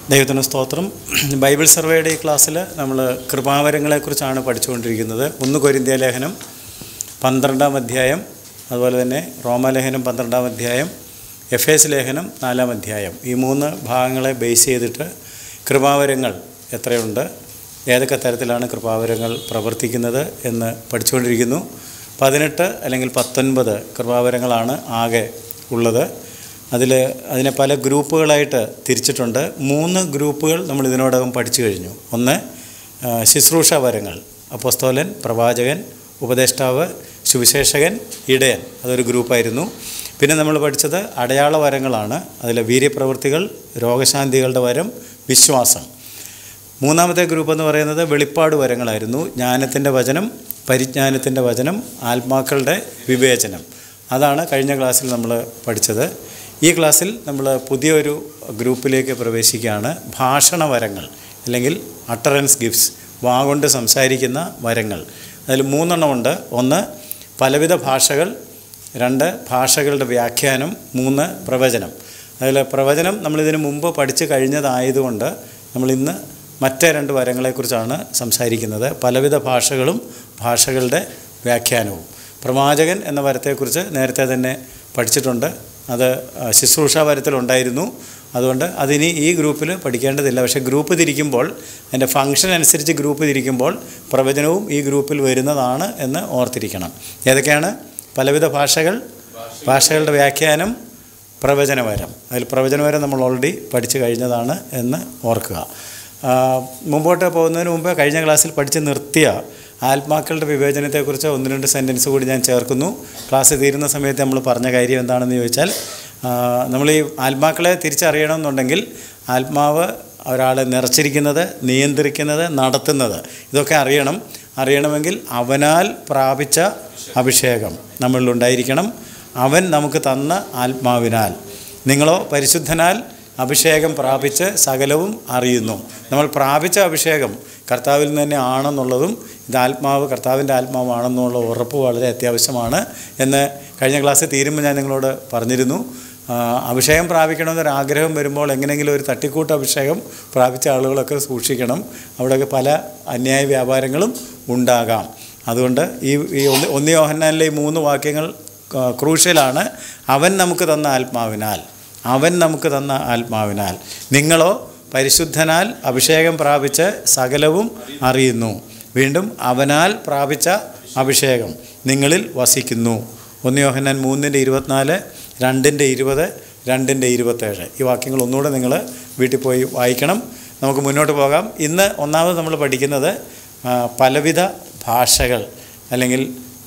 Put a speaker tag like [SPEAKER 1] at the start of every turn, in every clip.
[SPEAKER 1] ദൈവത്തിന് സ്തോത്രം ബൈബിൾ സർവേയുടെ ഈ ക്ലാസ്സിൽ നമ്മൾ കൃപാവരങ്ങളെക്കുറിച്ചാണ് പഠിച്ചുകൊണ്ടിരിക്കുന്നത് ഒന്ന് കൊരിന്ത്യ ലേഖനം പന്ത്രണ്ടാം അധ്യായം അതുപോലെ തന്നെ റോമാലേഖനം പന്ത്രണ്ടാം അധ്യായം എഫ് എസ് ലേഖനം നാലാം അധ്യായം ഈ മൂന്ന് ഭാഗങ്ങളെ ബേസ് ചെയ്തിട്ട് കൃപാവരങ്ങൾ എത്രയുണ്ട് ഏതൊക്കെ തരത്തിലാണ് കൃപാവരങ്ങൾ പ്രവർത്തിക്കുന്നത് എന്ന് പഠിച്ചുകൊണ്ടിരിക്കുന്നു പതിനെട്ട് അല്ലെങ്കിൽ പത്തൊൻപത് കൃപാവരങ്ങളാണ് ആകെ ഉള്ളത് അതിൽ അതിനെ പല ഗ്രൂപ്പുകളായിട്ട് തിരിച്ചിട്ടുണ്ട് മൂന്ന് ഗ്രൂപ്പുകൾ നമ്മൾ ഇതിനോടകം പഠിച്ചു കഴിഞ്ഞു ഒന്ന് ആ, ശുശ്രൂഷ വരങ്ങൾ അപ്പോസ്തോലൻ പ്രവാചകൻ ഉപദേഷ്ടാവ് സുവിശേഷകൻ ഇടയൻ അതൊരു ഗ്രൂപ്പായിരുന്നു പിന്നെ നമ്മൾ പഠിച്ചത് അടയാള വരങ്ങളാണ് അതിലെ വീര്യപ്രവൃത്തികൾ രോഗശാന്തികളുടെ വരം വിശ്വാസം മൂന്നാമത്തെ ഗ്രൂപ്പ് എന്ന് പറയുന്നത് വെളിപ്പാട് വരങ്ങളായിരുന്നു ജ്ഞാനത്തിൻ്റെ വചനം പരിജ്ഞാനത്തിൻ്റെ വചനം ആത്മാക്കളുടെ വിവേചനം അതാണ് കഴിഞ്ഞ ക്ലാസ്സിൽ നമ്മൾ പഠിച്ചത് ഈ ക്ലാസ്സിൽ നമ്മൾ പുതിയൊരു ഗ്രൂപ്പിലേക്ക് പ്രവേശിക്കുകയാണ് ഭാഷണ വരങ്ങൾ അല്ലെങ്കിൽ അട്ടറൻസ് ഗിഫ്റ്റ്സ് വാഗൊണ്ട് സംസാരിക്കുന്ന വരങ്ങൾ അതിൽ മൂന്നെണ്ണമുണ്ട് ഒന്ന് പലവിധ ഭാഷകൾ രണ്ട് ഭാഷകളുടെ വ്യാഖ്യാനം മൂന്ന് പ്രവചനം അതിൽ പ്രവചനം നമ്മളിതിന് മുമ്പ് പഠിച്ചു കഴിഞ്ഞതായതുകൊണ്ട് നമ്മളിന്ന് മറ്റേ രണ്ട് വരങ്ങളെക്കുറിച്ചാണ് സംസാരിക്കുന്നത് പലവിധ ഭാഷകളും ഭാഷകളുടെ വ്യാഖ്യാനവും പ്രവാചകൻ എന്ന വരത്തെക്കുറിച്ച് നേരത്തെ തന്നെ പഠിച്ചിട്ടുണ്ട് അത് ആ, ശുശ്രൂഷ വരത്തിലുണ്ടായിരുന്നു അതുകൊണ്ട് അതിനി ഈ ഗ്രൂപ്പിൽ പഠിക്കേണ്ടതില്ല പക്ഷേ ഗ്രൂപ്പ് തിരിക്കുമ്പോൾ അതിൻ്റെ ഫംഗ്ഷൻ അനുസരിച്ച് ഗ്രൂപ്പ് തിരിക്കുമ്പോൾ പ്രവചനവും ഈ ഗ്രൂപ്പിൽ വരുന്നതാണ് എന്ന് ഓർത്തിരിക്കണം ഏതൊക്കെയാണ് പലവിധ ഭാഷകൾ ഭാഷകളുടെ വ്യാഖ്യാനം പ്രവചനവരം അതിൽ പ്രവചനവരം നമ്മൾ ഓൾറെഡി പഠിച്ചു കഴിഞ്ഞതാണ് എന്ന് ഓർക്കുക ആ, മുമ്പോട്ട് പോകുന്നതിന് മുമ്പ് കഴിഞ്ഞ ക്ലാസ്സിൽ പഠിച്ച് നിർത്തിയ ആത്മാക്കളുടെ വിവേചനത്തെക്കുറിച്ച് ഒന്ന് രണ്ട് സെൻറ്റൻസ് കൂടി ഞാൻ ചേർക്കുന്നു ക്ലാസ് തീരുന്ന സമയത്ത് നമ്മൾ പറഞ്ഞ കാര്യം എന്താണെന്ന് ചോദിച്ചാൽ ആ, നമ്മൾ ഈ ആത്മാക്കളെ തിരിച്ചറിയണമെന്നുണ്ടെങ്കിൽ ആത്മാവ് ഒരാളെ നിറച്ചിരിക്കുന്നത് നിയന്ത്രിക്കുന്നത് നടത്തുന്നത് ഇതൊക്കെ അറിയണം അറിയണമെങ്കിൽ അവനാൽ പ്രാപിച്ച അഭിഷേകം നമ്മളിലുണ്ടായിരിക്കണം അവൻ നമുക്ക് തന്ന ആത്മാവിനാൽ നിങ്ങളോ പരിശുദ്ധനാൽ അഭിഷേകം പ്രാപിച്ച് സകലവും അറിയുന്നു നമ്മൾ പ്രാപിച്ച അഭിഷേകം കർത്താവിൽ നിന്ന് തന്നെ ആണെന്നുള്ളതും ഇത് ആത്മാവ് കർത്താവിൻ്റെ ആത്മാവാണെന്നുള്ള ഉറപ്പ് വളരെ അത്യാവശ്യമാണ് എന്ന് കഴിഞ്ഞ ക്ലാസ്സിൽ തീരുമ്പോൾ ഞാൻ നിങ്ങളോട് പറഞ്ഞിരുന്നു ആ, അഭിഷേകം പ്രാപിക്കണമെന്നൊരു ആഗ്രഹം വരുമ്പോൾ എങ്ങനെയെങ്കിലും ഒരു തട്ടിക്കൂട്ട് അഭിഷേകം പ്രാപിച്ച ആളുകളൊക്കെ സൂക്ഷിക്കണം അവിടെയൊക്കെ പല അന്യായ വ്യാപാരങ്ങളും ഉണ്ടാകാം അതുകൊണ്ട് ഈ ഈ ഒന്ന് ഒന്ന് യോഹന്നാനിലെ ഈ മൂന്ന് വാക്യങ്ങൾ ആ, ക്രൂഷ്യലാണ് അവൻ നമുക്ക് തന്ന ആത്മാവിനാൽ അവൻ നമുക്ക് തന്ന ആത്മാവിനാൽ നിങ്ങളോ പരിശുദ്ധനാൽ അഭിഷേകം പ്രാപിച്ച് സകലവും അറിയുന്നു വീണ്ടും അവനാൽ പ്രാപിച്ച അഭിഷേകം നിങ്ങളിൽ വസിക്കുന്നു ഒന്ന് യോഹന്നാൻ മൂന്നിൻ്റെ ഇരുപത്തിനാല് രണ്ടിൻ്റെ ഇരുപത് രണ്ടിൻ്റെ ഇരുപത്തേഴ് ഈ വാക്യങ്ങൾ ഒന്നുകൂടെ നിങ്ങൾ വീട്ടിൽ പോയി വായിക്കണം നമുക്ക് മുന്നോട്ട് പോകാം ഇന്ന് ഒന്നാമത് നമ്മൾ പഠിക്കുന്നത് ആ, പലവിധ ഭാഷകൾ അല്ലെങ്കിൽ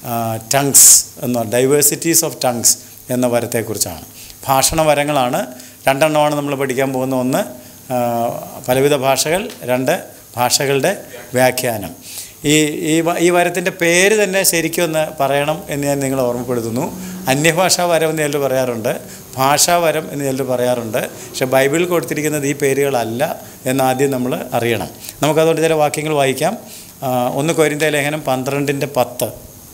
[SPEAKER 1] ടങ്സ് എന്ന ഡൈവേഴ്സിറ്റീസ് ഓഫ് ടങ്സ് എന്ന വരത്തെക്കുറിച്ചാണ് ഭാഷണ വരങ്ങളാണ് രണ്ടെണ്ണമാണ് നമ്മൾ പഠിക്കാൻ പോകുന്ന ഒന്ന് ആ, പലവിധ ഭാഷകൾ രണ്ട് ഭാഷകളുടെ വ്യാഖ്യാനം ഈ ഈ വ- ഈ വരത്തിൻ്റെ പേര് തന്നെ ശരിക്കും ഒന്ന് പറയണം എന്ന് ഞാൻ നിങ്ങളെ ഓർമ്മപ്പെടുത്തുന്നു അന്യഭാഷാ വരം എന്ന് ചിലർ പറയാറുണ്ട് ഭാഷാവരം എന്ന് ചിലർ പറയാറുണ്ട് പക്ഷെ ബൈബിളിൽ കൊടുത്തിരിക്കുന്നത് ഈ പേരുകളല്ല എന്ന് ആദ്യം നമ്മൾ അറിയണം നമുക്കതുകൊണ്ട് ചില വാക്യങ്ങൾ വായിക്കാം ആ, ഒന്ന് കൊരിന്ത ലേഖനം പന്ത്രണ്ടിൻ്റെ പത്ത്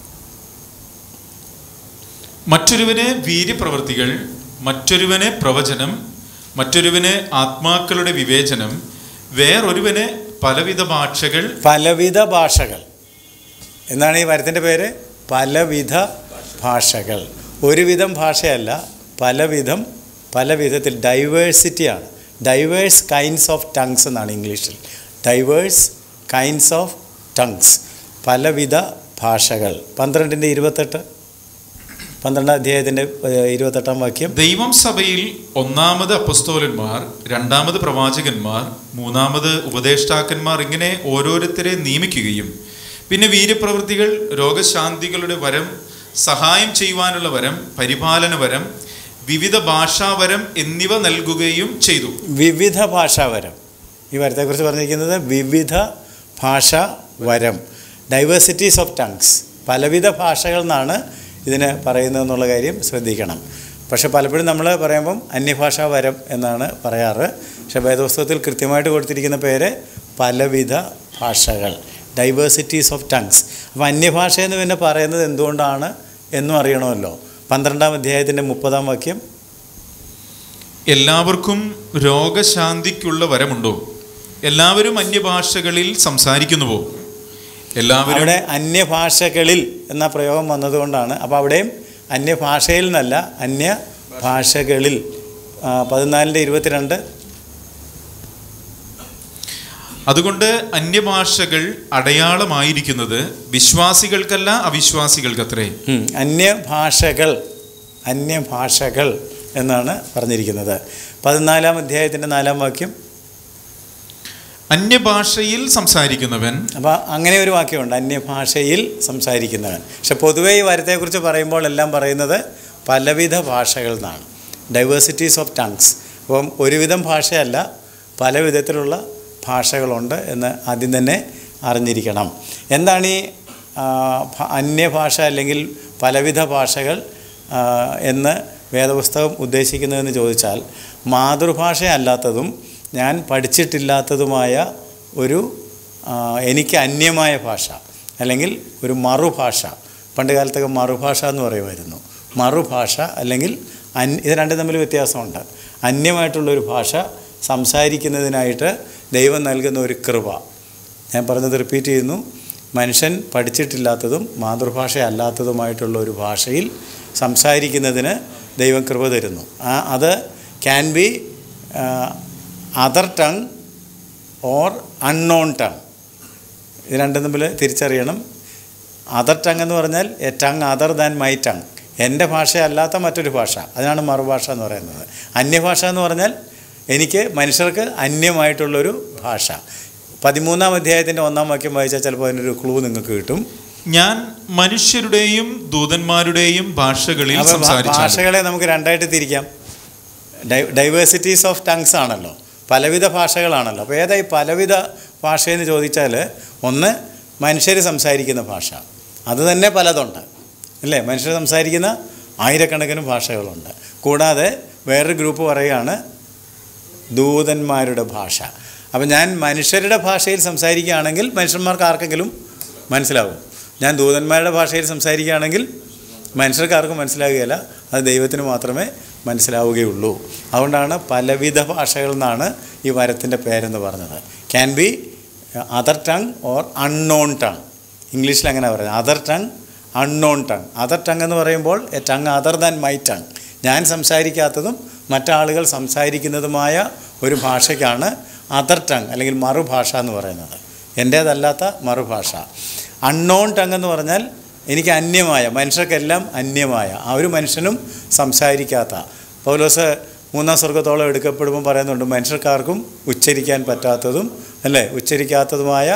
[SPEAKER 2] മറ്റൊരുവന് വീര്യപ്രവൃത്തികൾ മറ്റൊരുവന് പ്രവചനം മറ്റൊരുവന് ആത്മാക്കളുടെ വിവേചനം വേറൊരുവന് പലവിധ ഭാഷകൾ
[SPEAKER 1] പലവിധ ഭാഷകൾ എന്താണ് ഈ വരത്തിൻ്റെ പേര് പലവിധ ഭാഷകൾ ഒരുവിധം ഭാഷയല്ല പലവിധം പല വിധത്തിൽ ഡൈവേഴ്സിറ്റിയാണ് ഡൈവേഴ്സ് കൈൻഡ്സ് ഓഫ് ടങ്സ് എന്നാണ് ഇംഗ്ലീഷിൽ ഡൈവേഴ്സ് കൈൻഡ്സ് ഓഫ് ടങ്സ് പലവിധ ഭാഷകൾ പന്ത്രണ്ടിൻ്റെ ഇരുപത്തെട്ട് പന്ത്രണ്ടാം അധ്യായത്തിൻ്റെ ഏഹ്, ഇരുപത്തെട്ടാം വാക്യം
[SPEAKER 2] ദൈവം സഭയിൽ ഒന്നാമത് അപ്പസ്തോലന്മാർ രണ്ടാമത് പ്രവാചകന്മാർ മൂന്നാമത് ഉപദേഷ്ടാക്കന്മാർ ഇങ്ങനെ ഓരോരുത്തരെ നിയമിക്കുകയും പിന്നെ വീര്യപ്രവൃത്തികൾ രോഗശാന്തികളുടെ വരം സഹായം ചെയ്യുവാനുള്ള വരം പരിപാലന വരം വിവിധ ഭാഷാവരം എന്നിവ നൽകുകയും ചെയ്തു
[SPEAKER 1] വിവിധ ഭാഷാവരം ഈ വരത്തെക്കുറിച്ച് പറഞ്ഞിരിക്കുന്നത് വിവിധ ഭാഷാ വരം ഡൈവേഴ്സിറ്റീസ് ഓഫ് ടങ്സ് പലവിധ ഭാഷകൾ എന്നാണ് ഇതിന് പറയുന്നതെന്നുള്ള കാര്യം ശ്രദ്ധിക്കണം പക്ഷെ പലപ്പോഴും നമ്മൾ പറയുമ്പം അന്യഭാഷാ വരം എന്നാണ് പറയാറ് പക്ഷെ വേദപുസ്തകത്തിൽ കൃത്യമായിട്ട് കൊടുത്തിരിക്കുന്ന പേര് പലവിധ ഭാഷകൾ ഡൈവേഴ്സിറ്റീസ് ഓഫ് ടങ്സ് അപ്പോൾ അന്യഭാഷ എന്ന് പിന്നെ പറയുന്നത് എന്തുകൊണ്ടാണ് എന്നും അറിയണമല്ലോ പന്ത്രണ്ടാം അധ്യായത്തിൻ്റെ മുപ്പതാം വാക്യം
[SPEAKER 2] എല്ലാവർക്കും രോഗശാന്തിക്കുള്ള വരമുണ്ടോ എല്ലാവരും അന്യഭാഷകളിൽ സംസാരിക്കുന്നുവോ എല്ലാവരും
[SPEAKER 1] അവിടെ അന്യഭാഷകളിൽ എന്ന പ്രയോഗം വന്നതുകൊണ്ടാണ് അപ്പോൾ അവിടെയും അന്യഭാഷയിൽ നിന്നല്ല അന്യഭാഷകളിൽ ആ, പതിനാലിൻ്റെ ഇരുപത്തിരണ്ട്
[SPEAKER 2] അതുകൊണ്ട് അന്യഭാഷകൾ അടയാളമായിരിക്കുന്നത് വിശ്വാസികൾക്കല്ല അവിശ്വാസികൾക്കത്രേ
[SPEAKER 1] ഉം, അന്യഭാഷകൾ അന്യഭാഷകൾ എന്നാണ് പറഞ്ഞിരിക്കുന്നത് പതിനാലാം അധ്യായത്തിൻ്റെ നാലാം വാക്യം
[SPEAKER 2] അന്യഭാഷയിൽ സംസാരിക്കുന്നവൻ
[SPEAKER 1] അപ്പോൾ അങ്ങനെ ഒരു വാക്യമുണ്ട് അന്യഭാഷയിൽ സംസാരിക്കുന്നവൻ പക്ഷെ പൊതുവേ ഈ വരത്തെക്കുറിച്ച് പറയുമ്പോൾ എല്ലാം പറയുന്നത് പലവിധ ഭാഷകൾ എന്നാണ് ഡൈവേഴ്സിറ്റീസ് ഓഫ് ടങ്സ് അപ്പം ഒരുവിധം ഭാഷയല്ല പല വിധത്തിലുള്ള ഭാഷകളുണ്ട് എന്ന് ആദ്യം തന്നെ അറിഞ്ഞിരിക്കണം എന്താണ് ഈ ആ, ഭ- അന്യഭാഷ അല്ലെങ്കിൽ പലവിധ ഭാഷകൾ ആ, എന്ന് വേദപുസ്തകം ഉദ്ദേശിക്കുന്നതെന്ന് ചോദിച്ചാൽ മാതൃഭാഷയല്ലാത്തതും ഞാൻ പഠിച്ചിട്ടില്ലാത്തതുമായ ഒരു ആ, എനിക്ക് അന്യമായ ഭാഷ അല്ലെങ്കിൽ ഒരു മറുഭാഷ പണ്ട് കാലത്തൊക്കെ മറുഭാഷ എന്ന് പറയുമായിരുന്നു മറുഭാഷ അല്ലെങ്കിൽ അൻ ഇത് രണ്ടും തമ്മിൽ വ്യത്യാസമുണ്ട് അന്യമായിട്ടുള്ളൊരു ഭാഷ സംസാരിക്കുന്നതിനായിട്ട് ദൈവം നൽകുന്ന ഒരു കൃപ ഞാൻ പറഞ്ഞത് റിപ്പീറ്റ് ചെയ്യുന്നു മനുഷ്യൻ പഠിച്ചിട്ടില്ലാത്തതും മാതൃഭാഷ അല്ലാത്തതുമായിട്ടുള്ള ഒരു ഭാഷയിൽ സംസാരിക്കുന്നതിന് ദൈവം കൃപ തരുന്നു ആ അത് can be other tongue or unknown tongue ഇത് രണ്ടും തമ്മിൽ തിരിച്ചറിയണം അതർ ടങ് എന്ന് പറഞ്ഞാൽ a tongue other than my tongue എൻ്റെ ഭാഷയല്ലാത്ത മറ്റൊരു ഭാഷ അതിനാണ് മറുഭാഷ എന്ന് പറയുന്നത് അന്യഭാഷ എന്ന് പറഞ്ഞാൽ എനിക്ക് മനുഷ്യർക്ക് അന്യമായിട്ടുള്ളൊരു ഭാഷ പതിമൂന്നാം അധ്യായത്തിൻ്റെ ഒന്നാം വാക്യം വായിച്ചാൽ ചിലപ്പോൾ അതിനൊരു ക്ലൂ നിങ്ങൾക്ക് കിട്ടും
[SPEAKER 2] ഞാൻ മനുഷ്യരുടെയും ദൂതന്മാരുടെയും ഭാഷകളിൽ
[SPEAKER 1] അപ്പോൾ ഭാ-
[SPEAKER 2] സംസാരിച്ചു
[SPEAKER 1] ഭാഷകളെ നമുക്ക് രണ്ടായിട്ട് തിരിക്കാം ഡൈ- ഡൈവേഴ്സിറ്റീസ് ഓഫ് ടങ്സ് ആണല്ലോ പലവിധ ഭാഷകളാണല്ലോ അപ്പോൾ ഏതായി പലവിധ ഭാഷയെന്ന് ചോദിച്ചാൽ ഒന്ന് മനുഷ്യർ സംസാരിക്കുന്ന ഭാഷ അത് തന്നെ പലതുണ്ട് അല്ലേ മനുഷ്യർ സംസാരിക്കുന്ന ആയിരക്കണക്കിന് ഭാഷകളുണ്ട് കൂടാതെ വേറൊരു ഗ്രൂപ്പ് പറയുകയാണ് ദൂതന്മാരുടെ ഭാഷ അപ്പം ഞാൻ മനുഷ്യരുടെ ഭാഷയിൽ സംസാരിക്കുകയാണെങ്കിൽ മനുഷ്യന്മാർക്ക് ആർക്കെങ്കിലും മനസ്സിലാവും ഞാൻ ദൂതന്മാരുടെ ഭാഷയിൽ സംസാരിക്കുകയാണെങ്കിൽ മനുഷ്യർക്ക് ആർക്കും മനസ്സിലാകുകയില്ല അത് ദൈവത്തിന് മാത്രമേ മനസ്സിലാവുകയുള്ളൂ അതുകൊണ്ടാണ് പലവിധ ഭാഷകൾ എന്നാണ് ഈ വരത്തിൻ്റെ പേരെന്ന് പറഞ്ഞത് can be other tongue or unknown tongue ഇംഗ്ലീഷിൽ അങ്ങനെ പറയുന്നത് other tongue unknown tongue other tongue എന്ന് പറയുമ്പോൾ a tongue other than my tongue ഞാൻ സംസാരിക്കാത്തതും മറ്റാളുകൾ സംസാരിക്കുന്നതുമായ ഒരു ഭാഷയ്ക്കാണ് അതർ ടങ് അല്ലെങ്കിൽ മറുഭാഷ എന്ന് പറയുന്നത് എൻ്റേതല്ലാത്ത മറുഭാഷ അൺനോൺ ടങ് എന്ന് പറഞ്ഞാൽ എനിക്ക് അന്യമായ മനുഷ്യർക്കെല്ലാം അന്യമായ ആ ഒരു മനുഷ്യനും സംസാരിക്കാത്ത പൗലോസ് മൂന്നാം സ്വർഗത്തോളം എടുക്കപ്പെടുമ്പോൾ പറയുന്നുണ്ട് മനുഷ്യർക്കാർക്കും ഉച്ചരിക്കാൻ പറ്റാത്തതും അല്ലേ ഉച്ചരിക്കാത്തതുമായ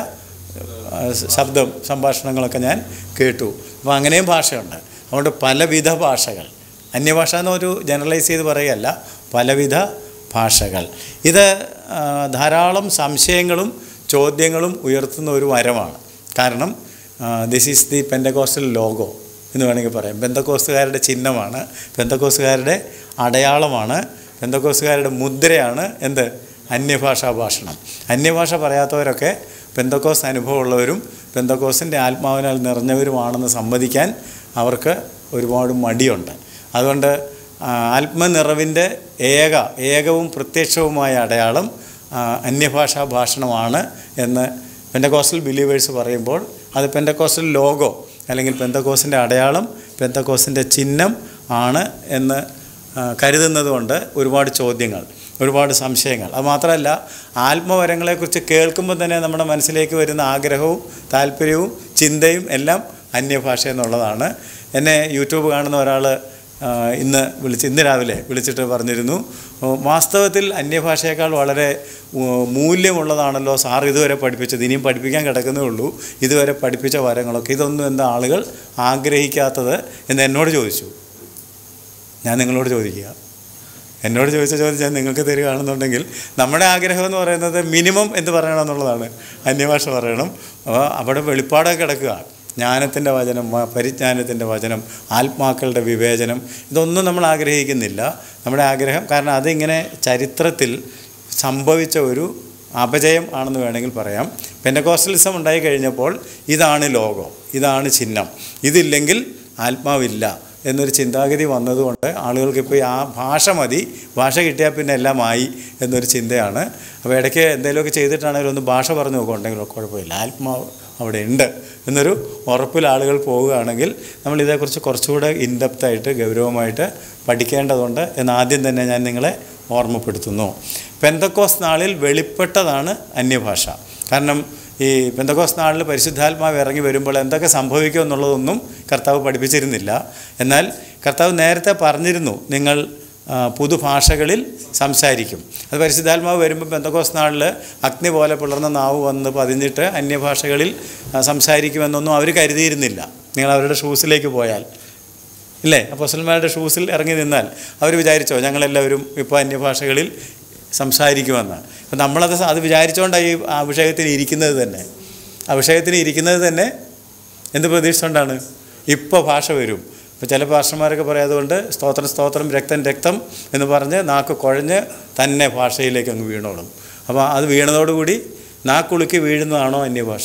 [SPEAKER 1] ആ, ശബ്ദം സംഭാഷണങ്ങളൊക്കെ ഞാൻ കേട്ടു അപ്പോൾ അങ്ങനെയും ഭാഷയുണ്ട് അതുകൊണ്ട് പലവിധ ഭാഷകൾ അന്യഭാഷ എന്നൊരു ജനറലൈസ് ചെയ്ത് പറയുകയല്ല പലവിധ ഭാഷകൾ ഇത് ആ, ധാരാളം സംശയങ്ങളും ചോദ്യങ്ങളും ഉയർത്തുന്ന ഒരു വരമാണ് കാരണം this is the Pentecostal logo എന്ന് വേണമെങ്കിൽ പറയാം പെന്തക്കോസ്തുകാരുടെ ചിഹ്നമാണ് പെന്തക്കോസ്തുകാരുടെ അടയാളമാണ് പെന്തക്കോസ്തുകാരുടെ മുദ്രയാണ് എന്ത് അന്യഭാഷാ ഭാഷണം അന്യഭാഷ പറയാത്തവരൊക്കെ പെന്തക്കോസ് അനുഭവമുള്ളവരും പെന്തക്കോസിൻ്റെ ആത്മാവിനാൽ നിറഞ്ഞവരുമാണെന്ന് സമ്മതിക്കാൻ അവർക്ക് ഒരുപാട് മടിയുണ്ട് അതുകൊണ്ട് ആ, ആത്മനിറവിൻ്റെ ഏക ഏകവും പ്രത്യക്ഷവുമായ അടയാളം ആ, അന്യഭാഷാ ഭാഷണമാണ് എന്ന് പെന്തക്കോസ്റ്റൽ ബിലീവേഴ്സ് പറയുമ്പോൾ അത് പെന്തക്കോസ്റ്റൽ ലോഗോ അല്ലെങ്കിൽ പെന്തക്കോസിൻ്റെ അടയാളം പെന്തക്കോസിൻ്റെ ചിഹ്നം ആണ് എന്ന് ആ, കരുതുന്നതുകൊണ്ട് ഒരുപാട് ചോദ്യങ്ങൾ ഒരുപാട് സംശയങ്ങൾ അത് മാത്രമല്ല ആത്മവരങ്ങളെക്കുറിച്ച് കേൾക്കുമ്പോൾ തന്നെ നമ്മുടെ മനസ്സിലേക്ക് വരുന്ന ആഗ്രഹവും താല്പര്യവും ചിന്തയും എല്ലാം അന്യഭാഷ എന്നുള്ളതാണ് എന്നെ യൂട്യൂബ് കാണുന്ന ഒരാൾ ഇന്ന് വിളിച്ച് ഇന്ന് രാവിലെ വിളിച്ചിട്ട് പറഞ്ഞിരുന്നു "ഓ, വാസ്തവത്തിൽ അന്യഭാഷയേക്കാൾ വളരെ ഉ, മൂല്യമുള്ളതാണല്ലോ സാർ ഇതുവരെ പഠിപ്പിച്ചത് ഇനിയും പഠിപ്പിക്കാൻ കിടക്കുന്നേ ഉള്ളൂ ഇതുവരെ പഠിപ്പിച്ച വരങ്ങളൊക്കെ ഇതൊന്നും എന്താ ആളുകൾ ആഗ്രഹിക്കാത്തത് എന്ന് എന്നോട് ചോദിച്ചു ഞാൻ നിങ്ങളോട് ചോദിക്കുക എന്നോട് ചോദിച്ച ചോദ്യം ഞാൻ നിങ്ങൾക്ക് തരികയാണെന്നുണ്ടെങ്കിൽ നമ്മുടെ ആഗ്രഹം എന്ന് പറയുന്നത് മിനിമം എന്ത് പറയണം എന്നുള്ളതാണ് അന്യഭാഷ പറയണം അപ്പോൾ അവിടെ വെളിപ്പാടൊക്കെ കിടക്കുക ജ്ഞാനത്തിൻ്റെ വചനം മ- പരിജ്ഞാനത്തിൻ്റെ വചനം ആത്മാക്കളുടെ വിവേചനം ഇതൊന്നും നമ്മൾ ആഗ്രഹിക്കുന്നില്ല നമ്മുടെ ആഗ്രഹം കാരണം അതിങ്ങനെ ചരിത്രത്തിൽ സംഭവിച്ച ഒരു അപജയം ആണെന്ന് വേണമെങ്കിൽ പറയാം പെൻഡകോസ്റ്റലിസം ഉണ്ടായി കഴിഞ്ഞപ്പോൾ ഇതാണ് ലോകം ഇതാണ് ചിഹ്നം ഇതില്ലെങ്കിൽ ആത്മാവില്ല എന്നൊരു ചിന്താഗതി വന്നതുകൊണ്ട് ആളുകൾക്ക് ഇപ്പോൾ ആ ഭാഷ മതി ഭാഷ കിട്ടിയാൽ പിന്നെ എല്ലാം ആയി എന്നൊരു ചിന്തയാണ് അപ്പോൾ ഇടയ്ക്ക് എന്തെങ്കിലുമൊക്കെ ചെയ്തിട്ടാണെങ്കിലും ഒന്ന് ഭാഷ പറഞ്ഞു നോക്കുന്നുണ്ടെങ്കിൽ കുഴപ്പമില്ല ആത്മാവ് അവിടെ ഉണ്ട് എന്നൊരു ഉറപ്പിൽ ആളുകൾ പോവുകയാണെങ്കിൽ നമ്മൾ ഇതേക്കുറിച്ച് കുറച്ചുകൂടെ ഇൻഡെപ്തായിട്ട് ഗൗരവമായിട്ട് പഠിക്കേണ്ടതുണ്ട് എന്ന് ആദ്യം തന്നെ ഞാൻ നിങ്ങളെ ഓർമ്മപ്പെടുത്തുന്നു പെന്തക്കോസ് നാളിൽ വെളിപ്പെട്ടതാണ് അന്യഭാഷ കാരണം ഈ പെന്തക്കോസ് നാളിൽ പരിശുദ്ധാത്മാവ് ഇറങ്ങി വരുമ്പോൾ എന്തൊക്കെ സംഭവിക്കും എന്നുള്ളതൊന്നും കർത്താവ് പഠിപ്പിച്ചിരുന്നില്ല എന്നാൽ കർത്താവ് നേരത്തെ പറഞ്ഞിരുന്നു നിങ്ങൾ ആ, പുതുഭാഷകളിൽ സംസാരിക്കും അത് പരിശുദ്ധാത്മാവ് വരുമ്പോൾ പെന്തക്കോസ് നാളിൽ അഗ്നി പോലെ പിളർന്ന നാവ് വന്ന് പതിഞ്ഞിട്ട് അന്യഭാഷകളിൽ ആ, സംസാരിക്കുമെന്നൊന്നും അവർ കരുതിയിരുന്നില്ല നിങ്ങൾ അവരുടെ ഷൂസിലേക്ക് പോയാൽ ഇല്ലേ അപ്പോസ്റ്റലന്മാരുടെ ഷൂസിൽ ഇറങ്ങി നിന്നാൽ അവർ വിചാരിച്ചോ ഞങ്ങളെല്ലാവരും ഇപ്പോൾ അന്യഭാഷകളിൽ സംസാരിക്കുമെന്ന് അപ്പം നമ്മളത് സ- അത് വിചാരിച്ചുകൊണ്ടാണ് ഈ അഭിഷേകത്തിന് ഇരിക്കുന്നത് തന്നെ അഭിഷേകത്തിന് ഇരിക്കുന്നത് തന്നെ എന്ത് പ്രതീക്ഷിച്ചുകൊണ്ടാണ് ഇപ്പോൾ ഭാഷ വരും ഇപ്പോൾ ചില ഭാഷമാരൊക്കെ പറയാതുകൊണ്ട് സ്തോത്രം സ്തോത്രം രക്തം രക്തം എന്ന് പറഞ്ഞ് നാക്ക് കുഴഞ്ഞ് തന്നെ ഭാഷയിലേക്ക് അങ്ങ് വീണോളും അപ്പോൾ അത് വീണതോടുകൂടി നാക്കുളുക്കി വീഴുന്നതാണോ അന്യഭാഷ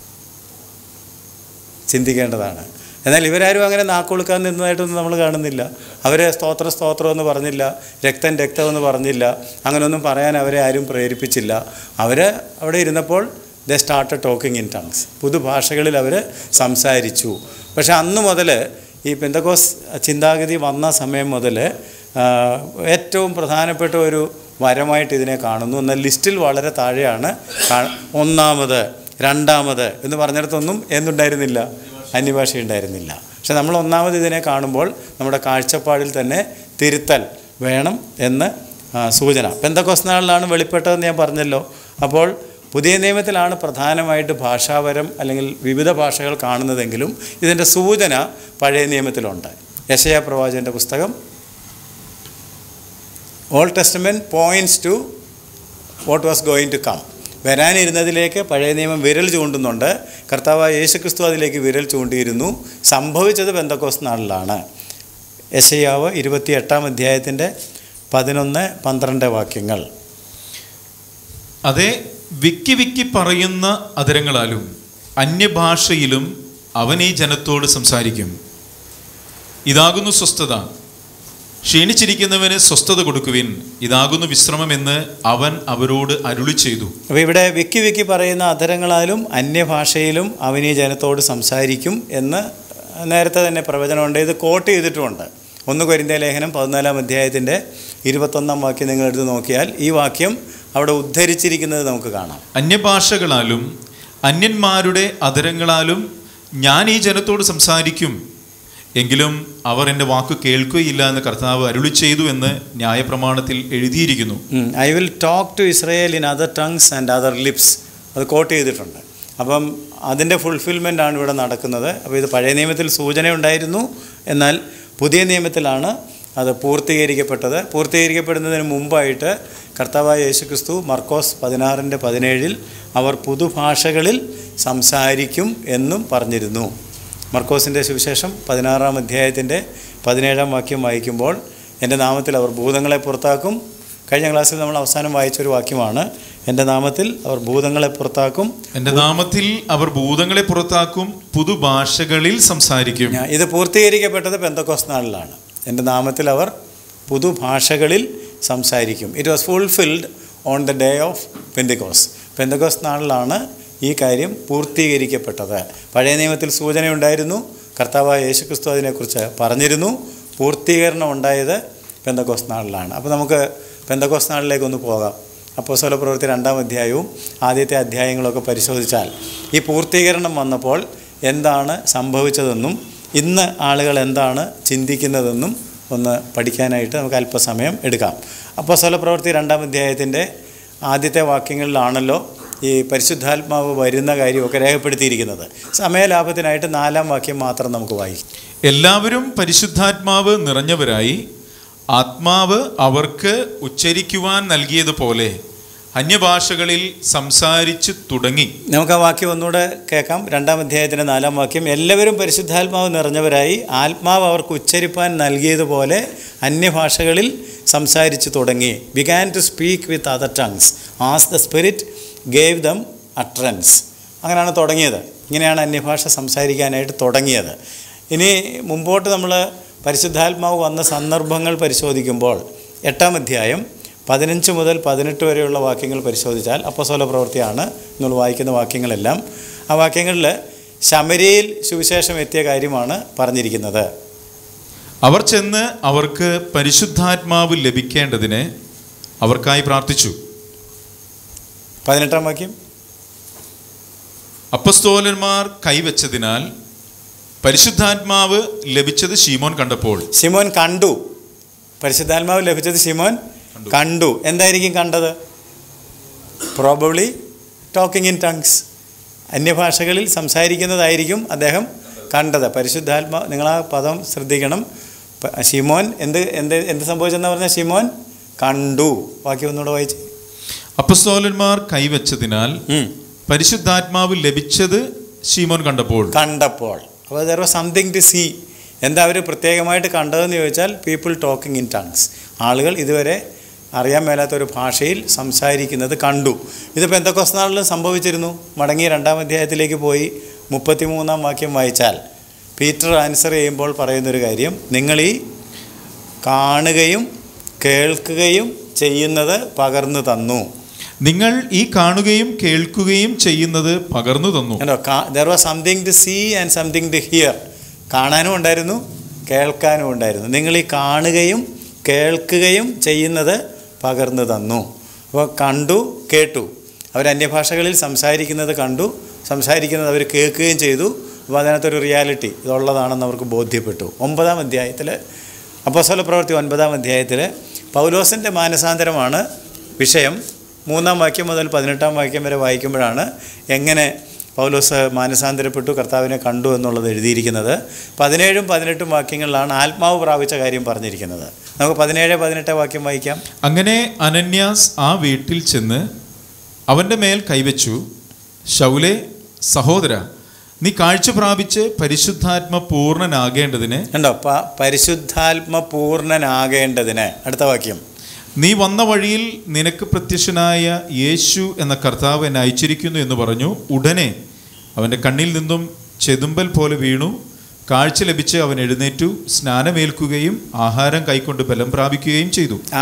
[SPEAKER 1] ചിന്തിക്കേണ്ടതാണ് എന്നാൽ ഇവരാരും അങ്ങനെ നാക്കൊളുക്കാൻ നിന്നതായിട്ടൊന്നും നമ്മൾ കാണുന്നില്ല അവരെ സ്തോത്ര സ്തോത്രം എന്ന് പറഞ്ഞില്ല രക്തം രക്തം എന്ന് പറഞ്ഞില്ല അങ്ങനെയൊന്നും പറയാൻ അവരെ ആരും പ്രേരിപ്പിച്ചില്ല അവർ അവിടെ ഇരുന്നപ്പോൾ they start talking in tongues പുതുഭാഷകളിൽ അവർ സംസാരിച്ചു പക്ഷേ അന്ന് മുതൽ ഈ പെന്തക്കോസ് ചിന്താഗതി വന്ന സമയം മുതൽ ഏറ്റവും പ്രധാനപ്പെട്ട ഒരു വരമായിട്ട് ഇതിനെ കാണുന്നു എന്നാൽ ലിസ്റ്റിൽ വളരെ താഴെയാണ് കാ- ഒന്നാമത് രണ്ടാമത് എന്ന് പറഞ്ഞിടത്തൊന്നും എന്തുണ്ടായിരുന്നില്ല അന്യഭാഷ ഉണ്ടായിരുന്നില്ല പക്ഷെ നമ്മൾ ഒന്നാമത് ഇതിനെ കാണുമ്പോൾ നമ്മുടെ കാഴ്ചപ്പാടിൽ തന്നെ തിരുത്തൽ വേണം എന്ന് ആ, സൂചന പെന്തക്കോസ് നാളിലാണ് വെളിപ്പെട്ടതെന്ന് ഞാൻ പറഞ്ഞല്ലോ അപ്പോൾ പുതിയ നിയമത്തിലാണ് പ്രധാനമായിട്ട് ഭാഷാപരം അല്ലെങ്കിൽ വിവിധ ഭാഷകൾ കാണുന്നതെങ്കിലും ഇതിൻ്റെ സൂചന പഴയ നിയമത്തിലുണ്ട് യശയ പ്രവാചകൻ്റെ പുസ്തകം Old Testament points to what was going to come വരാനിരുന്നതിലേക്ക് പഴയ നിയമം വിരൽ ചൂണ്ടുന്നുണ്ട് കർത്താവായ യേശു ക്രിസ്തു അതിലേക്ക് വിരൽ ചൂണ്ടിയിരുന്നു സംഭവിച്ചത് ബന്ധക്കോസ് നാളിലാണ് യശയാവ് ഇരുപത്തി എട്ടാം അധ്യായത്തിൻ്റെ പതിനൊന്ന് പന്ത്രണ്ട് വാക്യങ്ങൾ
[SPEAKER 2] അതെ വിക്കി വിക്കി പറയുന്ന അതരങ്ങളാലും അന്യഭാഷയിലും അവൻ ഈ ജനത്തോട് സംസാരിക്കും ഇതാകുന്നു സ്വസ്ഥത ക്ഷീണിച്ചിരിക്കുന്നവന് സ്വസ്ഥത കൊടുക്കുവിൻ ഇതാകുന്നു വിശ്രമമെന്ന് അവൻ അവരോട് അരുളി ചെയ്തു
[SPEAKER 1] അപ്പോൾ ഇവിടെ വിക്കി വിക്കി പറയുന്ന അധരങ്ങളാലും അന്യഭാഷയിലും അവൻ ഈ ജനത്തോട് സംസാരിക്കും എന്ന് നേരത്തെ തന്നെ പ്രവചനമുണ്ട് ഇത് കോട്ട് ചെയ്തിട്ടുമുണ്ട് ഒന്ന് കൊരിന്ത്യ ലേഖനം പതിനാലാം അധ്യായത്തിൻ്റെ ഇരുപത്തൊന്നാം വാക്യം നിങ്ങൾ എടുത്ത് നോക്കിയാൽ ഈ വാക്യം അവിടെ ഉദ്ധരിച്ചിരിക്കുന്നത് നമുക്ക് കാണാം
[SPEAKER 2] അന്യഭാഷകളാലും അന്യന്മാരുടെ അതരങ്ങളാലും ഞാൻ ഈ ജനത്തോട് സംസാരിക്കും എങ്കിലും അവർ എൻ്റെ വാക്ക് കേൾക്കുകയില്ല എന്ന് കർത്താവ് അരുളി ചെയ്തു എന്ന് ന്യായപ്രമാണത്തിൽ എഴുതിയിരിക്കുന്നു
[SPEAKER 1] I will talk to Israel in other tongues and other lips അത് കോട്ട് ചെയ്തിട്ടുണ്ട് അപ്പം അതിൻ്റെ ഫുൾഫിൽമെൻ്റ് ആണ് ഇവിടെ നടക്കുന്നത് അപ്പോൾ ഇത് പഴയ നിയമത്തിൽ സൂചന ഉണ്ടായിരുന്നു എന്നാൽ പുതിയ നിയമത്തിലാണ് അത് പൂർത്തീകരിക്കപ്പെട്ടത് പൂർത്തീകരിക്കപ്പെടുന്നതിന് മുമ്പായിട്ട് കർത്താവായ യേശുക്രിസ്തു മർക്കോസ് പതിനാറിൻ്റെ പതിനേഴിൽ അവർ പുതുഭാഷകളിൽ സംസാരിക്കും എന്നും പറഞ്ഞിരുന്നു മർക്കോസിൻ്റെ സുവിശേഷം പതിനാറാം അധ്യായത്തിൻ്റെ പതിനേഴാം വാക്യം വായിക്കുമ്പോൾ എൻ്റെ നാമത്തിൽ അവർ ഭൂതങ്ങളെ പുറത്താക്കും കഴിഞ്ഞ ക്ലാസ്സിൽ നമ്മൾ അവസാനം വായിച്ചൊരു വാക്യമാണ് എൻ്റെ നാമത്തിൽ അവർ ഭൂതങ്ങളെ പുറത്താക്കും
[SPEAKER 2] എൻ്റെ നാമത്തിൽ അവർ ഭൂതങ്ങളെ പുറത്താക്കും പുതുഭാഷകളിൽ സംസാരിക്കും
[SPEAKER 1] ഞാൻ- ഇത് പൂർത്തീകരിക്കപ്പെട്ടത് പെന്തക്കോസ് നാളിലാണ് എൻ്റെ നാമത്തിൽ അവർ പുതുഭാഷകളിൽ സംസാരിക്കും it was fulfilled on the day of Pentecost Pentecost നാളിലാണ് ഈ കാര്യം പൂർത്തീകരിക്കപ്പെട്ടത് പഴയ നിയമത്തിൽ സൂചനയുണ്ടായിരുന്നു കർത്താവായ യേശുക്രിസ്തു അതിനെക്കുറിച്ച് പറഞ്ഞിരുന്നു പൂർത്തീകരണം ഉണ്ടായത് പെന്തക്കോസ് നാളിലാണ് അപ്പോൾ നമുക്ക് പെന്തക്കോസ് നാളിലേക്കൊന്ന് പോകാം അപ്പോൾ പ്രവൃത്തി രണ്ടാം അധ്യായവും ആദ്യത്തെ അധ്യായങ്ങളൊക്കെ പരിശോധിച്ചാൽ ഈ പൂർത്തീകരണം വന്നപ്പോൾ എന്താണ് സംഭവിച്ചതെന്നും ഇന്ന് ആളുകൾ എന്താണ് ചിന്തിക്കുന്നതെന്നും ഒന്ന് പഠിക്കാനായിട്ട് നമുക്ക് അല്പസമയം എടുക്കാം അപ്പോൾ പ്രവൃത്തി രണ്ടാം അധ്യായത്തിൻ്റെ ആദ്യത്തെ വാക്യങ്ങളിലാണല്ലോ ഈ പരിശുദ്ധാത്മാവ് വരുന്ന കാര്യമൊക്കെ രേഖപ്പെടുത്തിയിരിക്കുന്നത് സമയലാഭത്തിനായിട്ട് നാലാം വാക്യം മാത്രം നമുക്ക് വായിക്കാം
[SPEAKER 2] എല്ലാവരും പരിശുദ്ധാത്മാവ് നിറഞ്ഞവരായി ആത്മാവ് അവർക്ക് ഉച്ചരിക്കുവാൻ നൽകിയതുപോലെ അന്യഭാഷകളിൽ സംസാരിച്ചു തുടങ്ങി
[SPEAKER 1] നമുക്ക് ആ വാക്യം ഒന്നുകൂടെ കേൾക്കാം രണ്ടാം അധ്യായത്തിൻ്റെ നാലാം വാക്യം എല്ലാവരും പരിശുദ്ധാത്മാവ് നിറഞ്ഞവരായി ആത്മാവ് അവർക്ക് ഉച്ചരിപ്പാൻ നൽകിയതുപോലെ അന്യഭാഷകളിൽ സംസാരിച്ചു തുടങ്ങി began to speak with other tongues as the spirit gave them utterance അങ്ങനെയാണ് തുടങ്ങിയത് ഇങ്ങനെയാണ് അന്യഭാഷ സംസാരിക്കാനായിട്ട് തുടങ്ങിയത് ഇനി മുമ്പോട്ട് നമ്മൾ പരിശുദ്ധാത്മാവ് വന്ന സന്ദർഭങ്ങൾ പരിശോധിക്കുമ്പോൾ എട്ടാം അധ്യായം പതിനഞ്ച് മുതൽ പതിനെട്ട് വരെയുള്ള വാക്യങ്ങൾ പരിശോധിച്ചാൽ അപ്പസോല പ്രവൃത്തിയാണ് നിങ്ങൾ വായിക്കുന്ന വാക്യങ്ങളെല്ലാം ആ വാക്യങ്ങളിൽ ശമരിയിൽ സുവിശേഷം എത്തിയ കാര്യമാണ് പറഞ്ഞിരിക്കുന്നത്
[SPEAKER 2] അവർ ചെന്ന് അവർക്ക് പരിശുദ്ധാത്മാവ് ലഭിക്കേണ്ടതിന് അവർക്കായി പ്രാർത്ഥിച്ചു
[SPEAKER 1] പതിനെട്ടാം വാക്യം
[SPEAKER 2] അപ്പസ്തോലന്മാർ കൈവച്ചതിനാൽ പരിശുദ്ധാത്മാവ് ലഭിച്ചത് ശീമോൻ കണ്ടപ്പോൾ
[SPEAKER 1] ശിമോൻ കണ്ടു പരിശുദ്ധാത്മാവ് ലഭിച്ചത് ശിമോൻ കണ്ടു എന്തായിരിക്കും കണ്ടത് പ്രോബബ്ലി ടോക്കിംഗ് ഇൻ ടങ്സ് അന്യഭാഷകളിൽ സംസാരിക്കുന്നതായിരിക്കും അദ്ദേഹം കണ്ടത് പരിശുദ്ധാത്മാ നിങ്ങൾ ആ പദം ശ്രദ്ധിക്കണം പ- ശിമോൻ എന്ത് എന്ത് എന്ത് സംഭവിച്ചെന്ന് പറഞ്ഞാൽ ശിമോൻ കണ്ടു ബാക്കി ഒന്നുകൂടെ വായിച്ച്
[SPEAKER 2] അപ്പസ്തോലന്മാർ കൈവച്ചതിനാൽ
[SPEAKER 1] ഉം.
[SPEAKER 2] പരിശുദ്ധാത്മാവ് ലഭിച്ചത് ശീമോൻ കണ്ടപ്പോൾ
[SPEAKER 1] കണ്ടപ്പോൾ അപ്പോൾ there was something to see എന്താ അവർ പ്രത്യേകമായിട്ട് കണ്ടതെന്ന് ചോദിച്ചാൽ പീപ്പിൾ ടോക്കിംഗ് ഇൻ ടങ്സ് ആളുകൾ ഇതുവരെ അറിയാൻ മേലാത്ത ഒരു ഭാഷയിൽ സംസാരിക്കുന്നത് കണ്ടു ഇതിപ്പോൾ എന്തൊക്കെ നാളിൽ സംഭവിച്ചിരുന്നു മടങ്ങി രണ്ടാം അധ്യായത്തിലേക്ക് പോയി മുപ്പത്തിമൂന്നാം വാക്യം വായിച്ചാൽ പീറ്റർ ആൻസർ ചെയ്യുമ്പോൾ പറയുന്നൊരു കാര്യം നിങ്ങൾ ഈ കാണുകയും കേൾക്കുകയും ചെയ്യുന്നത് പകർന്നു തന്നു
[SPEAKER 2] നിങ്ങൾ ഈ കാണുകയും കേൾക്കുകയും ചെയ്യുന്നത് പകർന്നു തന്നു
[SPEAKER 1] കണ്ടോ there was something to see and something to hear കാണാനും ഉണ്ടായിരുന്നു കേൾക്കാനും ഉണ്ടായിരുന്നു നിങ്ങൾ ഈ കാണുകയും കേൾക്കുകയും ചെയ്യുന്നത് പകർന്നു തന്നു അപ്പോൾ കണ്ടു കേട്ടു അവർ അന്യഭാഷകളിൽ സംസാരിക്കുന്നത് കണ്ടു സംസാരിക്കുന്നത് അവർ കേൾക്കുകയും ചെയ്തു അപ്പോൾ അതിനകത്തൊരു റിയാലിറ്റി ഇതുള്ളതാണെന്ന് അവർക്ക് ബോധ്യപ്പെട്ടു ഒമ്പതാം അധ്യായത്തിൽ അപ്പോസ്തല പ്രവൃത്തി ഒൻപതാം അധ്യായത്തിൽ പൗലോസിൻ്റെ മാനസാന്തരമാണ് വിഷയം മൂന്നാം വാക്യം മുതൽ പതിനെട്ടാം വാക്യം വരെ വായിക്കുമ്പോഴാണ് എങ്ങനെ പൗലോസ് മാനസാന്തരപ്പെട്ടു കർത്താവിനെ കണ്ടു എന്നുള്ളത് എഴുതിയിരിക്കുന്നത് പതിനേഴും പതിനെട്ടും വാക്യങ്ങളിലാണ് ആത്മാവ് പ്രാപിച്ച കാര്യം പറഞ്ഞിരിക്കുന്നത് നമുക്ക് പതിനേഴ് പതിനെട്ട് വാക്യം വായിക്കാം
[SPEAKER 2] അങ്ങനെ അനന്യാസ് ആ വീട്ടിൽ ചെന്ന് അവൻ്റെ മേൽ കൈവച്ചു ശൗലെ സഹോദര നീ കാഴ്ച പ്രാപിച്ച് പരിശുദ്ധാത്മ പൂർണ്ണനാകേണ്ടതിന്
[SPEAKER 1] കണ്ടോ പ പരിശുദ്ധാത്മ പൂർണ്ണനാകേണ്ടതിന് അടുത്ത വാക്യം
[SPEAKER 2] നീ വന്ന വഴിയിൽ നിനക്ക് പ്രത്യക്ഷനായ യേശു എന്ന കർത്താവ് എന്നെ അയച്ചിരിക്കുന്നു എന്ന് പറഞ്ഞു ഉടനെ അവൻ്റെ കണ്ണിൽ നിന്നും ചെതുമ്പൽ പോലെ വീണു കാഴ്ച ലഭിച്ച് അവൻ എഴുന്നേറ്റു സ്നാനമേൽക്കുകയും ആഹാരം കൈക്കൊണ്ട് ബലം പ്രാപിക്കുകയും ചെയ്തു
[SPEAKER 1] ആ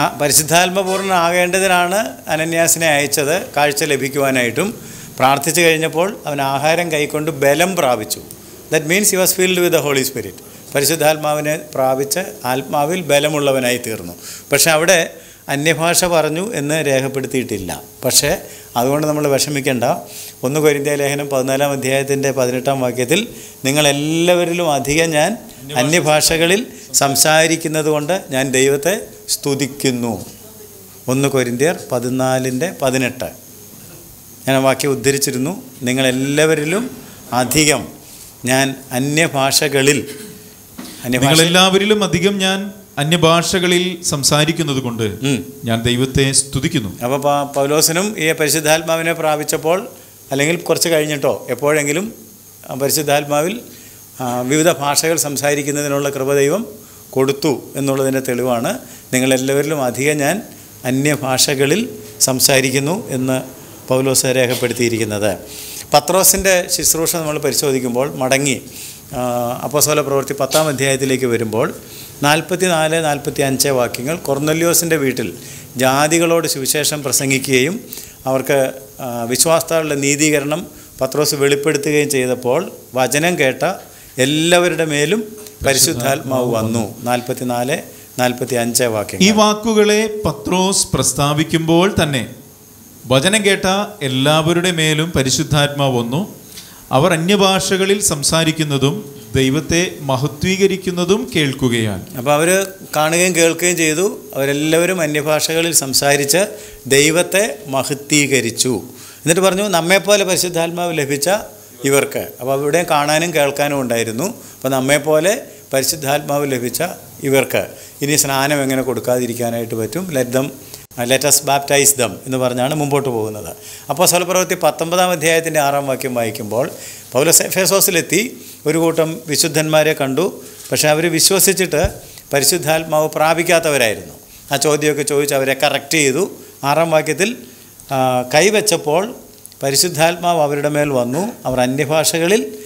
[SPEAKER 1] പരിശുദ്ധാത്മപൂർണ്ണനാകേണ്ടതിനാണ് അനന്യാസിനെ അയച്ചത് കാഴ്ച ലഭിക്കുവാനായിട്ടും പ്രാർത്ഥിച്ചു കഴിഞ്ഞപ്പോൾ അവൻ ആഹാരം കൈക്കൊണ്ട് ബലം പ്രാപിച്ചു that means he was filled with the Holy Spirit പരിശുദ്ധാത്മാവിനെ പ്രാപിച്ച് ആത്മാവിൽ ബലമുള്ളവനായി തീർന്നു പക്ഷെ അവിടെ അന്യഭാഷ പറഞ്ഞു എന്ന് രേഖപ്പെടുത്തിയിട്ടില്ല പക്ഷേ അതുകൊണ്ട് നമ്മൾ വിഷമിക്കേണ്ട ഒന്ന് കൊരിന്ത്യ ലേഖനം പതിനാലാം അധ്യായത്തിൻ്റെ പതിനെട്ടാം വാക്യത്തിൽ നിങ്ങളെല്ലാവരിലും അധികം ഞാൻ അന്യഭാഷകളിൽ സംസാരിക്കുന്നത് കൊണ്ട് ഞാൻ ദൈവത്തെ സ്തുതിക്കുന്നു ഒന്ന് കൊരിന്ത്യർ പതിനാലിൻ്റെ പതിനെട്ട് ഞാൻ ആ വാക്യം ഉദ്ധരിച്ചിരുന്നു നിങ്ങളെല്ലാവരിലും അധികം ഞാൻ അന്യഭാഷകളിൽ അന്യഭാഷ
[SPEAKER 2] നിങ്ങളെല്ലാവരിലും അധികം ഞാൻ അന്യഭാഷകളിൽ സംസാരിക്കുന്നത് കൊണ്ട്
[SPEAKER 1] ഉം.
[SPEAKER 2] ഞാൻ ദൈവത്തെ സ്തുതിക്കുന്നു
[SPEAKER 1] അപ്പോൾ പ- പൗലോസിനും ഈ പരിശുദ്ധാത്മാവിനെ പ്രാപിച്ചപ്പോൾ അല്ലെങ്കിൽ കുറച്ച് കഴിഞ്ഞിട്ടോ എപ്പോഴെങ്കിലും ആ പരിശുദ്ധാത്മാവിൽ ആ, വിവിധ ഭാഷകൾ സംസാരിക്കുന്നതിനുള്ള കൃപദൈവം കൊടുത്തു എന്നുള്ളതിൻ്റെ തെളിവാണ് നിങ്ങളെല്ലാവരിലും അധികം ഞാൻ അന്യഭാഷകളിൽ സംസാരിക്കുന്നു എന്ന് പൗലോസ് രേഖപ്പെടുത്തിയിരിക്കുന്നത് പത്രോസിൻ്റെ ശുശ്രൂഷ നമ്മൾ പരിശോധിക്കുമ്പോൾ മടങ്ങി അപ്പോസ്തല പ്രവൃത്തി പത്താം അധ്യായത്തിലേക്ക് വരുമ്പോൾ നാൽപ്പത്തി നാല് നാൽപ്പത്തി അഞ്ച് വാക്യങ്ങൾ കൊർന്നല്യോസിൻ്റെ വീട്ടിൽ ജാതികളോട് സുവിശേഷം പ്രസംഗിക്കുകയും അവർക്ക് ആ, വിശ്വാസത്താലുള്ള നീതീകരണം പത്രോസ് വെളിപ്പെടുത്തുകയും ചെയ്തപ്പോൾ വചനം കേട്ട എല്ലാവരുടെ മേലും പരിശുദ്ധാത്മാവ് വന്നു നാൽപ്പത്തി നാല് നാൽപ്പത്തി അഞ്ച്
[SPEAKER 2] ഈ
[SPEAKER 1] വാക്യങ്ങൾ
[SPEAKER 2] വാക്കുകളെ പത്രോസ് പ്രസ്താവിക്കുമ്പോൾ തന്നെ വചനം കേട്ട എല്ലാവരുടെ മേലും പരിശുദ്ധാത്മാവ് വന്നു അവർ അന്യഭാഷകളിൽ സംസാരിക്കുന്നതും ദൈവത്തെ മഹത്വീകരിക്കുന്നതും കേൾക്കുകയാണ്
[SPEAKER 1] അപ്പോൾ അവർ കാണുകയും കേൾക്കുകയും ചെയ്തു അവരെല്ലാവരും അന്യഭാഷകളിൽ സംസാരിച്ച് ദൈവത്തെ മഹത്വീകരിച്ചു എന്നിട്ട് പറഞ്ഞു നമ്മെപ്പോലെ പരിശുദ്ധാത്മാവ് ലഭിച്ച ഇവർക്ക് അപ്പോൾ അവിടെ കാണാനും കേൾക്കാനും ഉണ്ടായിരുന്നു അപ്പോൾ നമ്മെപ്പോലെ പരിശുദ്ധാത്മാവ് ലഭിച്ച ഇവർക്ക് ഇനി സ്നാനം എങ്ങനെ കൊടുക്കാതിരിക്കാനായിട്ട് പറ്റും let them let us baptize them എന്ന് പറഞ്ഞാണ് മുമ്പോട്ട് പോകുന്നത് അപ്പോൾ സ്വലപ്രവൃത്തി പത്തൊമ്പതാം അധ്യായത്തിൻ്റെ ആറാം വാക്യം വായിക്കുമ്പോൾ പൗലോസ് എഫേസോസിലെത്തി ഒരു കൂട്ടം വിശുദ്ധന്മാരെ കണ്ടു പക്ഷേ അവർ വിശ്വസിച്ചിട്ട് പരിശുദ്ധാത്മാവ് പ്രാപിക്കാത്തവരായിരുന്നു ആ ചോദ്യമൊക്കെ ചോദിച്ച് അവരെ കറക്റ്റ് ചെയ്തു ആറാം വാക്യത്തിൽ ആ, കൈവച്ചപ്പോൾ പരിശുദ്ധാത്മാവ് അവരുടെ മേൽ വന്നു അവർ അന്യഭാഷകളിൽ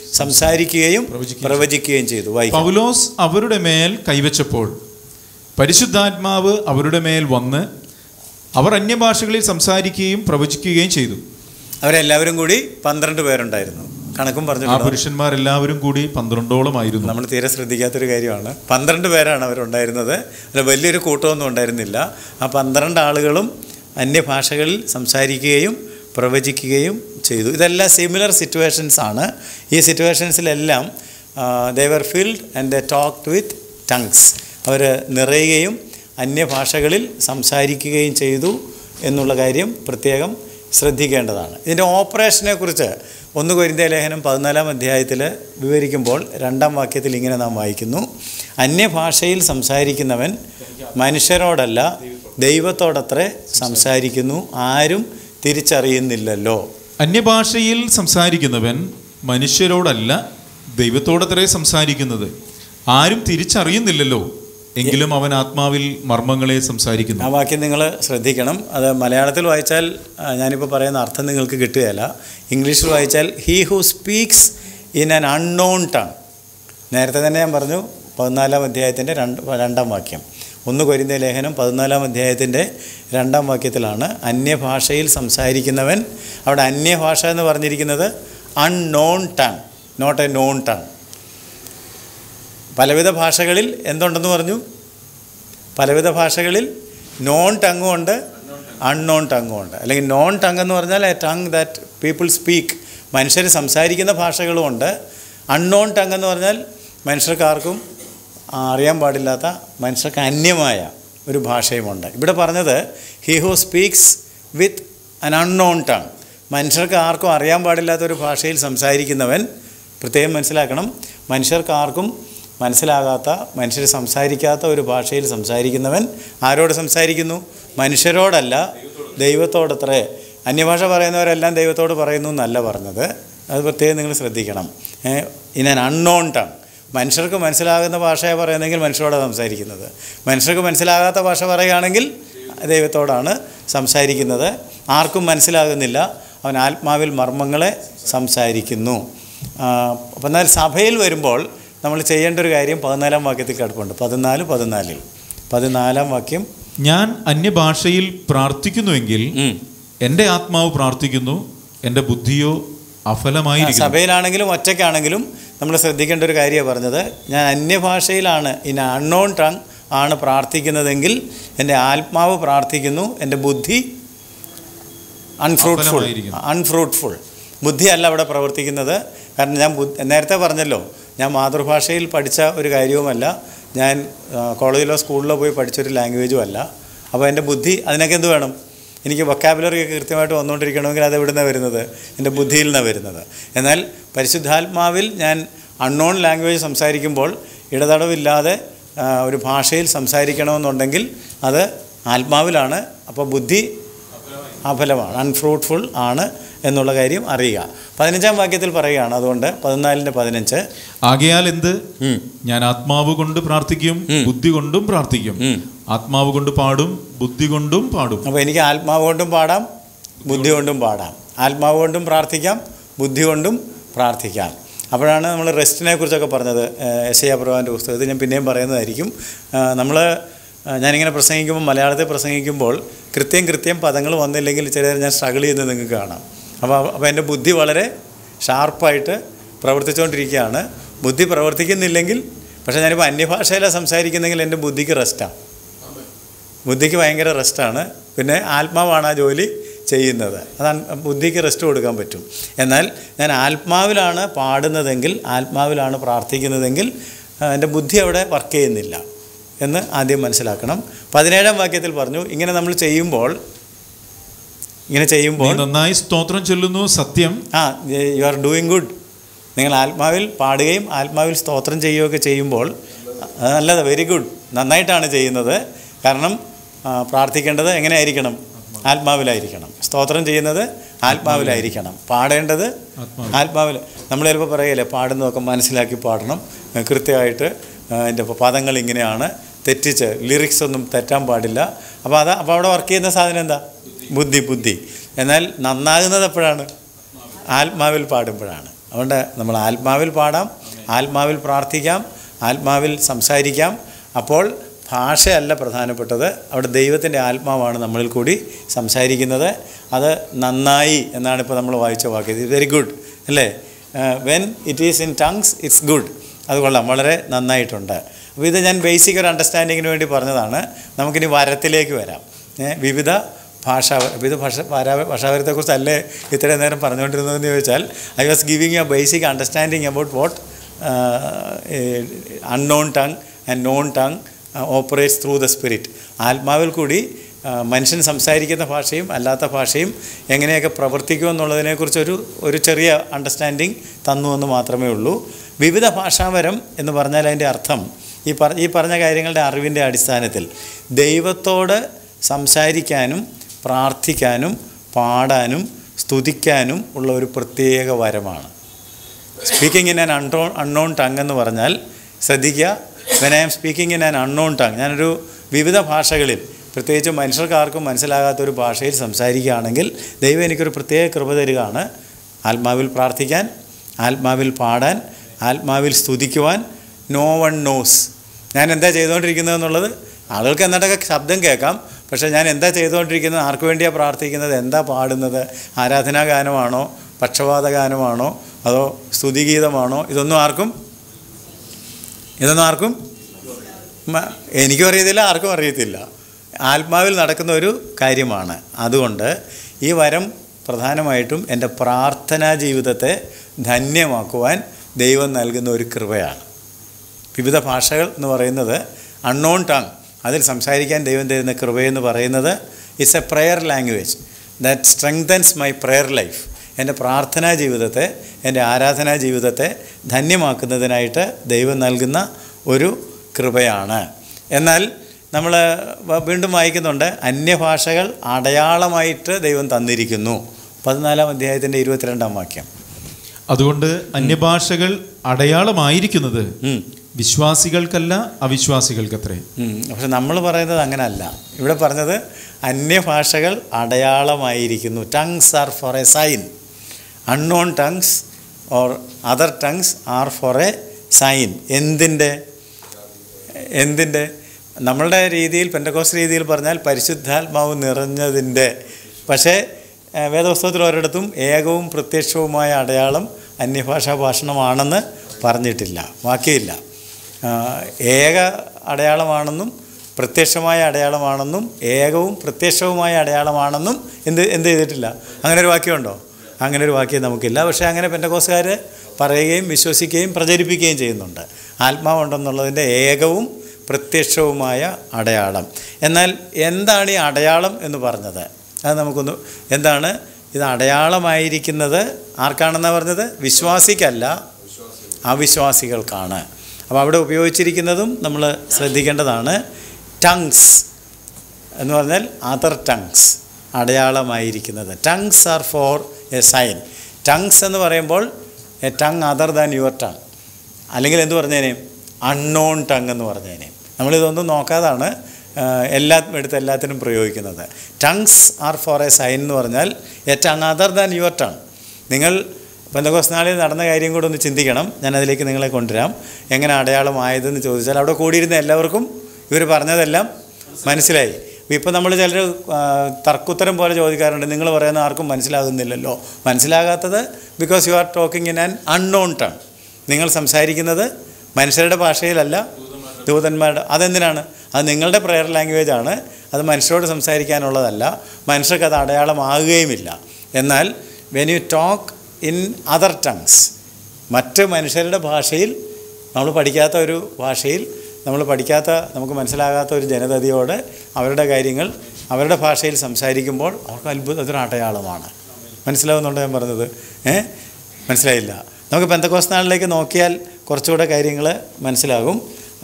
[SPEAKER 1] സംസാരിക്കുകയും പ്രവചിക്കുകയും ചെയ്തു വായിക്കാം
[SPEAKER 2] പൗലോസ് അവരുടെ മേൽ കൈവച്ചപ്പോൾ പരിശുദ്ധാത്മാവ് അവരുടെ മേൽ വന്ന് അവർ അന്യഭാഷകളിൽ സംസാരിക്കുകയും പ്രവചിക്കുകയും ചെയ്തു
[SPEAKER 1] അവരെല്ലാവരും കൂടി പന്ത്രണ്ട് പേരുണ്ടായിരുന്നു കണക്കും
[SPEAKER 2] ആ
[SPEAKER 1] പറഞ്ഞു
[SPEAKER 2] പുരുഷന്മാരെല്ലാവരും കൂടി പന്ത്രണ്ടോളമായിരുന്നു
[SPEAKER 1] നമ്മൾ തീരെ ശ്രദ്ധിക്കാത്തൊരു കാര്യമാണ് പന്ത്രണ്ട് പേരാണ് അവരുണ്ടായിരുന്നത് അല്ല വലിയൊരു കൂട്ടമൊന്നും ഉണ്ടായിരുന്നില്ല ആ പന്ത്രണ്ട് ആളുകളും അന്യഭാഷകളിൽ സംസാരിക്കുകയും പ്രവചിക്കുകയും ചെയ്തു ഇതെല്ലാം സിമിലർ സിറ്റുവേഷൻസ് ആണ് ഈ സിറ്റുവേഷൻസിലെല്ലാം they were filled and they talked with tongues അവർ നിറയുകയും അന്യഭാഷകളിൽ സംസാരിക്കുകയും ചെയ്തു എന്നുള്ള കാര്യം പ്രത്യേകം ശ്രദ്ധിക്കേണ്ടതാണ് ഇതിൻ്റെ ഓപ്പറേഷനെ കുറിച്ച് ഒന്ന് കൊരിന്ത ലേഖനം പതിനാലാം അധ്യായത്തിൽ വിവരിക്കുമ്പോൾ രണ്ടാം വാക്യത്തിൽ ഇങ്ങനെ നാം വായിക്കുന്നു അന്യഭാഷയിൽ സംസാരിക്കുന്നവൻ മനുഷ്യരോടല്ല ദൈവത്തോടത്രേ സംസാരിക്കുന്നു ആരും തിരിച്ചറിയുന്നില്ലല്ലോ
[SPEAKER 2] അന്യഭാഷയിൽ സംസാരിക്കുന്നവൻ മനുഷ്യരോടല്ല ദൈവത്തോടത്രേ സംസാരിക്കുന്നത് ആരും തിരിച്ചറിയുന്നില്ലല്ലോ എങ്കിലും അവൻ ആത്മാവിൽ മർമ്മങ്ങളെ സംസാരിക്കുന്നു
[SPEAKER 1] ആ വാക്യം നിങ്ങൾ ശ്രദ്ധിക്കണം അത് മലയാളത്തിൽ വായിച്ചാൽ ആ, ഞാനിപ്പോൾ പറയുന്ന അർത്ഥം നിങ്ങൾക്ക് കിട്ടുകയില്ല ഇംഗ്ലീഷിൽ വായിച്ചാൽ he who speaks in an unknown tongue നേരത്തെ തന്നെ ഞാൻ പറഞ്ഞു പതിനാലാം അധ്യായത്തിൻ്റെ രണ്ട് രണ്ടാം വാക്യം ഒന്ന് കൊരിന്ത ലേഖനം പതിനാലാം അധ്യായത്തിൻ്റെ രണ്ടാം വാക്യത്തിലാണ് അന്യഭാഷയിൽ സംസാരിക്കുന്നവൻ അവിടെ അന്യഭാഷ എന്ന് പറഞ്ഞിരിക്കുന്നത് unknown tongue not a known tongue പലവിധ ഭാഷകളിൽ എന്തുണ്ടെന്ന് പറഞ്ഞു പലവിധ ഭാഷകളിൽ നോൺ ടങ്ങും ഉണ്ട് അൺനോൺ ടങ്ങും ഉണ്ട് അല്ലെങ്കിൽ നോൺ ടങ് എന്ന് പറഞ്ഞാൽ a tongue that people speak മനുഷ്യർ സംസാരിക്കുന്ന ഭാഷകളും ഉണ്ട് അൺനോൺ ടങ് എന്ന് പറഞ്ഞാൽ മനുഷ്യർക്ക് ആർക്കും അറിയാൻ പാടില്ലാത്ത മനുഷ്യർക്ക് അന്യമായ ഒരു ഭാഷയുമുണ്ട് ഇവിടെ പറഞ്ഞത് ഹി ഹു സ്പീക്സ് വിത്ത് അൻ അൺനോൺ ടങ് മനുഷ്യർക്ക് ആർക്കും അറിയാൻ പാടില്ലാത്ത ഒരു ഭാഷയിൽ സംസാരിക്കുന്നവൻ പ്രത്യേകം മനസ്സിലാക്കണം മനുഷ്യർക്ക് ആർക്കും മനസ്സിലാകാത്ത മനുഷ്യർ സംസാരിക്കാത്ത ഒരു ഭാഷയിൽ സംസാരിക്കുന്നവൻ ആരോട് സംസാരിക്കുന്നു മനുഷ്യരോടല്ല ദൈവത്തോടത്രേ അന്യഭാഷ പറയുന്നവരെല്ലാം ദൈവത്തോട് പറയുന്നു എന്നല്ല പറഞ്ഞത് അത് പ്രത്യേകം നിങ്ങൾ ശ്രദ്ധിക്കണം ഇൻ ആൻ അൺനോൺ ടങ് മനുഷ്യർക്ക് മനസ്സിലാകുന്ന ഭാഷയാണ് പറയുന്നതെങ്കിൽ മനുഷ്യരോടാണ് സംസാരിക്കുന്നത് മനുഷ്യർക്ക് മനസ്സിലാകാത്ത ഭാഷ പറയുകയാണെങ്കിൽ ദൈവത്തോടാണ് സംസാരിക്കുന്നത് ആർക്കും മനസ്സിലാകുന്നില്ല അവൻ ആത്മാവിൽ മർമ്മങ്ങളെ സംസാരിക്കുന്നു അപ്പം എന്നാൽ സഭയിൽ വരുമ്പോൾ നമ്മൾ ചെയ്യേണ്ട ഒരു കാര്യം പതിനാലാം വാക്യത്തിൽ കിടപ്പുണ്ട് പതിനാല് പതിനാലിൽ പതിനാലാം വാക്യം
[SPEAKER 2] ഞാൻ അന്യഭാഷയിൽ പ്രാർത്ഥിക്കുന്നുവെങ്കിൽ
[SPEAKER 1] ഉം.
[SPEAKER 2] എൻ്റെ ആത്മാവ് പ്രാർത്ഥിക്കുന്നു എൻ്റെ ബുദ്ധിയോ അഫലമായിരിക്കുന്നു
[SPEAKER 1] സഭയിലാണെങ്കിലും ഒറ്റയ്ക്കാണെങ്കിലും നമ്മൾ ശ്രദ്ധിക്കേണ്ട ഒരു കാര്യമാണ് പറഞ്ഞത് ഞാൻ അന്യഭാഷയിലാണ് ഇൻ അൺനോൺ ടങ് ആണ് പ്രാർത്ഥിക്കുന്നതെങ്കിൽ എൻ്റെ ആത്മാവ് പ്രാർത്ഥിക്കുന്നു എൻ്റെ ബുദ്ധി അൺഫ്രൂട്ട്ഫുൾ
[SPEAKER 2] അഫലമായിരിക്കുന്നു.
[SPEAKER 1] അൺഫ്രൂട്ട്ഫുൾ ബുദ്ധിയല്ല അവിടെ പ്രവർത്തിക്കുന്നത് കാരണം ഞാൻ ബുദ്ധ- നേരത്തെ പറഞ്ഞല്ലോ ഞാൻ മാതൃഭാഷയിൽ പഠിച്ച ഒരു കാര്യവുമല്ല ഞാൻ ആ, കോളേജിലോ സ്കൂളിലോ പോയി പഠിച്ചൊരു ലാംഗ്വേജും അല്ല അപ്പോൾ എൻ്റെ ബുദ്ധി അതിനൊക്കെ എന്ത് വേണം എനിക്ക് വൊക്കാബുലറി ഒക്കെ കൃത്യമായിട്ട് വന്നുകൊണ്ടിരിക്കണമെങ്കിൽ അത് എവിടെ നിന്നാണ് വരുന്നത് എൻ്റെ ബുദ്ധിയിൽ നിന്നാണ് വരുന്നത് എന്നാൽ പരിശുദ്ധാത്മാവിൽ ഞാൻ അൺനോൺ ലാംഗ്വേജ് സംസാരിക്കുമ്പോൾ ഇടതടവില്ലാതെ ആ, ഒരു ഭാഷയിൽ സംസാരിക്കണമെന്നുണ്ടെങ്കിൽ അത് ആത്മാവിലാണ് അപ്പോൾ ബുദ്ധി അഫലമാണ് അൺഫ്രൂട്ട്ഫുൾ ആണ് എന്നുള്ള കാര്യം അറിയുക പതിനഞ്ചാം വാക്യത്തിൽ പറയുകയാണ് അതുകൊണ്ട് പതിനാലിൻ്റെ പതിനഞ്ച്
[SPEAKER 2] ആകയാൽ എന്ത്
[SPEAKER 1] ഉം.
[SPEAKER 2] ഞാൻ ആത്മാവ് കൊണ്ട് പ്രാർത്ഥിക്കും
[SPEAKER 1] ഉം.
[SPEAKER 2] ബുദ്ധി കൊണ്ടും പ്രാർത്ഥിക്കും
[SPEAKER 1] ഉം.
[SPEAKER 2] ആത്മാവ് കൊണ്ട് പാടും ബുദ്ധി കൊണ്ടും പാടും
[SPEAKER 1] അപ്പോൾ എനിക്ക് ആത്മാവ് കൊണ്ടും പാടാം ബുദ്ധി കൊണ്ടും പാടാം ആത്മാവ് കൊണ്ടും പ്രാർത്ഥിക്കാം ബുദ്ധി കൊണ്ടും പ്രാർത്ഥിക്കാം അപ്പോഴാണ് നമ്മൾ റെസ്റ്റിനെ കുറിച്ചൊക്കെ പറഞ്ഞത് എസ് ഐ പ്രഭാൻ്റെ പുസ്തകത്തിൽ ഞാൻ പിന്നെയും പറയുന്നതായിരിക്കും നമ്മൾ ഞാനിങ്ങനെ പ്രസംഗിക്കുമ്പോൾ മലയാളത്തിൽ പ്രസംഗിക്കുമ്പോൾ കൃത്യം കൃത്യം പദങ്ങൾ വന്നില്ലെങ്കിൽ ചില ഞാൻ സ്ട്രഗിൾ ചെയ്യുന്നത് നിങ്ങൾക്ക് കാണാം അപ്പോൾ അപ്പോൾ എൻ്റെ ബുദ്ധി വളരെ ഷാർപ്പായിട്ട് പ്രവർത്തിച്ചുകൊണ്ടിരിക്കുകയാണ് ബുദ്ധി പ്രവർത്തിക്കുന്നില്ലെങ്കിൽ പക്ഷേ ഞാനിപ്പോൾ അന്യഭാഷയിലാണ് സംസാരിക്കുന്നെങ്കിൽ എൻ്റെ ബുദ്ധിക്ക് റെസ്റ്റാണ് ബുദ്ധിക്ക് ഭയങ്കര റെസ്റ്റാണ് പിന്നെ ആത്മാവാണ് ആ ജോലി ചെയ്യുന്നത് അതാണ് ബുദ്ധിക്ക് റെസ്റ്റ് കൊടുക്കാൻ പറ്റും എന്നാൽ ഞാൻ ആത്മാവിലാണ് പാടുന്നതെങ്കിൽ ആത്മാവിലാണ് പ്രാർത്ഥിക്കുന്നതെങ്കിൽ ആ, എൻ്റെ ബുദ്ധി അവിടെ വർക്ക് ചെയ്യുന്നില്ല എന്ന് ആദ്യം മനസ്സിലാക്കണം പതിനേഴാം വാക്യത്തിൽ പറഞ്ഞു ഇങ്ങനെ നമ്മൾ ചെയ്യുമ്പോൾ ഇങ്ങനെ
[SPEAKER 2] നീ
[SPEAKER 1] ചെയ്യുമ്പോൾ
[SPEAKER 2] നന്നായി സ്തോത്രം ചൊല്ലുന്നു സത്യം
[SPEAKER 1] ആ യു ആർ ഡൂയിങ് ഗുഡ് നിങ്ങൾ ആത്മാവിൽ പാടുകയും ആത്മാവിൽ സ്തോത്രം ചെയ്യുകയൊക്കെ ചെയ്യുമ്പോൾ അത് നല്ലത് വെരി ഗുഡ് നന്നായിട്ടാണ് ചെയ്യുന്നത് കാരണം ആ, പ്രാർത്ഥിക്കേണ്ടത് എങ്ങനെയായിരിക്കണം ആത്മാവിലായിരിക്കണം സ്തോത്രം ചെയ്യുന്നത് ആത്മാവിലായിരിക്കണം പാടേണ്ടത്
[SPEAKER 2] ആത്മാവിൽ.
[SPEAKER 1] ആത്മാവിൽ നമ്മൾ ചിലപ്പോൾ പറയല്ലേ പാടുന്നതൊക്കെ മനസ്സിലാക്കി പാടണം ആ, കൃത്യമായിട്ട് അതിൻ്റെ പദങ്ങൾ ഇങ്ങനെയാണ് തെറ്റിച്ച് ലിറിക്സ് ഒന്നും തെറ്റാൻ പാടില്ല അപ്പോൾ അതാ അപ്പോൾ അവിടെ വർക്ക് ചെയ്യുന്ന സാധനം എന്താ ബുദ്ധി ബുദ്ധി എന്നാൽ നന്നാകുന്നത് എപ്പോഴാണ് ആത്മാവിൽ പാടുമ്പോഴാണ് അതുകൊണ്ട് നമ്മൾ ആത്മാവിൽ പാടാം ആത്മാവിൽ പ്രാർത്ഥിക്കാം ആത്മാവിൽ സംസാരിക്കാം അപ്പോൾ ഭാഷയല്ല പ്രധാനപ്പെട്ടത് അവിടെ ദൈവത്തിൻ്റെ ആത്മാവാണ് നമ്മളിൽ കൂടി സംസാരിക്കുന്നത് അത് നന്നായി എന്നാണ് ഇപ്പോൾ നമ്മൾ വായിച്ച വാക്ക് ഇത് വെരി ഗുഡ് അല്ലേ when it is in tongues it's good അത് കൊള്ളാം വളരെ നന്നായിട്ടുണ്ട് അപ്പോൾ ഇത് ഞാൻ ബേസിക് ഒരു അണ്ടർസ്റ്റാൻഡിങ്ങിന് വേണ്ടി പറഞ്ഞതാണ് നമുക്കിനി വരത്തിലേക്ക് വരാം ഏ, വിവിധ ഭാഷ വിവിധ ഭാഷ ഭാഷാ ഭാഷാവരത്തെക്കുറിച്ചല്ലേ ഇത്രയും നേരം പറഞ്ഞുകൊണ്ടിരുന്നതെന്ന് ചോദിച്ചാൽ I was giving a basic understanding about what unknown tongue and known tongue operates through the spirit ആത്മാവിൽ കൂടി ആ, മനുഷ്യൻ സംസാരിക്കുന്ന ഭാഷയും അല്ലാത്ത ഭാഷയും എങ്ങനെയൊക്കെ പ്രവർത്തിക്കും എന്നുള്ളതിനെക്കുറിച്ചൊരു ഒരു ചെറിയ അണ്ടർസ്റ്റാൻഡിങ് തന്നു എന്ന് മാത്രമേ ഉള്ളൂ വിവിധ ഭാഷാവരം എന്ന് പറഞ്ഞാൽ അതിൻ്റെ അർത്ഥം ഈ പറ ഈ പറഞ്ഞ കാര്യങ്ങളുടെ അറിവിൻ്റെ അടിസ്ഥാനത്തിൽ ദൈവത്തോട് സംസാരിക്കാനും പ്രാർത്ഥിക്കാനും പാടാനും സ്തുതിക്കാനും ഉള്ള ഒരു പ്രത്യേക വരമാണ് സ്പീക്കിംഗ് ഇൻ ആൻ അൺടോൺ അൺനോൺ ടങ് എന്ന് പറഞ്ഞാൽ ശ്രദ്ധിക്കുക when I'm speaking in an unknown tongue ഞാനൊരു വിവിധ ഭാഷകളിൽ പ്രത്യേകിച്ച് മനുഷ്യർക്കാർക്കും മനസ്സിലാകാത്ത ഒരു ഭാഷയിൽ സംസാരിക്കുകയാണെങ്കിൽ ദൈവം എനിക്കൊരു പ്രത്യേക കൃപ തരികയാണ് ആത്മാവിൽ പ്രാർത്ഥിക്കാൻ ആത്മാവിൽ പാടാൻ ആത്മാവിൽ സ്തുതിക്കുവാൻ നോ വൺ നോസ് ഞാൻ എന്താ ചെയ്തുകൊണ്ടിരിക്കുന്നത് എന്നുള്ളത് ആളുകൾക്ക് എന്നിട്ടൊക്കെ ശബ്ദം കേൾക്കാം പക്ഷേ ഞാൻ എന്താ ചെയ്തുകൊണ്ടിരിക്കുന്നത് ആർക്ക് വേണ്ടിയാണ് പ്രാർത്ഥിക്കുന്നത് എന്താ പാടുന്നത് ആരാധനാ ഗാനമാണോ പക്ഷപാത ഗാനമാണോ അതോ സ്തുതിഗീതമാണോ ഇതൊന്നും ആർക്കും ഇതൊന്നും ആർക്കും മ- എനിക്കും അറിയത്തില്ല ആർക്കും അറിയത്തില്ല ആത്മാവിൽ നടക്കുന്ന ഒരു കാര്യമാണ് അതുകൊണ്ട് ഈ വരം പ്രധാനമായിട്ടും എൻ്റെ പ്രാർത്ഥനാ ജീവിതത്തെ ധന്യമാക്കുവാൻ ദൈവം നൽകുന്ന ഒരു കൃപയാണ് വിവിധ ഭാഷകൾ എന്ന് പറയുന്നത് അൺനോൺ ടങ് അതിൽ സംസാരിക്കാൻ ദൈവം തരുന്ന കൃപയെന്ന് പറയുന്നത് it's a prayer language that strengthens my prayer life എൻ്റെ പ്രാർത്ഥനാ ജീവിതത്തെ എൻ്റെ ആരാധനാ ജീവിതത്തെ ധന്യമാക്കുന്നതിനായിട്ട് ദൈവം നൽകുന്ന ഒരു കൃപയാണ് എന്നാൽ നമ്മൾ വീണ്ടും വായിക്കുന്നുണ്ട് അന്യഭാഷകൾ അടയാളമായിട്ട് ദൈവം തന്നിരിക്കുന്നു പതിനാലാം അധ്യായത്തിൻ്റെ ഇരുപത്തിരണ്ടാം വാക്യം
[SPEAKER 2] അതുകൊണ്ട് അന്യഭാഷകൾ അടയാളമായിരിക്കുന്നത്
[SPEAKER 1] ഉം.
[SPEAKER 2] വിശ്വാസികൾക്കല്ല അവിശ്വാസികൾക്കത്രേ
[SPEAKER 1] ഉം. പക്ഷെ നമ്മൾ പറയുന്നത് അങ്ങനല്ല ഇവിടെ പറഞ്ഞത് അന്യഭാഷകൾ അടയാളമായിരിക്കുന്നു tongues are for a sign unknown tongues or other tongues are for a sign എന്തിൻ്റെ എന്തിൻ്റെ നമ്മളുടെ രീതിയിൽ പെൻഡക്കോസ് രീതിയിൽ പറഞ്ഞാൽ പരിശുദ്ധാത്മാവ് നിറഞ്ഞതിൻ്റെ പക്ഷേ ഏഹ്, വേദപുസ്തകത്തിൽ ഒരിടത്തും ഏകവും പ്രത്യക്ഷവുമായ അടയാളം അന്യഭാഷാ ഭാഷണമാണെന്ന് പറഞ്ഞിട്ടില്ല വാക്കിയില്ല ആഹ്, ഏക അടയാളമാണെന്നും പ്രത്യക്ഷമായ അടയാളമാണെന്നും ഏകവും പ്രത്യക്ഷവുമായ അടയാളമാണെന്നും എന്ത് എന്ത് ചെയ്തിട്ടില്ല അങ്ങനെ ഒരു വാക്യമുണ്ടോ അങ്ങനെ ഒരു വാക്യം നമുക്കില്ല പക്ഷേ അങ്ങനെ പെൻഡക്കോസുകാർ പറയുകയും വിശ്വസിക്കുകയും പ്രചരിപ്പിക്കുകയും ചെയ്യുന്നുണ്ട് ആത്മാവുണ്ടെന്നുള്ളതിൻ്റെ ഏകവും പ്രത്യക്ഷവുമായ അടയാളം എന്നാൽ എന്താണ് ഈ അടയാളം എന്ന് പറഞ്ഞത് അത് നമുക്കൊന്ന് എന്താണ് ഇത് അടയാളമായിരിക്കുന്നത് ആർക്കാണെന്നാണ് പറഞ്ഞത് വിശ്വാസിക്കല്ല അവിശ്വാസികൾക്കാണ് അപ്പോൾ അവിടെ ഉപയോഗിച്ചിരിക്കുന്നതും നമ്മൾ ശ്രദ്ധിക്കേണ്ടതാണ് ടങ്സ് എന്ന് പറഞ്ഞാൽ അതർ ടങ്സ് അടയാളമായിരിക്കുന്നത് tongues are for a sign tongues എന്ന് പറയുമ്പോൾ a tongue other than your tongue അല്ലെങ്കിൽ എന്ത് പറഞ്ഞേനെ അൺനോൺ ടങ് എന്ന് പറഞ്ഞേനെ നമ്മളിതൊന്നും നോക്കാതാണ് ആ, എല്ലാ എടുത്ത് എല്ലാത്തിനും പ്രയോഗിക്കുന്നത് tongues are for a sign എന്ന് പറഞ്ഞാൽ a tongue other than your tongue നിങ്ങൾ പെന്തകോസ് നാളിൽ നടന്ന കാര്യം കൂടെ ഒന്ന് ചിന്തിക്കണം ഞാൻ അതിലേക്ക് നിങ്ങളെ കൊണ്ടുവരാം എങ്ങനെ അടയാളമായതെന്ന് ചോദിച്ചാൽ അവിടെ കൂടിയിരുന്ന എല്ലാവർക്കും ഇവർ പറഞ്ഞതെല്ലാം മനസ്സിലായി ഇപ്പം നമ്മൾ ചിലർ തർക്കുത്തരം പോലെ ചോദിക്കാറുണ്ട് നിങ്ങൾ പറയുന്ന ആർക്കും മനസ്സിലാകുന്നില്ലല്ലോ മനസ്സിലാകാത്തത് because you are talking in an unknown tongue നിങ്ങൾ സംസാരിക്കുന്നത് മനുഷ്യരുടെ ഭാഷയിലല്ല ദൂതന്മാരുടെ അതെന്തിനാണ് അത് നിങ്ങളുടെ പ്രെയർ ലാംഗ്വേജ് ആണ് അത് മനുഷ്യരോട് സംസാരിക്കാനുള്ളതല്ല മനുഷ്യർക്ക് അത് അടയാളമാകുകയുമില്ല എന്നാൽ when you talk in other tongues മറ്റ് മനുഷ്യരുടെ ഭാഷയിൽ നമ്മൾ പഠിക്കാത്ത ഒരു ഭാഷയിൽ നമ്മൾ പഠിക്കാത്ത നമുക്ക് മനസ്സിലാകാത്ത ഒരു ജനതയോട് അവരുടെ കാര്യങ്ങൾ അവരുടെ ഭാഷയിൽ സംസാരിക്കുമ്പോൾ അവർക്ക് അത്ഭുത അതൊരു അടയാളമാണ് മനസ്സിലാവുന്നുണ്ടോ ഞാൻ പറഞ്ഞത് ഏ മനസ്സിലായില്ല നമുക്ക് പെന്തക്കോസ് നാളിലേക്ക് നോക്കിയാൽ കുറച്ചുകൂടെ കാര്യങ്ങൾ മനസ്സിലാകും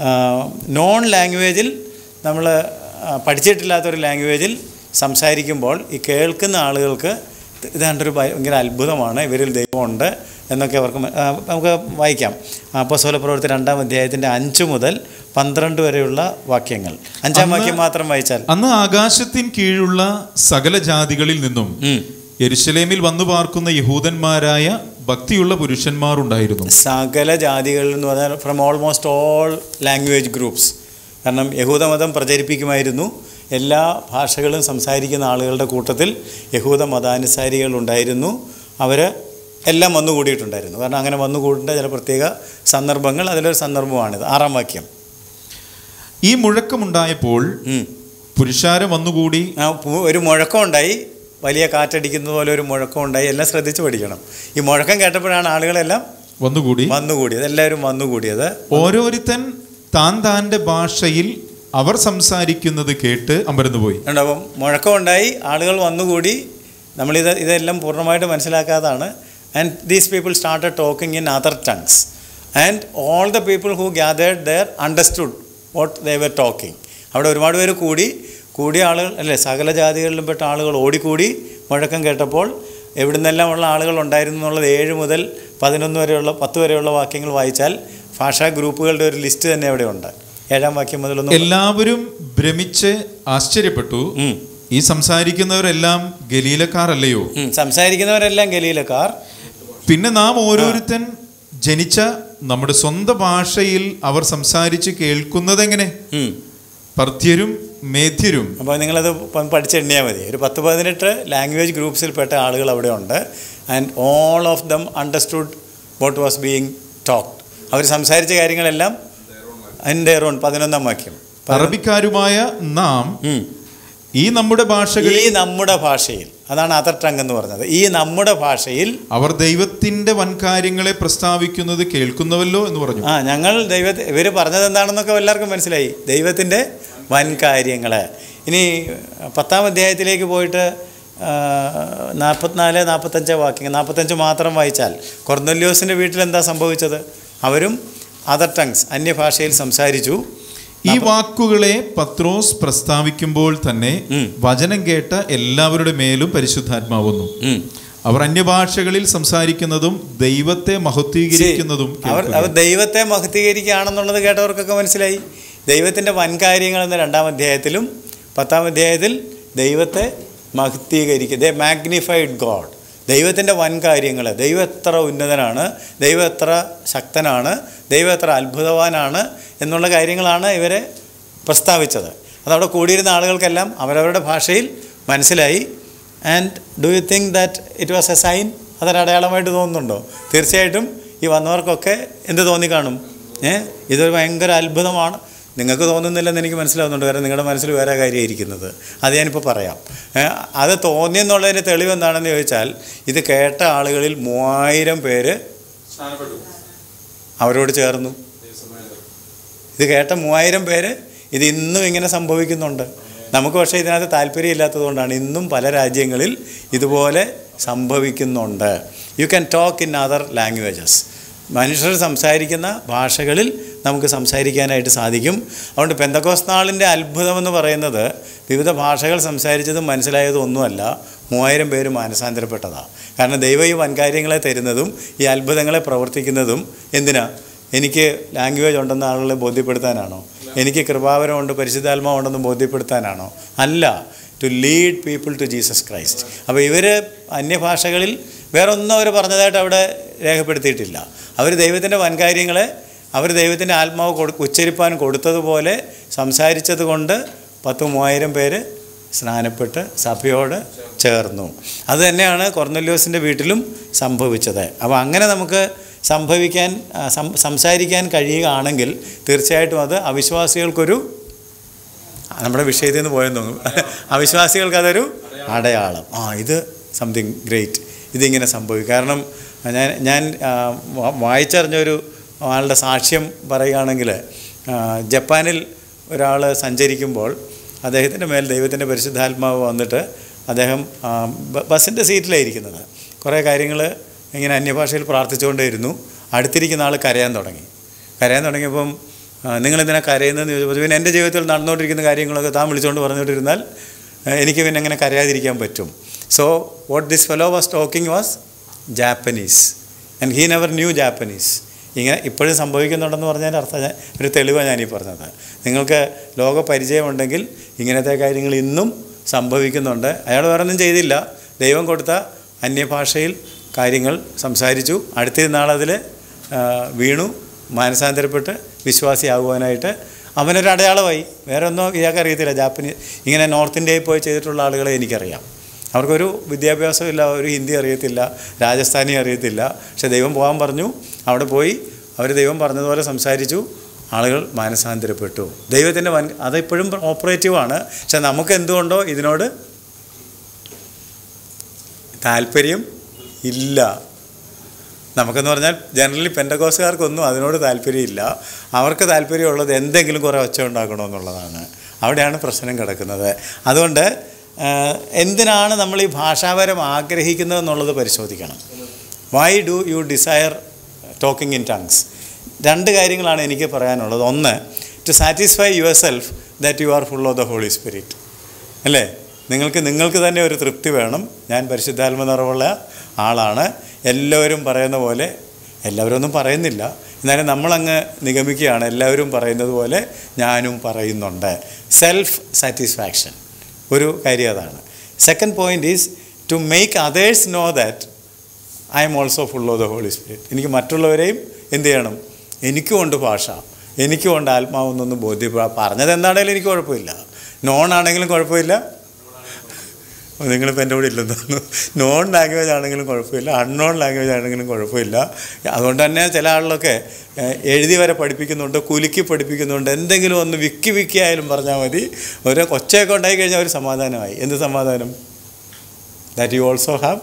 [SPEAKER 1] നോൺ ലാംഗ്വേജിൽ നമ്മൾ പഠിച്ചിട്ടില്ലാത്തൊരു ലാംഗ്വേജിൽ സംസാരിക്കുമ്പോൾ ഈ കേൾക്കുന്ന ആളുകൾക്ക് ഇതാണ്ടൊരു ഭയങ്കര അത്ഭുതമാണ് ഇവരിൽ ദൈവമുണ്ട് എന്നൊക്കെ അവർക്ക് മ- ആ, നമുക്ക് വായിക്കാം അപ്പോസ്തല പ്രവൃത്തി രണ്ടാം അധ്യായത്തിൻ്റെ അഞ്ച് മുതൽ പന്ത്രണ്ട് വരെയുള്ള വാക്യങ്ങൾ അഞ്ചാം
[SPEAKER 2] അന്ന്
[SPEAKER 1] വാക്യം മാത്രം വായിച്ചാൽ
[SPEAKER 2] അന്ന് ആകാശത്തിൻ കീഴുള്ള സകല ജാതികളിൽ നിന്നും
[SPEAKER 1] ഉം.
[SPEAKER 2] യെരുശലേമിൽ വന്നു പാർക്കുന്ന യഹൂദന്മാരായ ഭക്തിയുള്ള പുരുഷന്മാർ ഉണ്ടായിരുന്നു
[SPEAKER 1] സകല ജാതികളിൽ എന്ന് പറഞ്ഞാൽ from almost all language groups കാരണം യഹൂദമതം പ്രചരിപ്പിക്കുമായിരുന്നു എല്ലാ ഭാഷകളും സംസാരിക്കുന്ന ആളുകളുടെ കൂട്ടത്തിൽ യഹൂദ മതാനുസാരികൾ ഉണ്ടായിരുന്നു അവർ എല്ലാം വന്നുകൂടിയിട്ടുണ്ടായിരുന്നു കാരണം അങ്ങനെ വന്നുകൂടേണ്ട ചില പ്രത്യേക സന്ദർഭങ്ങൾ അതിലൊരു സന്ദർഭമാണിത് ആറാം വാക്യം
[SPEAKER 2] ഈ മുഴക്കമുണ്ടായപ്പോൾ
[SPEAKER 1] ഉം.
[SPEAKER 2] പുരുഷാരം വന്നുകൂടി
[SPEAKER 1] ആ പു- ഒരു മുഴക്കം ഉണ്ടായി വലിയ കാറ്റടിക്കുന്നത് പോലെ ഒരു മുഴക്കം ഉണ്ടായി എല്ലാം ശ്രദ്ധിച്ച് പഠിക്കണം ഈ മുഴക്കം കേട്ടപ്പോഴാണ് ആളുകളെല്ലാം
[SPEAKER 2] വന്നുകൂടി
[SPEAKER 1] വന്നുകൂടിയത് എല്ലാവരും വന്നുകൂടിയത്
[SPEAKER 2] ഓരോരുത്തൻ താൻ താൻ്റെ ഭാഷയിൽ അവർ സംസാരിക്കുന്നത് കേട്ട് അമർന്നുപോയി
[SPEAKER 1] ഉണ്ട് അപ്പം മുഴക്കമുണ്ടായി ആളുകൾ വന്നുകൂടി നമ്മളിത് ഇതെല്ലാം പൂർണ്ണമായിട്ട് മനസ്സിലാക്കാതാണ് and these people started talking in other tongues and all the people who gathered there understood what they were talking അവിടെ ഒരുപാട് പേര് കൂടി കൂടിയ ആളുകൾ അല്ലേ സകല ജാതികളിലും പെട്ട ആളുകൾ ഓടിക്കൂടി മുഴക്കം കേട്ടപ്പോൾ എവിടെ നിന്നെല്ലാം ഉള്ള ആളുകൾ ഉണ്ടായിരുന്നു എന്നുള്ളത് ഏഴ് മുതൽ പതിനൊന്ന് വരെയുള്ള പത്ത് വരെയുള്ള വാക്യങ്ങൾ വായിച്ചാൽ ഭാഷാ ഗ്രൂപ്പുകളുടെ ഒരു ലിസ്റ്റ് തന്നെ അവിടെ ഉണ്ട് ഏഴാം വാക്യം മുതലൊന്നും
[SPEAKER 2] എല്ലാവരും ഭ്രമിച്ച് ആശ്ചര്യപ്പെട്ടു
[SPEAKER 1] ഉം.
[SPEAKER 2] ഈ സംസാരിക്കുന്നവരെല്ലാം ഗലീലക്കാരല്ലയോ
[SPEAKER 1] ഉം. സംസാരിക്കുന്നവരെല്ലാം ഗലീലക്കാർ
[SPEAKER 2] പിന്നെ നാം ഓരോരുത്തൻ ജനിച്ച നമ്മുടെ സ്വന്തം ഭാഷയിൽ അവർ സംസാരിച്ച് കേൾക്കുന്നതെങ്ങനെ
[SPEAKER 1] ഉം.
[SPEAKER 2] പർത്യരും മേധ്യരും
[SPEAKER 1] അപ്പോൾ നിങ്ങളത് പ- പഠിച്ചെണ്ണിയാൽ മതി ഒരു പത്ത് പതിനെട്ട് ലാംഗ്വേജ് ഗ്രൂപ്പ്സിൽപ്പെട്ട ആളുകൾ അവിടെ ഉണ്ട് and all of them understood what was being talked അവർ സംസാരിച്ച കാര്യങ്ങളെല്ലാം എൻ്റെ ഓൺ പതിനൊന്നാം വാക്യം
[SPEAKER 2] അറബിക്കാരുമായ നാം
[SPEAKER 1] ഉം.
[SPEAKER 2] ഈ നമ്മുടെ ഭാഷകളിൽ
[SPEAKER 1] ഈ നമ്മുടെ ഭാഷയിൽ അതാണ് അതർ ടങ് എന്ന് പറഞ്ഞത് ഈ നമ്മുടെ ഭാഷയിൽ
[SPEAKER 2] അവർ ദൈവത്തിന്റെ വൻകാര്യങ്ങളെ പ്രസ്താവിക്കുന്നത് കേൾക്കുന്നുവല്ലോ എന്ന് പറഞ്ഞു
[SPEAKER 1] ആ ഞങ്ങൾ ദൈവത്തെ ഇവർ പറഞ്ഞത് എന്താണെന്നൊക്കെ എല്ലാവർക്കും മനസ്സിലായി ദൈവത്തിൻ്റെ വൻ കാര്യങ്ങൾ ഇനി പത്താം അധ്യായത്തിലേക്ക് പോയിട്ട് നാൽപ്പത്തിനാല് നാൽപ്പത്തഞ്ച് വാക്യങ്ങൾ നാൽപ്പത്തഞ്ച് മാത്രം വായിച്ചാൽ കൊർന്നല്യോസിൻ്റെ വീട്ടിൽ എന്താ സംഭവിച്ചത് അവരും അതർ ടങ്സ് അന്യഭാഷയിൽ സംസാരിച്ചു
[SPEAKER 2] ഈ വാക്കുകളെ പത്രോസ് പ്രസ്താവിക്കുമ്പോൾ തന്നെ
[SPEAKER 1] ഉം.
[SPEAKER 2] വചനം കേട്ട എല്ലാവരുടെ മേലും പരിശുദ്ധാത്മാവുന്നു
[SPEAKER 1] ഉം.
[SPEAKER 2] അവർ അന്യഭാഷകളിൽ സംസാരിക്കുന്നതും ദൈവത്തെ മഹത്വീകരിക്കുന്നതും
[SPEAKER 1] അവർ
[SPEAKER 2] കേൾക്കുന്നു.
[SPEAKER 1] അവർ ദൈവത്തെ മഹത്വീകരിക്കുകയാണെന്നുള്ളത് കേട്ടവർക്കൊക്കെ മനസ്സിലായി ദൈവത്തിൻ്റെ വൻകാര്യങ്ങൾ എന്ന രണ്ടാം അധ്യായത്തിലും പത്താം അധ്യായത്തിൽ ദൈവത്തെ മഹത്വീകരിക്കുക ദേ മാഗ്നിഫൈഡ് ഗോഡ് ദൈവത്തിൻ്റെ വൻകാര്യങ്ങൾ ദൈവം എത്ര ഉന്നതനാണ് ദൈവം എത്ര ശക്തനാണ് ദൈവം എത്ര അത്ഭുതവാനാണ് എന്നുള്ള കാര്യങ്ങളാണ് ഇവരെ പ്രസ്താവിച്ചത് അതവിടെ കൂടിയിരുന്ന ആളുകൾക്കെല്ലാം അവരവരുടെ ഭാഷയിൽ മനസ്സിലായി and do you think that it was a sign അതൊരു അടയാളമായിട്ട് തോന്നുന്നുണ്ടോ തീർച്ചയായിട്ടും ഈ വന്നവർക്കൊക്കെ എന്ത് തോന്നിക്കാണും ഏ ഇതൊരു ഭയങ്കര അത്ഭുതമാണ് നിങ്ങൾക്ക് തോന്നുന്നില്ലെന്ന് എനിക്ക് മനസ്സിലാവുന്നുണ്ട് കാരണം നിങ്ങളുടെ മനസ്സിൽ വേറെ കാര്യമായിരിക്കുന്നത് അത് ഞാനിപ്പോൾ പറയാം ഏ, അത് തോന്നിയെന്നുള്ളതിൻ്റെ തെളിവ് എന്താണെന്ന് ചോദിച്ചാൽ ഇത് കേട്ട ആളുകളിൽ മൂവായിരം പേര് അവരോട് ചേർന്നു ഇത് കേട്ട മൂവായിരം പേര് ഇത് ഇന്നും ഇങ്ങനെ സംഭവിക്കുന്നുണ്ട് നമുക്ക് പക്ഷേ ഇതിനകത്ത് താല്പര്യമില്ലാത്തതുകൊണ്ടാണ് ഇന്നും പല രാജ്യങ്ങളിൽ ഇതുപോലെ സംഭവിക്കുന്നുണ്ട് you can talk in other languages മനുഷ്യർ സംസാരിക്കുന്ന ഭാഷകളിൽ നമുക്ക് സംസാരിക്കാനായിട്ട് സാധിക്കും അതുകൊണ്ട് പെന്തക്കോസ് നാളിൻ്റെ അത്ഭുതം എന്ന് പറയുന്നത് വിവിധ ഭാഷകൾ സംസാരിച്ചതും മനസ്സിലായതും ഒന്നുമല്ല മൂവായിരം പേര് മാനസാന്തരപ്പെട്ടതാണ് കാരണം ദൈവം ഈ വൻകാര്യങ്ങളെ തരുന്നതും ഈ അത്ഭുതങ്ങളെ പ്രവർത്തിക്കുന്നതും എന്തിനാ എനിക്ക് ലാംഗ്വേജ് ഉണ്ടെന്ന് ആളുകളെ ബോധ്യപ്പെടുത്താനാണോ എനിക്ക് കൃപാവരമുണ്ട് പരിശുദ്ധാത്മാവുണ്ടെന്ന് ബോധ്യപ്പെടുത്താനാണോ അല്ല to lead people to Jesus Christ അപ്പോൾ ഇവർ അന്യഭാഷകളിൽ വേറെ ഒന്നും അവർ പറഞ്ഞതായിട്ട് അവിടെ രേഖപ്പെടുത്തിയിട്ടില്ല അവർ ദൈവത്തിൻ്റെ വൻകാര്യങ്ങളെ അവർ ദൈവത്തിൻ്റെ ആത്മാവ് കൊടു ഉച്ചരിപ്പാൻ കൊടുത്തതുപോലെ സംസാരിച്ചത് കൊണ്ട് പത്ത് മൂവായിരം പേര് സ്നാനപ്പെട്ട് സഭയോട് ചേർന്നു അത് തന്നെയാണ് കൊർന്നല്യോസിൻ്റെ വീട്ടിലും സംഭവിച്ചത് അപ്പോൾ അങ്ങനെ നമുക്ക് സംഭവിക്കാൻ ആ, സം- സംസാരിക്കാൻ കഴിയുകയാണെങ്കിൽ തീർച്ചയായിട്ടും അത് അവിശ്വാസികൾക്കൊരു നമ്മുടെ വിഷയത്തിൽ നിന്ന് പോയെന്ന് തോന്നുന്നു അവിശ്വാസികൾക്ക് അതൊരു അടയാളം ആ ഇത് സംതിങ് ഗ്രേറ്റ് ഇതിങ്ങനെ സംഭവിക്കും കാരണം ഞാൻ ഞാൻ ആ, വാ- വായിച്ചറിഞ്ഞൊരു ആളുടെ സാക്ഷ്യം പറയുകയാണെങ്കിൽ ആ, ജപ്പാനിൽ ഒരാൾ സഞ്ചരിക്കുമ്പോൾ അദ്ദേഹത്തിൻ്റെ മേൽ ദൈവത്തിൻ്റെ പരിശുദ്ധാത്മാവ് വന്നിട്ട് അദ്ദേഹം ആ, ബ- ബസ്സിൻ്റെ സീറ്റിലായിരിക്കുന്നത് കുറേ കാര്യങ്ങൾ ഇങ്ങനെ അന്യഭാഷയിൽ പ്രാർത്ഥിച്ചുകൊണ്ടേയിരുന്നു അടുത്തിരിക്കുന്ന ആൾ കരയാൻ തുടങ്ങി കരയാൻ തുടങ്ങിയപ്പം നിങ്ങളെന്തിനാ കരയുന്നതെന്ന് ചോദിച്ചപ്പോൾ പിന്നെ എൻ്റെ ജീവിതത്തിൽ നടന്നുകൊണ്ടിരിക്കുന്ന കാര്യങ്ങളൊക്കെ താൻ വിളിച്ചുകൊണ്ട് പറഞ്ഞുകൊണ്ടിരുന്നാൽ ആ, എനിക്ക് പിന്നെ എങ്ങനെ കരയാതിരിക്കാൻ പറ്റും so what this fellow was talking was Japanese and he never knew Japanese ഇങ്ങനെ ഇപ്പോഴും സംഭവിക്കുന്നുണ്ടെന്ന് പറഞ്ഞതിൻ്റെ അർത്ഥം ഞാൻ ഒരു തെളിവാണ് ഞാനീ പറഞ്ഞത് നിങ്ങൾക്ക് ലോക പരിചയമുണ്ടെങ്കിൽ ഇങ്ങനത്തെ കാര്യങ്ങൾ ഇന്നും സംഭവിക്കുന്നുണ്ട് അയാൾ വേറെ ഒന്നും ചെയ്തില്ല ദൈവം കൊടുത്ത അന്യഭാഷയിൽ ടോക്ക് ചെയ്തു പക്ഷേ ആ ടോക്കിംഗ് വാസ് കാര്യങ്ങൾ സംസാരിച്ചു അടുത്തിരുന്ന ആളതിൽ വീണു മാനസാന്തരപ്പെട്ട് വിശ്വാസിയാകുവാനായിട്ട് അവനൊരു അടയാളമായി വേറെ ഒന്നും ഇയാൾക്ക് അറിയത്തില്ല ജാപ്പനീസ് ഇങ്ങനെ നോർത്ത് ഇന്ത്യയിൽ പോയി ചെയ്തിട്ടുള്ള ആളുകളെ എനിക്കറിയാം അവർക്കൊരു വിദ്യാഭ്യാസമില്ല ഒരു ഹിന്ദി അറിയത്തില്ല രാജസ്ഥാനി അറിയത്തില്ല പക്ഷെ ദൈവം പോകാൻ പറഞ്ഞു അവിടെ പോയി അവർ ദൈവം പറഞ്ഞതുപോലെ സംസാരിച്ചു ആളുകൾ മാനസാന്തരപ്പെട്ടു ദൈവത്തിൻ്റെ വൻ അതിപ്പോഴും ഓപ്പറേറ്റീവാണ് പക്ഷെ നമുക്ക് എന്തുകൊണ്ടോ ഇതിനോട് താല്പര്യം ഇല്ല നമുക്കെന്ന് പറഞ്ഞാൽ ജനറലി പെൻഡകോസുകാർക്കൊന്നും അതിനോട് താല്പര്യമില്ല അവർക്ക് താല്പര്യമുള്ളത് എന്തെങ്കിലും കുറേ ഒച്ച ഉണ്ടാക്കണമെന്നുള്ളതാണ് അവിടെയാണ് പ്രശ്നം കിടക്കുന്നത് അതുകൊണ്ട് ആ, എന്തിനാണ് നമ്മൾ ഈ ഭാഷാപരം ആഗ്രഹിക്കുന്നത് എന്നുള്ളത് പരിശോധിക്കണം why do you desire talking in tongues രണ്ട് കാര്യങ്ങളാണ് എനിക്ക് പറയാനുള്ളത് ഒന്ന് to satisfy yourself that you are full of the Holy Spirit അല്ലേ നിങ്ങൾക്ക് നിങ്ങൾക്ക് തന്നെ ഒരു തൃപ്തി വേണം ഞാൻ പരിശുദ്ധാത്മ നിറവുള്ള ആളാണ് എല്ലാവരും പറയുന്ന പോലെ എല്ലാവരും ഒന്നും പറയുന്നില്ല എന്നാലും നമ്മളങ്ങ് നിഗമിക്കുകയാണ് എല്ലാവരും പറയുന്നത് പോലെ ഞാനും പറയുന്നുണ്ട് സെൽഫ് സാറ്റിസ്ഫാക്ഷൻ ഒരു കാര്യം അതാണ് second point is to make others know that I'm also full of the Holy Spirit എനിക്ക് മറ്റുള്ളവരെയും എന്ത് ചെയ്യണം എനിക്കും ഉണ്ട് ഭാഷ എനിക്കും ഉണ്ട് ആത്മാവെന്നൊന്ന് ബോധ്യപ്പെടാ പറഞ്ഞത് എന്താണേലും എനിക്ക് കുഴപ്പമില്ല നോൺ ആണെങ്കിലും കുഴപ്പമില്ല നിങ്ങളിപ്പോൾ എൻ്റെ കൂടെ ഇല്ലെന്ന് തോന്നുന്നു നോൺ ലാംഗ്വേജ് ആണെങ്കിലും കുഴപ്പമില്ല അൺനോൺ ലാംഗ്വേജ് ആണെങ്കിലും കുഴപ്പമില്ല അതുകൊണ്ട് തന്നെ ചില ആളുകളൊക്കെ ഏഹ്, എഴുതി വരെ പഠിപ്പിക്കുന്നുണ്ട് കുലുക്കി പഠിപ്പിക്കുന്നുണ്ട് എന്തെങ്കിലും ഒന്ന് വിക്കി വിക്കി ആയാലും പറഞ്ഞാൽ മതി ഒരു കൊച്ചയൊക്കെ ഉണ്ടായി കഴിഞ്ഞാൽ ഒരു സമാധാനമായി എന്ത് സമാധാനം that you also have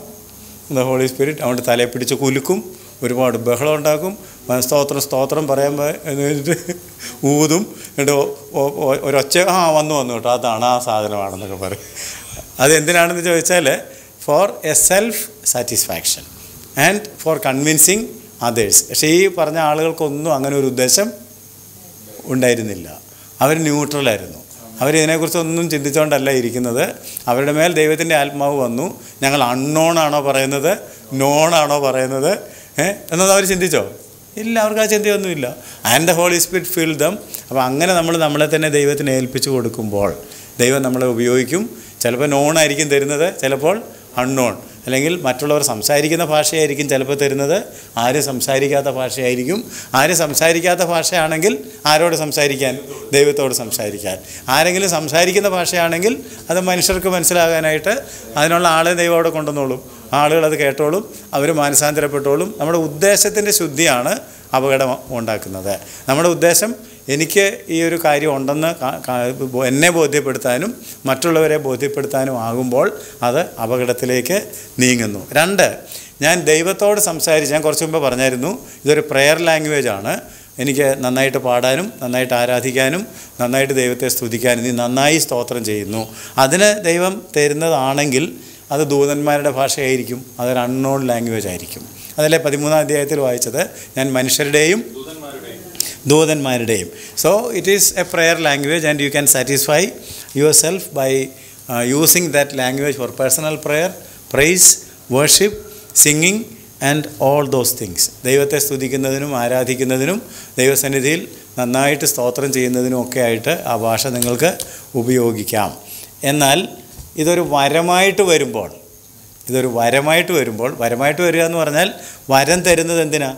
[SPEAKER 1] the Holy Spirit അതുകൊണ്ട് തലയെ പിടിച്ച് കുലുക്കും ഒരുപാട് ബഹളം ഉണ്ടാക്കും ആ, സ്തോത്രം സ്തോത്രം പറയാൻ പ- എന്ന് വെച്ചിട്ട് ഊതും എന്നിട്ട് ഒ- ഒ- ഒ- ഒരൊച്ച ആ വന്നു വന്നു കേട്ടോ അതാണ് ആ സാധനമാണെന്നൊക്കെ പറയും അതെന്തിനാണെന്ന് ചോദിച്ചാൽ for a self satisfaction and for convincing others പക്ഷേ ഈ പറഞ്ഞ ആളുകൾക്കൊന്നും അങ്ങനെ ഒരു ഉദ്ദേശം ഉണ്ടായിരുന്നില്ല അവർ ന്യൂട്രലായിരുന്നു അവരിതിനെക്കുറിച്ചൊന്നും ചിന്തിച്ചുകൊണ്ടല്ല ഇരിക്കുന്നത് അവരുടെ മേൽ ദൈവത്തിൻ്റെ ആത്മാവ് വന്നു ഞങ്ങൾ അൺനോൺ ആണോ പറയുന്നത് നോൺ ആണോ പറയുന്നത് ഏഹ് എന്നത് അവർ ചിന്തിച്ചോ ഇല്ല അവർക്ക് ആ ചിന്തയൊന്നുമില്ല and the Holy Spirit fill them അപ്പോൾ അങ്ങനെ നമ്മൾ നമ്മളെ തന്നെ ദൈവത്തിന് ഏൽപ്പിച്ചു കൊടുക്കുമ്പോൾ ദൈവം നമ്മളെ ഉപയോഗിക്കും ചിലപ്പോൾ നോൺ ആയിരിക്കും തരുന്നത് ചിലപ്പോൾ അൺനോൺ അല്ലെങ്കിൽ മറ്റുള്ളവർ സംസാരിക്കുന്ന ഭാഷയായിരിക്കും ചിലപ്പോൾ തരുന്നത് ആരും സംസാരിക്കാത്ത ഭാഷയായിരിക്കും ആരും സംസാരിക്കാത്ത ഭാഷയാണെങ്കിൽ ആരോട് സംസാരിക്കാൻ ദൈവത്തോട് സംസാരിക്കാൻ ആരെങ്കിലും സംസാരിക്കുന്ന ഭാഷയാണെങ്കിൽ അത് മനുഷ്യർക്ക് മനസ്സിലാകാനായിട്ട് അതിനുള്ള ആളെ ദൈവം അവിടെ കൊണ്ടുവന്നോളും ആളുകൾ അത് കേട്ടോളും അവർ മാനസാന്തരപ്പെട്ടോളും നമ്മുടെ ഉദ്ദേശത്തിൻ്റെ ശുദ്ധിയാണ് അപകടം ഉണ്ടാക്കുന്നത് നമ്മുടെ ഉദ്ദേശം എനിക്ക് ഈ ഒരു കാര്യം ഉണ്ടെന്ന് കാ- കാ- എന്നെ ബോധ്യപ്പെടുത്താനും മറ്റുള്ളവരെ ബോധ്യപ്പെടുത്താനും ആകുമ്പോൾ അത് അപകടത്തിലേക്ക് നീങ്ങുന്നു രണ്ട് ഞാൻ ദൈവത്തോട് സംസാരിച്ച് ഞാൻ കുറച്ച് മുമ്പ് പറഞ്ഞായിരുന്നു ഇതൊരു പ്രെയർ ലാംഗ്വേജ് ആണ് എനിക്ക് നന്നായിട്ട് പാടാനും നന്നായിട്ട് ആരാധിക്കാനും നന്നായിട്ട് ദൈവത്തെ സ്തുതിക്കാനും നീ നന്നായി സ്തോത്രം ചെയ്യുന്നു അതിന് ദൈവം തരുന്നതാണെങ്കിൽ അത് ദൂതന്മാരുടെ ഭാഷയായിരിക്കും അതൊരു അൺനോൺ ലാംഗ്വേജ് ആയിരിക്കും അതല്ലേ പതിമൂന്നാം അധ്യായത്തിൽ വായിച്ചത് ഞാൻ മനുഷ്യരുടെയും ദൂതന്മാരുടെയും so it is a prayer language and you can satisfy yourself by using that language for personal prayer praise worship singing and all those things ദൈവത്തെ സ്തുതിക്കുന്നതിനും ആരാധിക്കുന്നതിനും ദൈവസന്നിധിയിൽ നന്നായിട്ട് സ്തോത്രം ചെയ്യുന്നതിനും ഒക്കെ ആയിട്ട് ആ ഭാഷ നിങ്ങൾക്ക് ഉപയോഗിക്കാം എന്നാൽ ഇതൊരു വരമായിട്ട് വരുമ്പോൾ ഇതൊരു വരമായിട്ട് വരുമ്പോൾ വരമായിട്ട് വരിക എന്ന് പറഞ്ഞാൽ വരം തരുന്നത് എന്തിനാ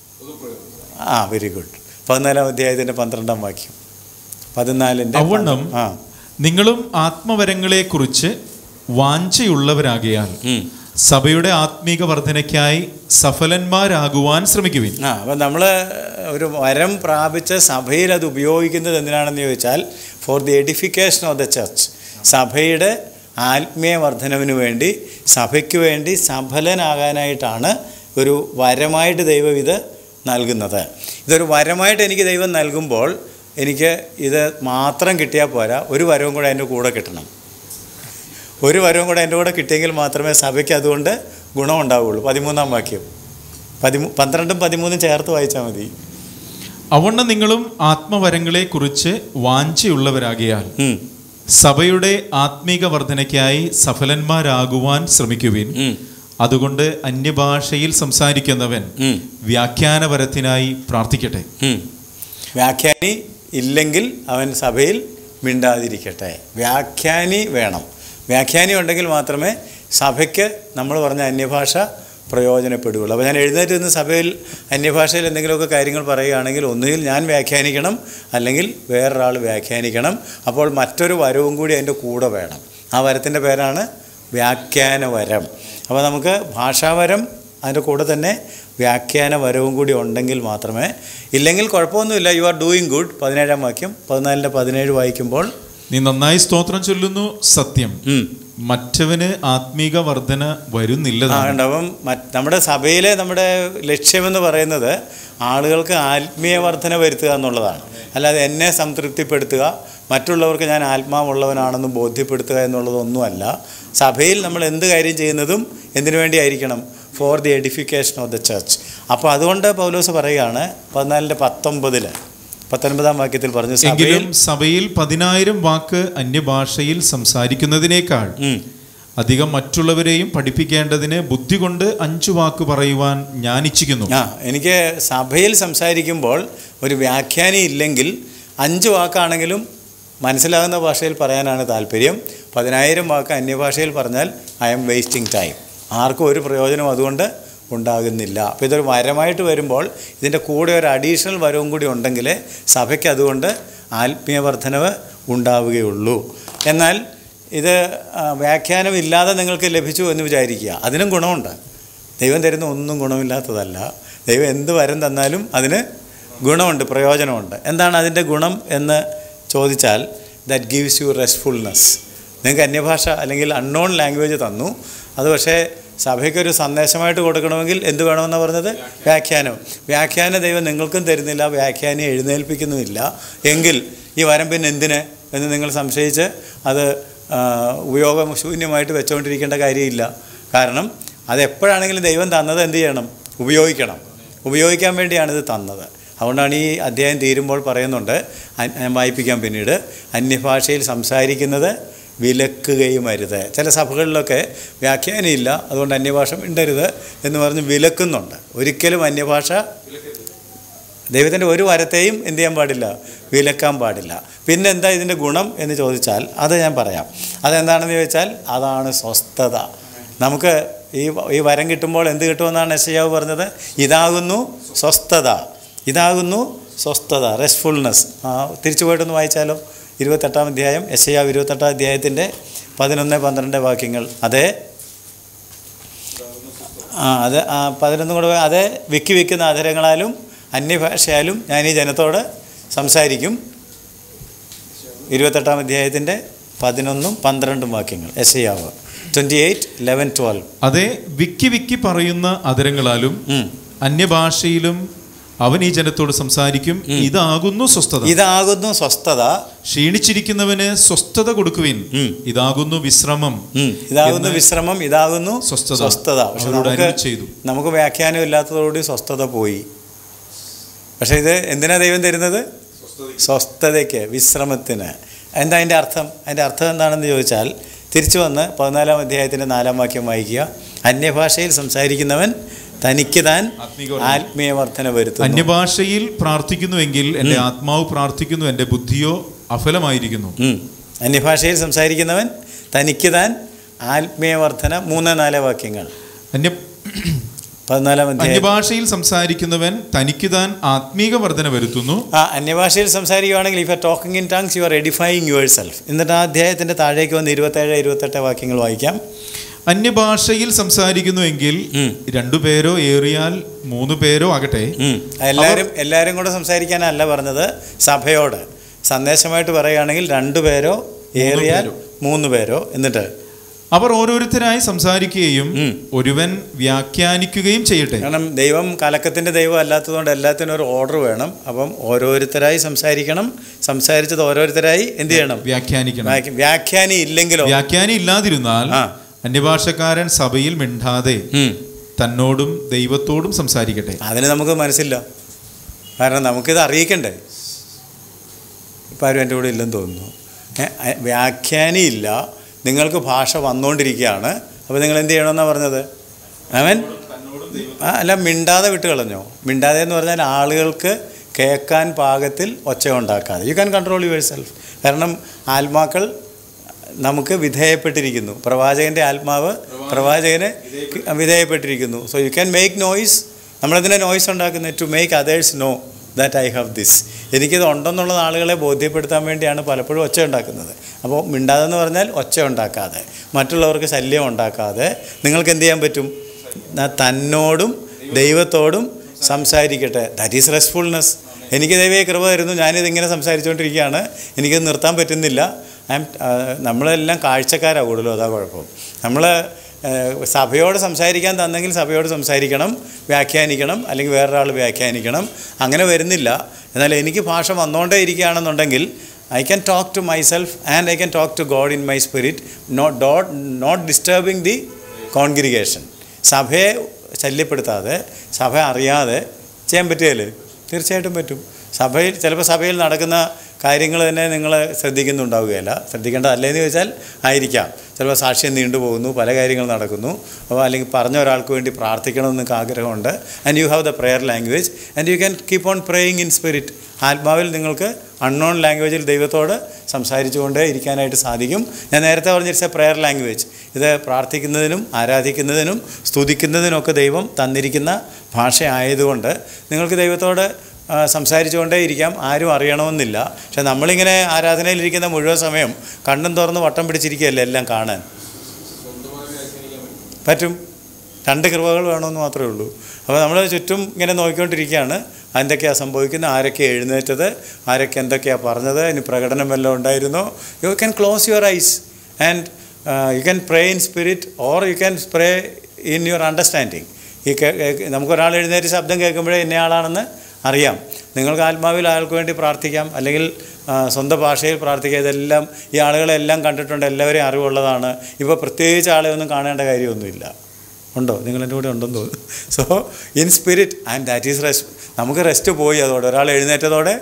[SPEAKER 1] ആ വെരി ഗുഡ് പതിനാലാം അധ്യായത്തിൻ്റെ പന്ത്രണ്ടാം വാക്യം പതിനാലിൻ്റെ
[SPEAKER 2] അവണ്ണം
[SPEAKER 1] ആ
[SPEAKER 2] നിങ്ങളും ആത്മവരങ്ങളെക്കുറിച്ച് വാഞ്ചയുള്ളവരാകയാൽ
[SPEAKER 1] ഉം.
[SPEAKER 2] സഭയുടെ ആത്മീക വർധനയ്ക്കായി സഫലന്മാരാകുവാൻ ശ്രമിക്കുവിൻ
[SPEAKER 1] ആ അപ്പം നമ്മൾ ഒരു വരം പ്രാപിച്ച സഭയിൽ അത് ഉപയോഗിക്കുന്നത് എന്തിനാണെന്ന് ചോദിച്ചാൽ for the edification of the church സഭയുടെ ആത്മീയ വർധനവിന് വേണ്ടി സഭയ്ക്ക് വേണ്ടി സഫലനാകാനായിട്ടാണ് ഒരു വരമായിട്ട് ദൈവം ഇത് നൽകുന്നത് ഇതൊരു വരമായിട്ട് എനിക്ക് ദൈവം നൽകുമ്പോൾ എനിക്ക് ഇത് മാത്രം കിട്ടിയാൽ പോരാ ഒരു വരവും കൂടെ അതിൻ്റെ കൂടെ കിട്ടണം ഒരു വരവും കൂടെ എൻ്റെ കൂടെ കിട്ടിയെങ്കിൽ മാത്രമേ സഭയ്ക്ക് അതുകൊണ്ട് ഗുണമുണ്ടാവുകയുള്ളൂ പതിമൂന്നാം വാക്യം പതിമൂ പന്ത്രണ്ടും പതിമൂന്നും ചേർത്ത് വായിച്ചാൽ മതി
[SPEAKER 2] അവണ്ണം നിങ്ങളും ആത്മവരങ്ങളെക്കുറിച്ച് വാഞ്ചയുള്ളവരാകയാൽ
[SPEAKER 1] ഉം,
[SPEAKER 2] സഭയുടെ ആത്മീക വർധനയ്ക്കായി സഫലന്മാരാകുവാൻ ശ്രമിക്കുവിൻ
[SPEAKER 1] ഉം,
[SPEAKER 2] അതുകൊണ്ട് അന്യഭാഷയിൽ സംസാരിക്കുന്നവൻ
[SPEAKER 1] ഉം,
[SPEAKER 2] വ്യാഖ്യാനപരത്തിനായി പ്രാർത്ഥിക്കട്ടെ
[SPEAKER 1] ഉം. വ്യാഖ്യാനി ഇല്ലെങ്കിൽ അവൻ സഭയിൽ മിണ്ടാതിരിക്കട്ടെ വ്യാഖ്യാനി വേണം വ്യാഖ്യാനി ഉണ്ടെങ്കിൽ മാത്രമേ സഭയ്ക്ക് നമ്മൾ പറഞ്ഞ അന്യഭാഷ പ്രയോജനപ്പെടുകയുള്ളൂ അപ്പോൾ ഞാൻ എഴുന്നേറ്റ് നിന്ന് സഭയിൽ അന്യഭാഷയിൽ എന്തെങ്കിലുമൊക്കെ കാര്യങ്ങൾ പറയുകയാണെങ്കിൽ ഒന്നുകിൽ ഞാൻ വ്യാഖ്യാനിക്കണം അല്ലെങ്കിൽ വേറൊരാൾ വ്യാഖ്യാനിക്കണം അപ്പോൾ മറ്റൊരു വരവും കൂടി അതിൻ്റെ കൂടെ വേണം ആ വരത്തിൻ്റെ പേരാണ് വ്യാഖ്യാന വരം അപ്പോൾ നമുക്ക് ഭാഷാവരം അതിൻ്റെ കൂടെ തന്നെ വ്യാഖ്യാന വരവും കൂടി ഉണ്ടെങ്കിൽ മാത്രമേ ഇല്ലെങ്കിൽ കുഴപ്പമൊന്നുമില്ല യു ആർ ഡൂയിങ് ഗുഡ് പതിനേഴാം വാക്യം പതിനാലിൻ്റെ പതിനേഴ് വായിക്കുമ്പോൾ
[SPEAKER 2] നീ നന്നായി സ്തോത്രം ചൊല്ലുന്നു സത്യം
[SPEAKER 1] ഉം.
[SPEAKER 2] മറ്റവന് ആത്മീക വർധന
[SPEAKER 1] ആ
[SPEAKER 2] വരുന്നില്ലതാണ്
[SPEAKER 1] ഉണ്ട് അപ്പം മറ്റ് നമ്മുടെ സഭയിലെ നമ്മുടെ ലക്ഷ്യമെന്ന് പറയുന്നത് ആളുകൾക്ക് ആത്മീയ വർധന വരുത്തുക എന്നുള്ളതാണ് അല്ലാതെ എന്നെ സംതൃപ്തിപ്പെടുത്തുക മറ്റുള്ളവർക്ക് ഞാൻ ആത്മാവുള്ളവനാണെന്ന് ബോധ്യപ്പെടുത്തുക എന്നുള്ളതൊന്നുമല്ല സഭയിൽ നമ്മൾ എന്ത് കാര്യം ചെയ്യുന്നതും എന്തിനു വേണ്ടിയായിരിക്കണം for the edification of the church അപ്പോൾ അതുകൊണ്ട് പൗലോസ് പറയുകയാണ് പതിനാലിൻ്റെ പത്തൊമ്പതിൽ പത്തൊൻപതാം വാക്യത്തിൽ പറഞ്ഞു സഭയിൽ
[SPEAKER 2] എങ്കിലും സഭയിൽ പതിനായിരം വാക്ക് അന്യഭാഷയിൽ സംസാരിക്കുന്നതിനേക്കാൾ
[SPEAKER 1] ഉം.
[SPEAKER 2] അധികം മറ്റുള്ളവരെയും പഠിപ്പിക്കേണ്ടതിന് ബുദ്ധി കൊണ്ട് അഞ്ചു വാക്ക് പറയുവാൻ ഞാൻ ഇച്ഛിക്കുന്നു
[SPEAKER 1] ആ എനിക്ക് സഭയിൽ സംസാരിക്കുമ്പോൾ ഒരു വ്യാഖ്യാനി ഇല്ലെങ്കിൽ അഞ്ച് വാക്കാണെങ്കിലും മനസ്സിലാകുന്ന ഭാഷയിൽ പറയാനാണ് താല്പര്യം പതിനായിരം വാക്ക് അന്യഭാഷയിൽ പറഞ്ഞാൽ ഐ എം വേസ്റ്റിംഗ് ടൈം ആർക്കും ഒരു പ്രയോജനം അതുകൊണ്ട് ഉണ്ടാകുന്നില്ല അപ്പോൾ ഇതൊരു വരമായിട്ട് വരുമ്പോൾ ഇതിൻ്റെ കൂടെ ഒരു അഡീഷണൽ വരവും കൂടി ഉണ്ടെങ്കിൽ സഭയ്ക്ക് അതുകൊണ്ട് ആത്മീയ വർധനവ് ഉണ്ടാവുകയുള്ളൂ എന്നാൽ ഇത് ആ, വ്യാഖ്യാനമില്ലാതെ നിങ്ങൾക്ക് ലഭിച്ചു എന്ന് വിചാരിക്കുക അതിനും ഗുണമുണ്ട് ദൈവം തരുന്ന ഒന്നും ഗുണമില്ലാത്തതല്ല ദൈവം എന്ത് വരം തന്നാലും അതിന് ഗുണമുണ്ട് പ്രയോജനമുണ്ട് എന്താണ് അതിൻ്റെ ഗുണം എന്ന് ചോദിച്ചാൽ ദാറ്റ് ഗീവ്സ് യു റെസ്റ്റ്ഫുൾനെസ് നിങ്ങൾക്ക് അന്യഭാഷ അല്ലെങ്കിൽ അൺനോൺ ലാംഗ്വേജ് തന്നു അത് പക്ഷേ സഭയ്ക്കൊരു സന്ദേശമായിട്ട് കൊടുക്കണമെങ്കിൽ എന്ത് വേണമെന്നാണ് പറഞ്ഞത് വ്യാഖ്യാനം വ്യാഖ്യാന ദൈവം നിങ്ങൾക്കും തരുന്നില്ല വ്യാഖ്യാനം എഴുന്നേൽപ്പിക്കുന്നുമില്ല എങ്കിൽ ഈ വരം പിന്നെ എന്തിന് എന്ന് നിങ്ങൾ സംശയിച്ച് അത് ആ, ഉപയോഗശൂന്യമായിട്ട് വെച്ചുകൊണ്ടിരിക്കേണ്ട കാര്യമില്ല കാരണം അത് എപ്പോഴാണെങ്കിലും ദൈവം തന്നത് എന്ത് ചെയ്യണം ഉപയോഗിക്കണം ഉപയോഗിക്കാൻ വേണ്ടിയാണ് ഇത് തന്നത് അതുകൊണ്ടാണ് ഈ അധ്യായം തീരുമ്പോൾ പറയുന്നുണ്ട് അ- ഞാൻ വായിപ്പിക്കാം പിന്നീട് അന്യഭാഷയിൽ സംസാരിക്കുന്നത് വിലക്കുകയും അരുത് ചില സഭകളിലൊക്കെ വ്യാഖ്യാനമില്ല അതുകൊണ്ട് അന്യഭാഷ മിണ്ടരുത് എന്ന് പറഞ്ഞ് വിലക്കുന്നുണ്ട് ഒരിക്കലും അന്യഭാഷ ദൈവത്തിൻ്റെ ഒരു വരത്തെയും എന്ത് ചെയ്യാൻ പാടില്ല വിലക്കാൻ പാടില്ല പിന്നെ എന്താ ഇതിൻ്റെ ഗുണം എന്ന് ചോദിച്ചാൽ അത് ഞാൻ പറയാം അതെന്താണെന്ന് ചോദിച്ചാൽ അതാണ് സ്വസ്ഥത നമുക്ക് ഈ ഈ വരം കിട്ടുമ്പോൾ എന്ത് കിട്ടുമെന്നാണ് എസ്യാവ് പറഞ്ഞത് ഇതാകുന്നു സ്വസ്ഥത ഇതാകുന്നു സ്വസ്ഥത റെസ്റ്റ്ഫുൾനെസ് തിരിച്ചു പോയിട്ടൊന്ന് വായിച്ചാലോ ഇരുപത്തെട്ടാം അധ്യായം എസ്യാവ് ഇരുപത്തെട്ടാം അധ്യായത്തിൻ്റെ പതിനൊന്ന് പന്ത്രണ്ട് വാക്യങ്ങൾ അതേ ആ അത് ആ പതിനൊന്നും കൂടെ പോയി, അതേ വിക്കി വിൽക്കുന്ന അധരങ്ങളാലും അന്യഭാഷയാലും ഞാൻ ഈ ജനത്തോട് സംസാരിക്കും ഇരുപത്തെട്ടാം അധ്യായത്തിൻ്റെ പതിനൊന്നും പന്ത്രണ്ടും വാക്യങ്ങൾ Isaiah twenty eight eleven twelve
[SPEAKER 2] അതെ വിക്കി വിക്കി പറയുന്ന അതരങ്ങളാലും അന്യഭാഷയിലും അവൻ ഈ ജനത്തോട് സംസാരിക്കും ഇതാകുന്നു സ്വസ്ഥത
[SPEAKER 1] ഇതാകുന്നു സ്വസ്ഥത
[SPEAKER 2] ക്ഷീണിച്ചിരിക്കുന്നവന് സ്വസ്ഥത കൊടുക്കുവിൻ
[SPEAKER 1] ഉം.
[SPEAKER 2] ഇതാകുന്നു വിശ്രമം
[SPEAKER 1] ഉം. ഇതാകുന്നു
[SPEAKER 2] എന്ന്
[SPEAKER 1] വിശ്രമം ഇതാകുന്നു
[SPEAKER 2] സ്വസ്ഥത.
[SPEAKER 1] സ്വസ്ഥത പക്ഷെ
[SPEAKER 2] അവരോട്
[SPEAKER 1] നമുക്ക്
[SPEAKER 2] അരുളി ചെയ്തു.
[SPEAKER 1] നമുക്ക് വ്യാഖ്യാനം ഇല്ലാത്തതോടുകൂടി സ്വസ്ഥത പോയി പക്ഷേ ഇത് എന്തിനാ ദൈവം തരുന്നത് സ്വസ്ഥതയ്ക്ക് വിശ്രമത്തിന് എന്താ അതിൻ്റെ അർത്ഥം അതിൻ്റെ അർത്ഥം എന്താണെന്ന് ചോദിച്ചാൽ തിരിച്ചു വന്ന് പതിനാലാം അധ്യായത്തിൻ്റെ നാലാം വാക്യം വായിക്കുക അന്യഭാഷയിൽ സംസാരിക്കുന്നവൻ തനിക്ക് താൻ
[SPEAKER 2] ആത്മീക
[SPEAKER 1] ആത്മീയ വർധന വരുത്തുന്നു
[SPEAKER 2] അന്യഭാഷയിൽ പ്രാർത്ഥിക്കുന്നുവെങ്കിൽ എൻ്റെ ആത്മാവ് പ്രാർത്ഥിക്കുന്നു എൻ്റെ ബുദ്ധിയോ അഫലമായിരിക്കുന്നു
[SPEAKER 1] ഉം. അന്യഭാഷയിൽ സംസാരിക്കുന്നവൻ തനിക്ക് താൻ ആത്മീയ വർധന മൂന്ന് നാല് വാക്യങ്ങൾ
[SPEAKER 2] അന്യ
[SPEAKER 1] പതിനാലാം അധ്യായം
[SPEAKER 2] അന്യഭാഷയിൽ സംസാരിക്കുന്നവൻ തനിക്ക് താൻ ആത്മീക വർധന വരുത്തുന്നു
[SPEAKER 1] ആ അന്യഭാഷയിൽ സംസാരിക്കുകയാണെങ്കിൽ if are talking in tongues you are edifying yourself എന്നിട്ട് ആ അധ്യായത്തിൻ്റെ താഴേക്ക് വന്ന് ഇരുപത്തേഴ് ഇരുപത്തെട്ട് വാക്യങ്ങൾ വായിക്കാം
[SPEAKER 2] അന്യഭാഷയിൽ സംസാരിക്കുന്നുവെങ്കിൽ
[SPEAKER 1] ഉം.
[SPEAKER 2] രണ്ടുപേരോ ഏറിയാൽ മൂന്ന് പേരോ ആകട്ടെ
[SPEAKER 1] ഉം. എല്ലാവരും എല്ലാവരും കൂടെ സംസാരിക്കാനല്ല പറഞ്ഞത് സഭയോട് സന്ദേശമായിട്ട് പറയുകയാണെങ്കിൽ രണ്ടുപേരോ ഏറിയാൽ
[SPEAKER 2] പേരോ.
[SPEAKER 1] മൂന്ന് പേരോ എന്നിട്ട്
[SPEAKER 2] അവർ ഓരോരുത്തരായി സംസാരിക്കുകയും
[SPEAKER 1] ഉം.
[SPEAKER 2] ഒരുവൻ വ്യാഖ്യാനിക്കുകയും ചെയ്യട്ടെ
[SPEAKER 1] കാരണം ദൈവം കലക്കത്തിൻ്റെ ദൈവം അല്ലാത്തതുകൊണ്ട് എല്ലാത്തിനും ഒരു ഓർഡർ വേണം അപ്പം ഓരോരുത്തരായി സംസാരിക്കണം സംസാരിച്ചത് ഓരോരുത്തരായി എന്ത് ചെയ്യണം
[SPEAKER 2] വ്യാഖ്യാനിക്കണം
[SPEAKER 1] വ്യാഖ്യ- വ്യാഖ്യാനി ഇല്ലെങ്കിലോ
[SPEAKER 2] വ്യാഖ്യാനി ഇല്ലാതിരുന്നാൽ
[SPEAKER 1] ആ.
[SPEAKER 2] അന്യഭാഷക്കാരൻ സഭയിൽ മിണ്ടാതെ
[SPEAKER 1] ഉം.
[SPEAKER 2] തന്നോടും ദൈവത്തോടും സംസാരിക്കട്ടെ
[SPEAKER 1] അതിന് നമുക്ക് മനസ്സില്ല കാരണം നമുക്കിത് അറിയിക്കണ്ടേ ഇപ്പം ആരും എൻ്റെ കൂടെ ഇല്ലെന്ന് തോന്നുന്നു ഏ, അ- വ്യാഖ്യാനി ഇല്ല നിങ്ങൾക്ക് ഭാഷ വന്നുകൊണ്ടിരിക്കുകയാണ് അപ്പോൾ നിങ്ങൾ എന്ത് ചെയ്യണമെന്നാണ് പറഞ്ഞത് അവൻ ആ അല്ല മിണ്ടാതെ വിട്ട് കളഞ്ഞോ മിണ്ടാതെ എന്ന് പറഞ്ഞാൽ ആളുകൾക്ക് കേൾക്കാൻ പാകത്തിൽ ഒച്ച ഉണ്ടാക്കാതെ you can control yourself കാരണം ആത്മാക്കൾ നമുക്ക് വിധേയപ്പെട്ടിരിക്കുന്നു പ്രവാചകൻ്റെ ആത്മാവ് പ്രവാചകന് വിധേയപ്പെട്ടിരിക്കുന്നു so you can make noise നമ്മളെന്തിനാ നോയ്സ് ഉണ്ടാക്കുന്നത് to make others know that I have this എനിക്കിത് ഉണ്ടെന്നുള്ള ആളുകളെ ബോധ്യപ്പെടുത്താൻ വേണ്ടിയാണ് പലപ്പോഴും ഒച്ച ഉണ്ടാക്കുന്നത് അപ്പോൾ മിണ്ടാതെന്ന് പറഞ്ഞാൽ ഒച്ച ഉണ്ടാക്കാതെ മറ്റുള്ളവർക്ക് ശല്യം ഉണ്ടാക്കാതെ നിങ്ങൾക്ക് എന്ത് ചെയ്യാൻ പറ്റും ന- തന്നോടും ദൈവത്തോടും സംസാരിക്കട്ടെ ദാറ്റ് ഈസ് റെസ്റ്റ്ഫുൾനെസ് എനിക്ക് ദൈവയെ കൃപ തരുന്നു ഞാനിതിങ്ങനെ സംസാരിച്ചുകൊണ്ടിരിക്കുകയാണ് എനിക്കത് നിർത്താൻ പറ്റുന്നില്ല ഐ എം നമ്മളെല്ലാം കാഴ്ചക്കാരാണ് കൂടുതലും അതാ കുഴപ്പം നമ്മൾ സഭയോട് സംസാരിക്കാൻ തന്നെങ്കിൽ സഭയോട് സംസാരിക്കണം വ്യാഖ്യാനിക്കണം അല്ലെങ്കിൽ വേറൊരാൾ വ്യാഖ്യാനിക്കണം അങ്ങനെ വരുന്നില്ല എന്നാൽ എനിക്ക് ഭാഷ വന്നുകൊണ്ടേ ഇരിക്കുകയാണെന്നുണ്ടെങ്കിൽ I can talk to myself and I can talk to God in my spirit not ഡോട്ട് നോട്ട് ഡിസ്റ്റർബിങ് ദി കോൺഗ്രിഗേഷൻ സഭയെ ശല്യപ്പെടുത്താതെ സഭ അറിയാതെ ചെയ്യാൻ പറ്റുകയല്ലേ തീർച്ചയായിട്ടും പറ്റും സഭയിൽ ചിലപ്പോൾ സഭയിൽ നടക്കുന്ന കാര്യങ്ങൾ തന്നെ നിങ്ങൾ ശ്രദ്ധിക്കുന്നുണ്ടാവുകയില്ല ശ്രദ്ധിക്കേണ്ടതല്ലേന്ന് ചോദിച്ചാൽ ആയിരിക്കാം ചിലപ്പോൾ സാക്ഷ്യം നീണ്ടുപോകുന്നു പല കാര്യങ്ങൾ നടക്കുന്നു അപ്പോൾ അല്ലെങ്കിൽ പറഞ്ഞ ഒരാൾക്ക് വേണ്ടി പ്രാർത്ഥിക്കണമെന്ന് നിങ്ങൾക്ക് ആഗ്രഹമുണ്ട് and you have the prayer language and you can keep on praying in spirit ആത്മാവിൽ നിങ്ങൾക്ക് അൺനോൺ ലാംഗ്വേജിൽ ദൈവത്തോട് സംസാരിച്ചുകൊണ്ടേ ഇരിക്കാനായിട്ട് സാധിക്കും ഞാൻ നേരത്തെ പറഞ്ഞിരിച്ച പ്രെയർ ലാംഗ്വേജ് ഇത് പ്രാർത്ഥിക്കുന്നതിനും ആരാധിക്കുന്നതിനും സ്തുതിക്കുന്നതിനൊക്കെ ദൈവം തന്നിരിക്കുന്ന ഭാഷ ആയതുകൊണ്ട് നിങ്ങൾക്ക് ദൈവത്തോട് ആ, സംസാരിച്ചുകൊണ്ടേ ഇരിക്കാം ആരും അറിയണമെന്നില്ല പക്ഷെ നമ്മളിങ്ങനെ ആരാധനയിലിരിക്കുന്ന മുഴുവൻ സമയം കണ്ണും തുറന്ന് വട്ടം പിടിച്ചിരിക്കുകയല്ലേ എല്ലാം കാണാൻ പറ്റും രണ്ട് കൃപകൾ വേണമെന്ന് മാത്രമേ ഉള്ളൂ അപ്പോൾ നമ്മൾ ചുറ്റും ഇങ്ങനെ നോക്കിക്കൊണ്ടിരിക്കുകയാണ് എന്തൊക്കെയാണ് സംഭവിക്കുന്നത് ആരൊക്കെ എഴുന്നേറ്റത് ആരൊക്കെ എന്തൊക്കെയാണ് പറഞ്ഞത് ഇനി പ്രകടനം വല്ലതും ഉണ്ടായിരുന്നോ you can close your eyes and you can pray in spirit or you can pray in your understanding ഈ കേ- കേ- നമുക്കൊരാൾ എഴുന്നേറ്റ് ശബ്ദം കേൾക്കുമ്പോഴേ ഇന്നയാളാണെന്ന് അറിയാം നിങ്ങൾക്ക് ആത്മാവിൽ ആൾക്ക് വേണ്ടി പ്രാർത്ഥിക്കാം അല്ലെങ്കിൽ ആ, സ്വന്തം ഭാഷയിൽ പ്രാർത്ഥിക്കുക ഇതെല്ലാം ഈ ആളുകളെല്ലാം കണ്ടിട്ടുണ്ട് എല്ലാവരെയും അറിവുള്ളതാണ് ഇപ്പോൾ പ്രത്യേകിച്ച് ആളെ ഒന്നും കാണേണ്ട കാര്യമൊന്നുമില്ല ഉണ്ടോ നിങ്ങൾ എൻ്റെ കൂടെ ഉണ്ടെന്ന് തോന്നുന്നു so in spirit and that is rest നമുക്ക് റെസ്റ്റ് പോയി അതോടെ ഒരാൾ എഴുന്നേറ്റതോടെ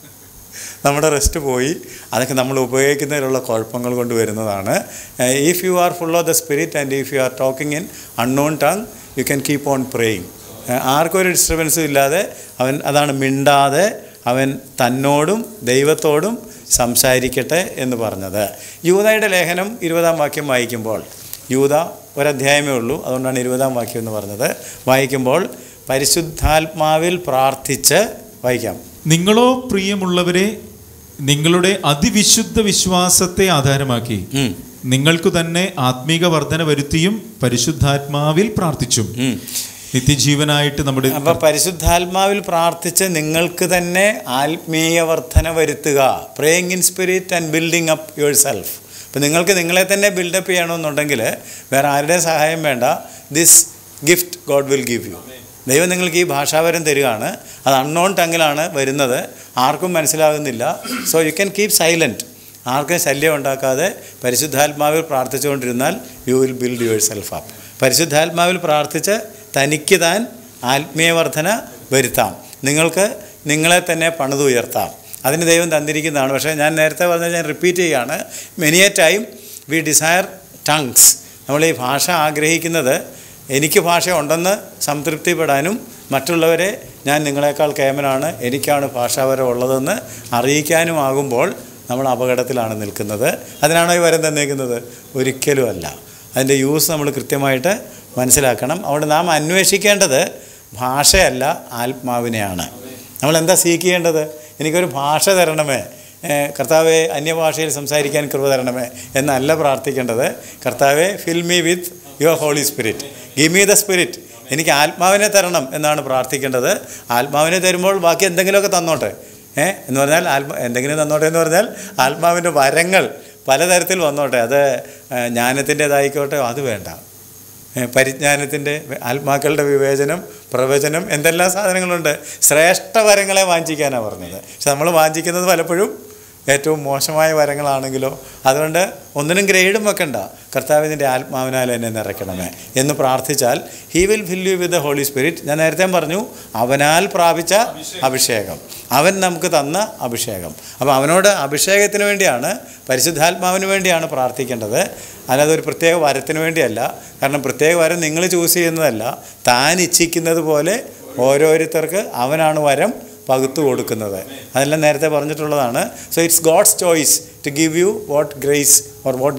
[SPEAKER 1] നമ്മുടെ റെസ്റ്റ് പോയി അതൊക്കെ നമ്മൾ ഉപയോഗിക്കുന്നതിലുള്ള കുഴപ്പങ്ങൾ കൊണ്ട് വരുന്നതാണ് if you are full of the spirit and if you are talking in unknown tongue you can keep on praying ആർക്കും ഒരു ഡിസ്റ്റർബൻസും ഇല്ലാതെ അവൻ അതാണ് മിണ്ടാതെ അവൻ തന്നോടും ദൈവത്തോടും സംസാരിക്കട്ടെ എന്ന് പറഞ്ഞത് യൂതയുടെ ലേഖനം ഇരുപതാം വാക്യം വായിക്കുമ്പോൾ യൂത ഒരധ്യായമേ ഉള്ളൂ അതുകൊണ്ടാണ് ഇരുപതാം വാക്യം എന്ന് പറഞ്ഞത് വായിക്കുമ്പോൾ പരിശുദ്ധാത്മാവിൽ പ്രാർത്ഥിച്ച് വായിക്കാം
[SPEAKER 2] നിങ്ങളോ പ്രിയമുള്ളവരെ നിങ്ങളുടെ അതിവിശുദ്ധ വിശ്വാസത്തെ ആധാരമാക്കി
[SPEAKER 1] ഉം,
[SPEAKER 2] നിങ്ങൾക്കു തന്നെ ആത്മീക വർധന വരുത്തിയും പരിശുദ്ധാത്മാവിൽ പ്രാർത്ഥിച്ചും
[SPEAKER 1] ഉം.
[SPEAKER 2] നിത്യജീവനായിട്ട് നമ്മുടെ
[SPEAKER 1] അപ്പോൾ പരിശുദ്ധാത്മാവിൽ പ്രാർത്ഥിച്ച് നിങ്ങൾക്ക് തന്നെ ആത്മീയ വർധന വരുത്തുക praying in spirit and building up yourself അപ്പോൾ നിങ്ങൾക്ക് നിങ്ങളെ തന്നെ ബിൽഡപ്പ് ചെയ്യണമെന്നുണ്ടെങ്കിൽ വേറെ ആരുടെയും സഹായം വേണ്ട this gift God will give you ദൈവം നിങ്ങൾക്ക് ഈ ഭാഷാവരം തരികയാണ് അത് അൺനോൺ ടങ്ങിലാണ് വരുന്നത് ആർക്കും മനസ്സിലാകുന്നില്ല so you can keep silent ആർക്കും ശല്യം ഉണ്ടാക്കാതെ പരിശുദ്ധാത്മാവിൽ പ്രാർത്ഥിച്ചുകൊണ്ടിരുന്നാൽ you will build yourself up പരിശുദ്ധാത്മാവിൽ പ്രാർത്ഥിച്ച് തനിക്ക് താൻ ആത്മീയവർദ്ധന വരുത്താം നിങ്ങൾക്ക് നിങ്ങളെ തന്നെ പണിതുയർത്താം അതിന് ദൈവം തന്നിരിക്കുന്നതാണ് പക്ഷേ ഞാൻ നേരത്തെ പറഞ്ഞത് ഞാൻ റിപ്പീറ്റ് ചെയ്യുകയാണ് many a time we desire tongues നമ്മൾ ഈ ഭാഷ ആഗ്രഹിക്കുന്നത് എനിക്ക് ഭാഷ ഉണ്ടെന്ന് സംതൃപ്തിപ്പെടാനും മറ്റുള്ളവരെ ഞാൻ നിങ്ങളെക്കാൾ കേമനാണ് എനിക്കാണ് ഭാഷാപരം ഉള്ളതെന്ന് അറിയിക്കാനുമാകുമ്പോൾ നമ്മൾ അപകടത്തിലാണ് നിൽക്കുന്നത് അതിനാണോ ഈ വരം തന്നേക്കുന്നത് ഒരിക്കലുമല്ല അതിൻ്റെ യൂസ് നമ്മൾ കൃത്യമായിട്ട് മനസ്സിലാക്കണം അതുകൊണ്ട് നാം അന്വേഷിക്കേണ്ടത് ഭാഷയല്ല ആത്മാവിനെയാണ് നമ്മൾ എന്താ സീക്ക് ചെയ്യേണ്ടത് എനിക്കൊരു ഭാഷ തരണമേ ഏഹ് കർത്താവെ അന്യഭാഷയിൽ സംസാരിക്കാൻ കൃപ തരണമേ എന്നല്ല പ്രാർത്ഥിക്കേണ്ടത് കർത്താവെ fill me with your Holy Spirit give me the spirit എനിക്ക് ആത്മാവിനെ തരണം എന്നാണ് പ്രാർത്ഥിക്കേണ്ടത് ആത്മാവിനെ തരുമ്പോൾ ബാക്കി എന്തെങ്കിലുമൊക്കെ തന്നോട്ടെ ഏ എന്ന് പറഞ്ഞാൽ ആത്മ എന്തെങ്കിലും തന്നോട്ടെ എന്ന് പറഞ്ഞാൽ ആത്മാവിൻ്റെ വരങ്ങൾ പലതരത്തിൽ വന്നോട്ടെ അത് ഏഹ്, ജ്ഞാനത്തിൻ്റെതായിക്കോട്ടെ അത് വേണ്ട ഏഹ്, പരിജ്ഞാനത്തിൻ്റെ ആത്മാക്കളുടെ വിവേചനം പ്രവചനം എന്തെല്ലാം സാധനങ്ങളുണ്ട് ശ്രേഷ്ഠ വരങ്ങളെ വാഞ്ചിക്കാനാണ് പറഞ്ഞത് പക്ഷെ നമ്മൾ വാഞ്ചിക്കുന്നത് പലപ്പോഴും ഏറ്റവും മോശമായ വരങ്ങളാണെങ്കിലോ അതുകൊണ്ട് ഒന്നിനും ഗ്രേഡും വെക്കണ്ട കർത്താവിൻ്റെ ആത്മാവിനാൽ എന്നെ നിറയ്ക്കണമേ എന്ന് പ്രാർത്ഥിച്ചാൽ he will fill you with the Holy Spirit ഞാൻ നേരത്തെ പറഞ്ഞു അവനാൽ പ്രാപിച്ച അഭിഷേകം അവൻ നമുക്ക് തന്ന അഭിഷേകം അപ്പോൾ അവനോട് അഭിഷേകത്തിന് വേണ്ടിയാണ് പരിശുദ്ധാത്മാവിന് വേണ്ടിയാണ് പ്രാർത്ഥിക്കേണ്ടത് അല്ലാതെ ഒരു പ്രത്യേക വരത്തിന് വേണ്ടിയല്ല കാരണം പ്രത്യേക വരം നിങ്ങൾ ചൂസ് ചെയ്യുന്നതല്ല താൻ ഇച്ഛിക്കുന്നത് പോലെ ഓരോരുത്തർക്ക് അവനാണ് വരം പകുത്തു കൊടുക്കുന്നത് അതെല്ലാം നേരത്തെ പറഞ്ഞിട്ടുള്ളതാണ് so it's God's choice to give you what grace or what gift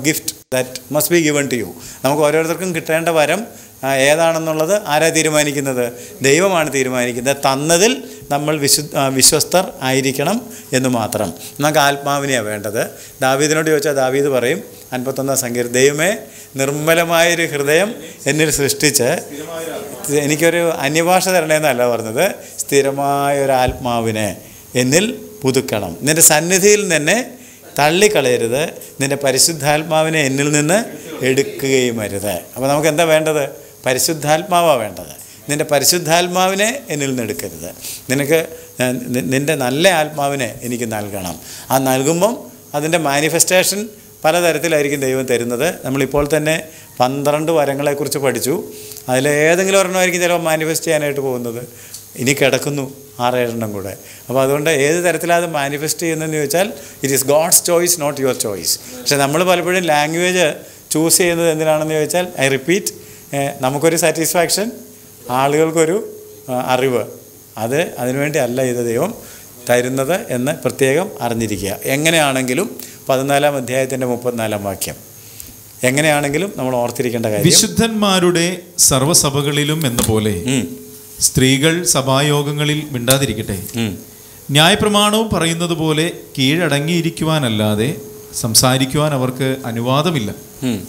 [SPEAKER 1] that must be given to you നമുക്ക് ഓരോരുത്തർക്കും കിട്ടേണ്ട വരം ആ, ഏതാണെന്നുള്ളത് ആരാ തീരുമാനിക്കുന്നത് ദൈവമാണ് തീരുമാനിക്കുന്നത് തന്നതിൽ നമ്മൾ വിശു ആ, വിശ്വസ്തർ ആയിരിക്കണം എന്ന് മാത്രം നമുക്ക് ആത്മാവിനെയാണ് വേണ്ടത് ദാവീദിനോട് ചോദിച്ചാൽ ദാവീദ് പറയും അൻപത്തൊന്നാം സംഖ്യ ദൈവമേ നിർമ്മലമായൊരു ഹൃദയം എന്നിൽ സൃഷ്ടിച്ച് എനിക്കൊരു അന്യഭാഷ തരണേന്നല്ല പറഞ്ഞത് സ്ഥിരമായൊരു ആത്മാവിനെ എന്നിൽ പുതുക്കണം നിൻ്റെ സന്നിധിയിൽ തന്നെ തള്ളിക്കളയരുത് നിൻ്റെ പരിശുദ്ധാത്മാവിനെ എന്നിൽ നിന്ന് എടുക്കുകയും അരുത് അപ്പോൾ നമുക്ക് എന്താ വേണ്ടത് പരിശുദ്ധാത്മാവാണ് വേണ്ടത് നിൻ്റെ പരിശുദ്ധാത്മാവിനെ എന്നിൽ നിന്ന് എടുക്കരുത് നിനക്ക് ഞാൻ നി- നിൻ്റെ നല്ല ആത്മാവിനെ എനിക്ക് നൽകണം ആ നൽകുമ്പം അതിൻ്റെ മാനിഫെസ്റ്റേഷൻ പലതരത്തിലായിരിക്കും ദൈവം തരുന്നത് നമ്മളിപ്പോൾ തന്നെ പന്ത്രണ്ട് വരങ്ങളെക്കുറിച്ച് പഠിച്ചു അതിൽ ഏതെങ്കിലും ഒരെണ്ണമായിരിക്കും ചിലപ്പോൾ മാനിഫെസ്റ്റ് ചെയ്യാനായിട്ട് പോകുന്നത് ഇനി കിടക്കുന്നു ആറേഴെണ്ണം കൂടെ അപ്പോൾ അതുകൊണ്ട് ഏത് തരത്തിലാണ് അത് മാനിഫെസ്റ്റ് ചെയ്യുന്നതെന്ന് ചോദിച്ചാൽ it is God's choice not your choice പക്ഷേ നമ്മൾ പലപ്പോഴും ലാംഗ്വേജ് ചൂസ് ചെയ്യുന്നത് എന്തിനാണെന്ന് ചോദിച്ചാൽ ഐ റിപ്പീറ്റ് നമുക്കൊരു സാറ്റിസ്ഫാക്ഷൻ ആളുകൾക്കൊരു ആ, അറിവ് അത് അതിനുവേണ്ടി അല്ല ഇത് ദൈവം തരുന്നത് എന്ന് പ്രത്യേകം അറിഞ്ഞിരിക്കുക എങ്ങനെയാണെങ്കിലും പതിനാലാം അധ്യായത്തിൻ്റെ മുപ്പത്തിനാലാം വാക്യം എങ്ങനെയാണെങ്കിലും നമ്മൾ ഓർത്തിരിക്കേണ്ട കാര്യം
[SPEAKER 2] വിശുദ്ധന്മാരുടെ സർവ്വസഭകളിലും എന്ന പോലെ
[SPEAKER 1] ഉം,
[SPEAKER 2] സ്ത്രീകൾ സഭായോഗങ്ങളിൽ മിണ്ടാതിരിക്കട്ടെ
[SPEAKER 1] ഉം.
[SPEAKER 2] ന്യായപ്രമാണവും പറയുന്നത് പോലെ കീഴടങ്ങിയിരിക്കുവാനല്ലാതെ സംസാരിക്കുവാൻ അവർക്ക് അനുവാദമില്ല
[SPEAKER 1] ഉം.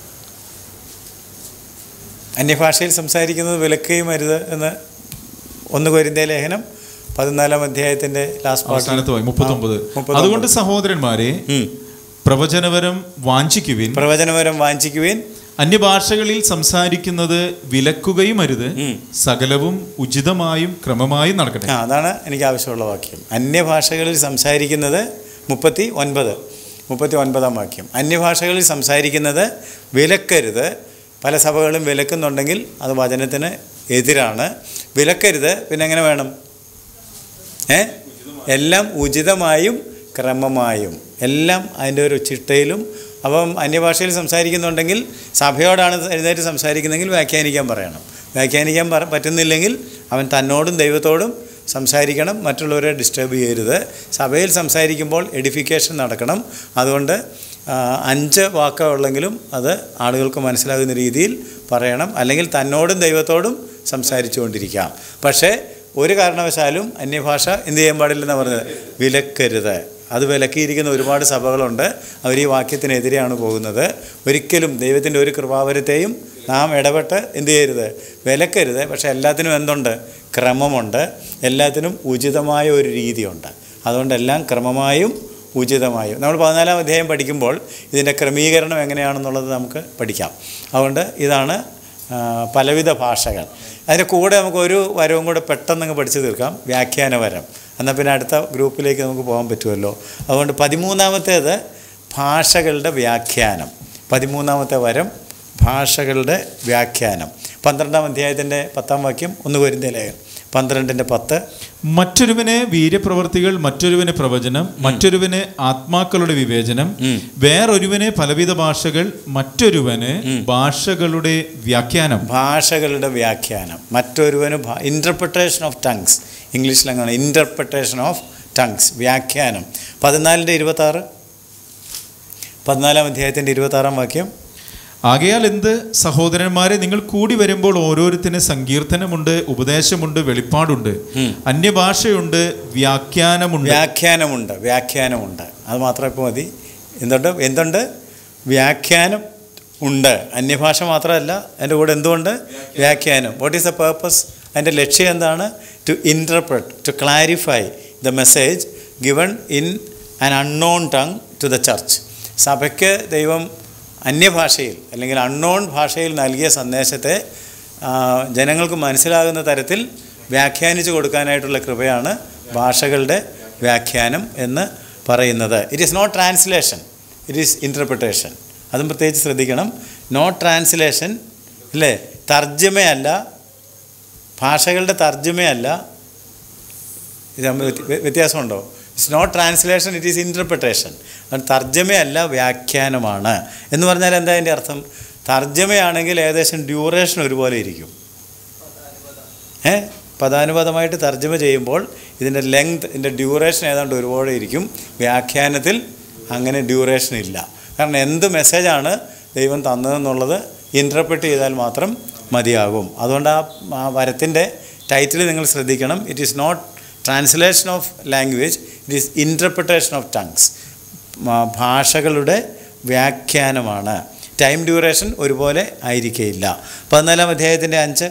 [SPEAKER 1] അന്യഭാഷയിൽ സംസാരിക്കുന്നത് വിലക്കുകയും അരുത് എന്ന് ഒന്ന് കൊരിന്ത ലേഖനം പതിനാലാം അധ്യായത്തിൻ്റെ ലാസ്റ്റ്
[SPEAKER 2] അവസാനത്ത് വായി മുപ്പത്തൊമ്പത്
[SPEAKER 1] മുപ്പത്തൊമ്പത്.
[SPEAKER 2] അതുകൊണ്ട് സഹോദരന്മാരെ പ്രവചനവരം വാഞ്ചിക്കുവിൻ
[SPEAKER 1] പ്രവചനപരം വാഞ്ചിക്കുവേൻ
[SPEAKER 2] അന്യഭാഷകളിൽ സംസാരിക്കുന്നത് വിലക്കുകയും അരുത്
[SPEAKER 1] ഉം.
[SPEAKER 2] സകലവും ഉചിതമായും ക്രമമായും നടക്കട്ടെ
[SPEAKER 1] ആ അതാണ് എനിക്ക് ആവശ്യമുള്ള വാക്യം അന്യഭാഷകളിൽ സംസാരിക്കുന്നത് മുപ്പത്തി ഒൻപത് മുപ്പത്തി ഒൻപതാം വാക്യം അന്യഭാഷകളിൽ സംസാരിക്കുന്നത് വിലക്കരുത് പല സഭകളും വിലക്കുന്നുണ്ടെങ്കിൽ അത് വചനത്തിന് എതിരാണ് വിലക്കരുത് പിന്നെ എങ്ങനെ വേണം ഏ എല്ലാം ഉചിതമായും ക്രമമായും എല്ലാം അതിൻ്റെ ഒരു ചിട്ടയിലും അപ്പം അന്യഭാഷയിൽ സംസാരിക്കുന്നുണ്ടെങ്കിൽ സഭയോടാണ് എഴുന്നേറ്റ് സംസാരിക്കുന്നതെങ്കിൽ വ്യാഖ്യാനിക്കാൻ പറയണം വ്യാഖ്യാനിക്കാൻ പറ പറ്റുന്നില്ലെങ്കിൽ അവൻ തന്നോടും ദൈവത്തോടും സംസാരിക്കണം മറ്റുള്ളവരെ ഡിസ്റ്റർബ് ചെയ്യരുത് സഭയിൽ സംസാരിക്കുമ്പോൾ എഡിഫിക്കേഷൻ നടക്കണം അതുകൊണ്ട് ആ, അഞ്ച് വാക്കേ ഉള്ളെങ്കിലും അത് ആളുകൾക്ക് മനസ്സിലാകുന്ന രീതിയിൽ പറയണം അല്ലെങ്കിൽ തന്നോടും ദൈവത്തോടും സംസാരിച്ചുകൊണ്ടിരിക്കാം പക്ഷേ ഒരു കാരണവശാലും അന്യഭാഷ എന്ത് ചെയ്യാൻ പാടില്ലെന്നാണ് പറഞ്ഞത് വിലക്കരുത് അത് വിലക്കിയിരിക്കുന്ന ഒരുപാട് സഭകളുണ്ട് അവർ ഈ വാക്യത്തിനെതിരെയാണ് പോകുന്നത് ഒരിക്കലും ദൈവത്തിൻ്റെ ഒരു കൃപാവരത്തെയും നാം ഇടപെട്ട് എന്ത് ചെയ്യരുത് വിലക്കരുത് പക്ഷേ എല്ലാത്തിനും എന്തുണ്ട് ക്രമമുണ്ട് എല്ലാത്തിനും ഉചിതമായ ഒരു രീതിയുണ്ട് അതുകൊണ്ട് എല്ലാം ക്രമമായും ഉചിതമായും നമ്മൾ പതിനാലാം അധ്യായം പഠിക്കുമ്പോൾ ഇതിൻ്റെ ക്രമീകരണം എങ്ങനെയാണെന്നുള്ളത് നമുക്ക് പഠിക്കാം അതുകൊണ്ട് ഇതാണ് ആ, പലവിധ ഭാഷകൾ അതിൻ്റെ കൂടെ നമുക്ക് ഒരു വരവും കൂടെ പെട്ടെന്ന് പഠിച്ചു തീർക്കാം വ്യാഖ്യാന വരം എന്നാൽ പിന്നെ അടുത്ത ഗ്രൂപ്പിലേക്ക് നമുക്ക് പോകാൻ പറ്റുമല്ലോ അതുകൊണ്ട് പതിമൂന്നാമത്തേത് ഭാഷകളുടെ വ്യാഖ്യാനം പതിമൂന്നാമത്തെ വരം ഭാഷകളുടെ വ്യാഖ്യാനം പന്ത്രണ്ടാം അധ്യായത്തിൻ്റെ പത്താം വാക്യം ഒന്ന് വരുന്ന ലേഖനം പന്ത്രണ്ടിൻ്റെ പത്ത്
[SPEAKER 2] മറ്റൊരുവന് വീര്യപ്രവർത്തികൾ മറ്റൊരുവന് പ്രവചനം മറ്റൊരുവന് ആത്മാക്കളുടെ വിവേചനം
[SPEAKER 1] ഉം.
[SPEAKER 2] വേറൊരുവന് പലവിധ ഭാഷകൾ മറ്റൊരുവന് ഭാഷകളുടെ വ്യാഖ്യാനം
[SPEAKER 1] ഭാഷകളുടെ വ്യാഖ്യാനം മറ്റൊരുവന് ഇൻ്റർപ്രിട്ടേഷൻ ഓഫ് ടങ്സ് ഇംഗ്ലീഷിൽ അങ്ങനെ ഇൻ്റർപ്രിട്ടേഷൻ ഓഫ് ടങ്സ് വ്യാഖ്യാനം പതിനാലിൻ്റെ ഇരുപത്താറ് പതിനാലാം അധ്യായത്തിൻ്റെ ഇരുപത്താറാം വാക്യം
[SPEAKER 2] ആകയാൽ എന്ത് സഹോദരന്മാരെ നിങ്ങൾ കൂടി വരുമ്പോൾ ഓരോരുത്തന് സങ്കീർത്തനമുണ്ട് ഉപദേശമുണ്ട് വെളിപ്പാടുണ്ട്
[SPEAKER 1] ഉം.
[SPEAKER 2] അന്യഭാഷയുണ്ട് വ്യാഖ്യാനമുണ്ട്
[SPEAKER 1] വ്യാഖ്യാനമുണ്ട് വ്യാഖ്യാനമുണ്ട് അത് മാത്രം ഇപ്പോൾ മതി എന്തുണ്ട് എന്തുണ്ട് വ്യാഖ്യാനം ഉണ്ട് അന്യഭാഷ മാത്രമല്ല അതിൻ്റെ കൂടെ എന്തുകൊണ്ട് വ്യാഖ്യാനം വാട്ട് ഈസ് ദ പേർപ്പസ് അതിൻ്റെ ലക്ഷ്യം എന്താണ് to interpret to clarify the message given in an unknown tongue to the church സഭയ്ക്ക് ദൈവം അന്യഭാഷയിൽ അല്ലെങ്കിൽ അൺനോൺ ഭാഷയിൽ നൽകിയ സന്ദേശത്തെ ആ, ജനങ്ങൾക്ക് മനസ്സിലാകുന്ന തരത്തിൽ വ്യാഖ്യാനിച്ചു കൊടുക്കാനായിട്ടുള്ള കൃപയാണ് ഭാഷകളുടെ വ്യാഖ്യാനം എന്ന് പറയുന്നത് it is not translation it is interpretation അതും പ്രത്യേകിച്ച് ശ്രദ്ധിക്കണം നോട്ട് ട്രാൻസ്ലേഷൻ അല്ലേ തർജ്ജമയല്ല ഭാഷകളുടെ തർജ്ജമയല്ല ഇത് തമ്മിൽ വ്യത്യ- വ്യത്യാസമുണ്ടോ it's not translation it is interpretation അത് തർജ്ജമയല്ല വ്യാഖ്യാനമാണ് എന്ന് പറഞ്ഞാൽ എന്താ അതിൻ്റെ അർത്ഥം തർജ്ജമയാണെങ്കിൽ ഏകദേശം ഡ്യൂറേഷൻ ഒരുപോലെ ഇരിക്കും ഏ പദാനുപദമായിട്ട് തർജ്ജമ ചെയ്യുമ്പോൾ ഇതിൻ്റെ ലെങ്ത് ഇതിൻ്റെ ഡ്യൂറേഷൻ ഏതാണ്ട് ഒരുപോലെ ഇരിക്കും വ്യാഖ്യാനത്തിൽ അങ്ങനെ ഡ്യൂറേഷൻ ഇല്ല കാരണം എന്ത് മെസ്സേജാണ് ദൈവം തന്നതെന്നുള്ളത് ഇൻ്റർപ്രറ്റ് ചെയ്താൽ മാത്രം മതിയാകും അതുകൊണ്ട് ആ ആ വരത്തിൻ്റെ ടൈറ്റിൽ നിങ്ങൾ ശ്രദ്ധിക്കണം it is not translation of language it is interpretation of tongues ഭാഷകളുടെ വ്യാഖ്യാനമാണ് ടൈം ഡ്യൂറേഷൻ ഒരുപോലെ ആയിരിക്കുകയില്ല പതിനാലാം അധ്യായത്തിൻ്റെ അഞ്ച്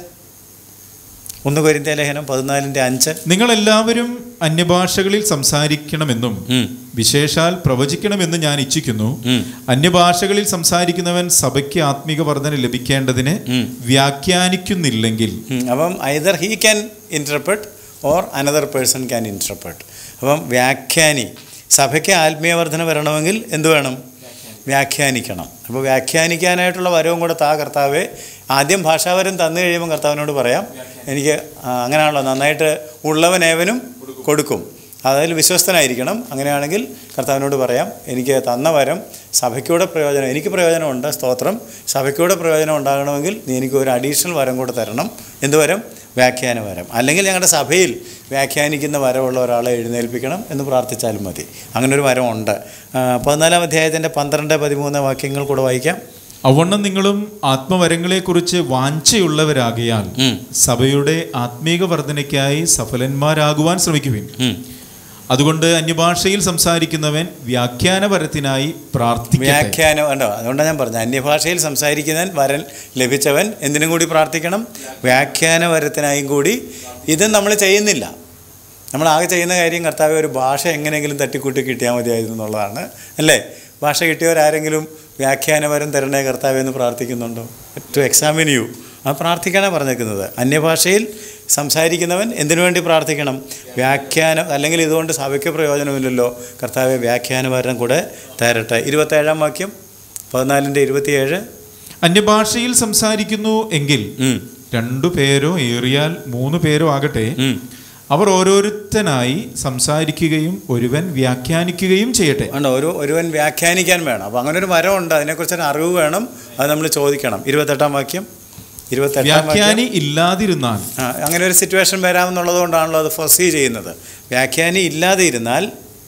[SPEAKER 1] ഒന്ന് കൊരിന്ത്യ ലേഖനം പതിനാലിൻ്റെ അഞ്ച്
[SPEAKER 2] നിങ്ങളെല്ലാവരും അന്യഭാഷകളിൽ സംസാരിക്കണമെന്നും
[SPEAKER 1] ഉം.
[SPEAKER 2] വിശേഷാൽ പ്രവചിക്കണമെന്ന് ഞാൻ ഇച്ഛിക്കുന്നു
[SPEAKER 1] ഉം.
[SPEAKER 2] അന്യഭാഷകളിൽ സംസാരിക്കുന്നവൻ സഭയ്ക്ക് ആത്മീക വർധന ലഭിക്കേണ്ടതിന്
[SPEAKER 1] ഉം.
[SPEAKER 2] വ്യാഖ്യാനിക്കുന്നില്ലെങ്കിൽ
[SPEAKER 1] ഉം. അപ്പം either he can interpret or another person can interpret അപ്പം വ്യാഖ്യാനി സഭയ്ക്ക് ആത്മീയവർദ്ധന വരണമെങ്കിൽ എന്ത് വേണം വ്യാഖ്യാനിക്കണം അപ്പോൾ വ്യാഖ്യാനിക്കാനായിട്ടുള്ള വരവും കൂടെ താ കർത്താവെ ആദ്യം ഭാഷാവരം തന്നു കഴിയുമ്പോൾ കർത്താവിനോട് പറയാം എനിക്ക് ആ, അങ്ങനെയാണല്ലോ നന്നായിട്ട് ഉള്ളവനേവനും കൊടുക്കും അതിൽ വിശ്വസ്തനായിരിക്കണം അങ്ങനെയാണെങ്കിൽ കർത്താവിനോട് പറയാം എനിക്ക് തന്ന വരം സഭയ്ക്കൂടെ പ്രയോജനം എനിക്ക് പ്രയോജനമുണ്ട് സ്തോത്രം സഭയ്ക്കൂടെ പ്രയോജനം ഉണ്ടാകണമെങ്കിൽ നീ എനിക്ക് ഒരു അഡീഷണൽ വരം കൂടെ തരണം എന്ത് വരം വ്യാഖ്യാന വരം അല്ലെങ്കിൽ ഞങ്ങളുടെ സഭയിൽ വ്യാഖ്യാനിക്കുന്ന വരമുള്ള ഒരാളെ എഴുന്നേൽപ്പിക്കണം എന്ന് പ്രാർത്ഥിച്ചാലും മതി അങ്ങനെ ഒരു വരമുണ്ട് ആ, പതിനാലാം അധ്യായത്തിൻ്റെ പന്ത്രണ്ട് പതിമൂന്ന് വാക്യങ്ങൾ കൂടെ വായിക്കാം
[SPEAKER 2] അവണ്ണം നിങ്ങളും ആത്മവരങ്ങളെക്കുറിച്ച് വാഞ്ചയുള്ളവരാകയാൽ
[SPEAKER 1] ഉം.
[SPEAKER 2] സഭയുടെ ആത്മീക വർധനയ്ക്കായി സഫലന്മാരാകുവാൻ ശ്രമിക്കുവിൻ
[SPEAKER 1] ഉം.
[SPEAKER 2] അതുകൊണ്ട് അന്യഭാഷയിൽ സംസാരിക്കുന്നവൻ വ്യാഖ്യാനപരത്തിനായി പ്രാർത്ഥിക്കട്ടെ
[SPEAKER 1] വ്യാഖ്യാനം ഉണ്ടോ അതുകൊണ്ടാണ് ഞാൻ പറഞ്ഞത് അന്യഭാഷയിൽ സംസാരിക്കുന്നവൻ വരൻ ലഭിച്ചവൻ എന്തിനും കൂടി പ്രാർത്ഥിക്കണം വ്യാഖ്യാന വരത്തിനായും കൂടി ഇതും നമ്മൾ ചെയ്യുന്നില്ല നമ്മൾ ആകെ ചെയ്യുന്ന കാര്യം കർത്താവ് ഒരു ഭാഷ എങ്ങനെയെങ്കിലും തട്ടിക്കൂട്ടി കിട്ടിയാൽ മതിയായിരുന്നു എന്നുള്ളതാണ് അല്ലേ ഭാഷ കിട്ടിയവരാരെങ്കിലും വ്യാഖ്യാനപരം തരണേ കർത്താവ് എന്ന് പ്രാർത്ഥിക്കുന്നുണ്ടോ ടു എക്സാമിൻ യു ആ പ്രാർത്ഥിക്കാനാണ് പറഞ്ഞേക്കുന്നത് അന്യഭാഷയിൽ സംസാരിക്കുന്നവൻ എന്തിനു വേണ്ടി പ്രാർത്ഥിക്കണം വ്യാഖ്യാനം അല്ലെങ്കിൽ ഇതുകൊണ്ട് സഭയ്ക്ക് പ്രയോജനമില്ലല്ലോ കർത്താവ് വ്യാഖ്യാനപരം കൂടെ തരട്ടെ ഇരുപത്തേഴാം വാക്യം പതിനാലിൻ്റെ ഇരുപത്തിയേഴ്
[SPEAKER 2] അന്യഭാഷയിൽ സംസാരിക്കുന്നു എങ്കിൽ
[SPEAKER 1] ഉം,
[SPEAKER 2] രണ്ടു പേരോ ഏറിയാൽ മൂന്ന് പേരോ ആകട്ടെ
[SPEAKER 1] ഉം.
[SPEAKER 2] അവർ ഓരോരുത്തനായി സംസാരിക്കുകയും ഒരുവൻ വ്യാഖ്യാനിക്കുകയും ചെയ്യട്ടെ
[SPEAKER 1] ഉണ്ട് ഒരു ഒരുവൻ വ്യാഖ്യാനിക്കാൻ വേണം അപ്പോൾ അങ്ങനെ ഒരു വരമുണ്ട് അതിനെക്കുറിച്ചൊരു അറിവ് വേണം അത് നമ്മൾ ചോദിക്കണം ഇരുപത്തെട്ടാം വാക്യം ഇരുപത്തെട്ടാം വാക്യം
[SPEAKER 2] വ്യാഖ്യാനി ഇല്ലാതിരുന്നാൽ
[SPEAKER 1] ആ, അങ്ങനെ ഒരു സിറ്റുവേഷൻ വരാമെന്നുള്ളത് കൊണ്ടാണല്ലോ അത് ഫൊസീ ചെയ്യുന്നത് വ്യാഖ്യാനി ഇല്ലാതെ ഇരുന്നാൽ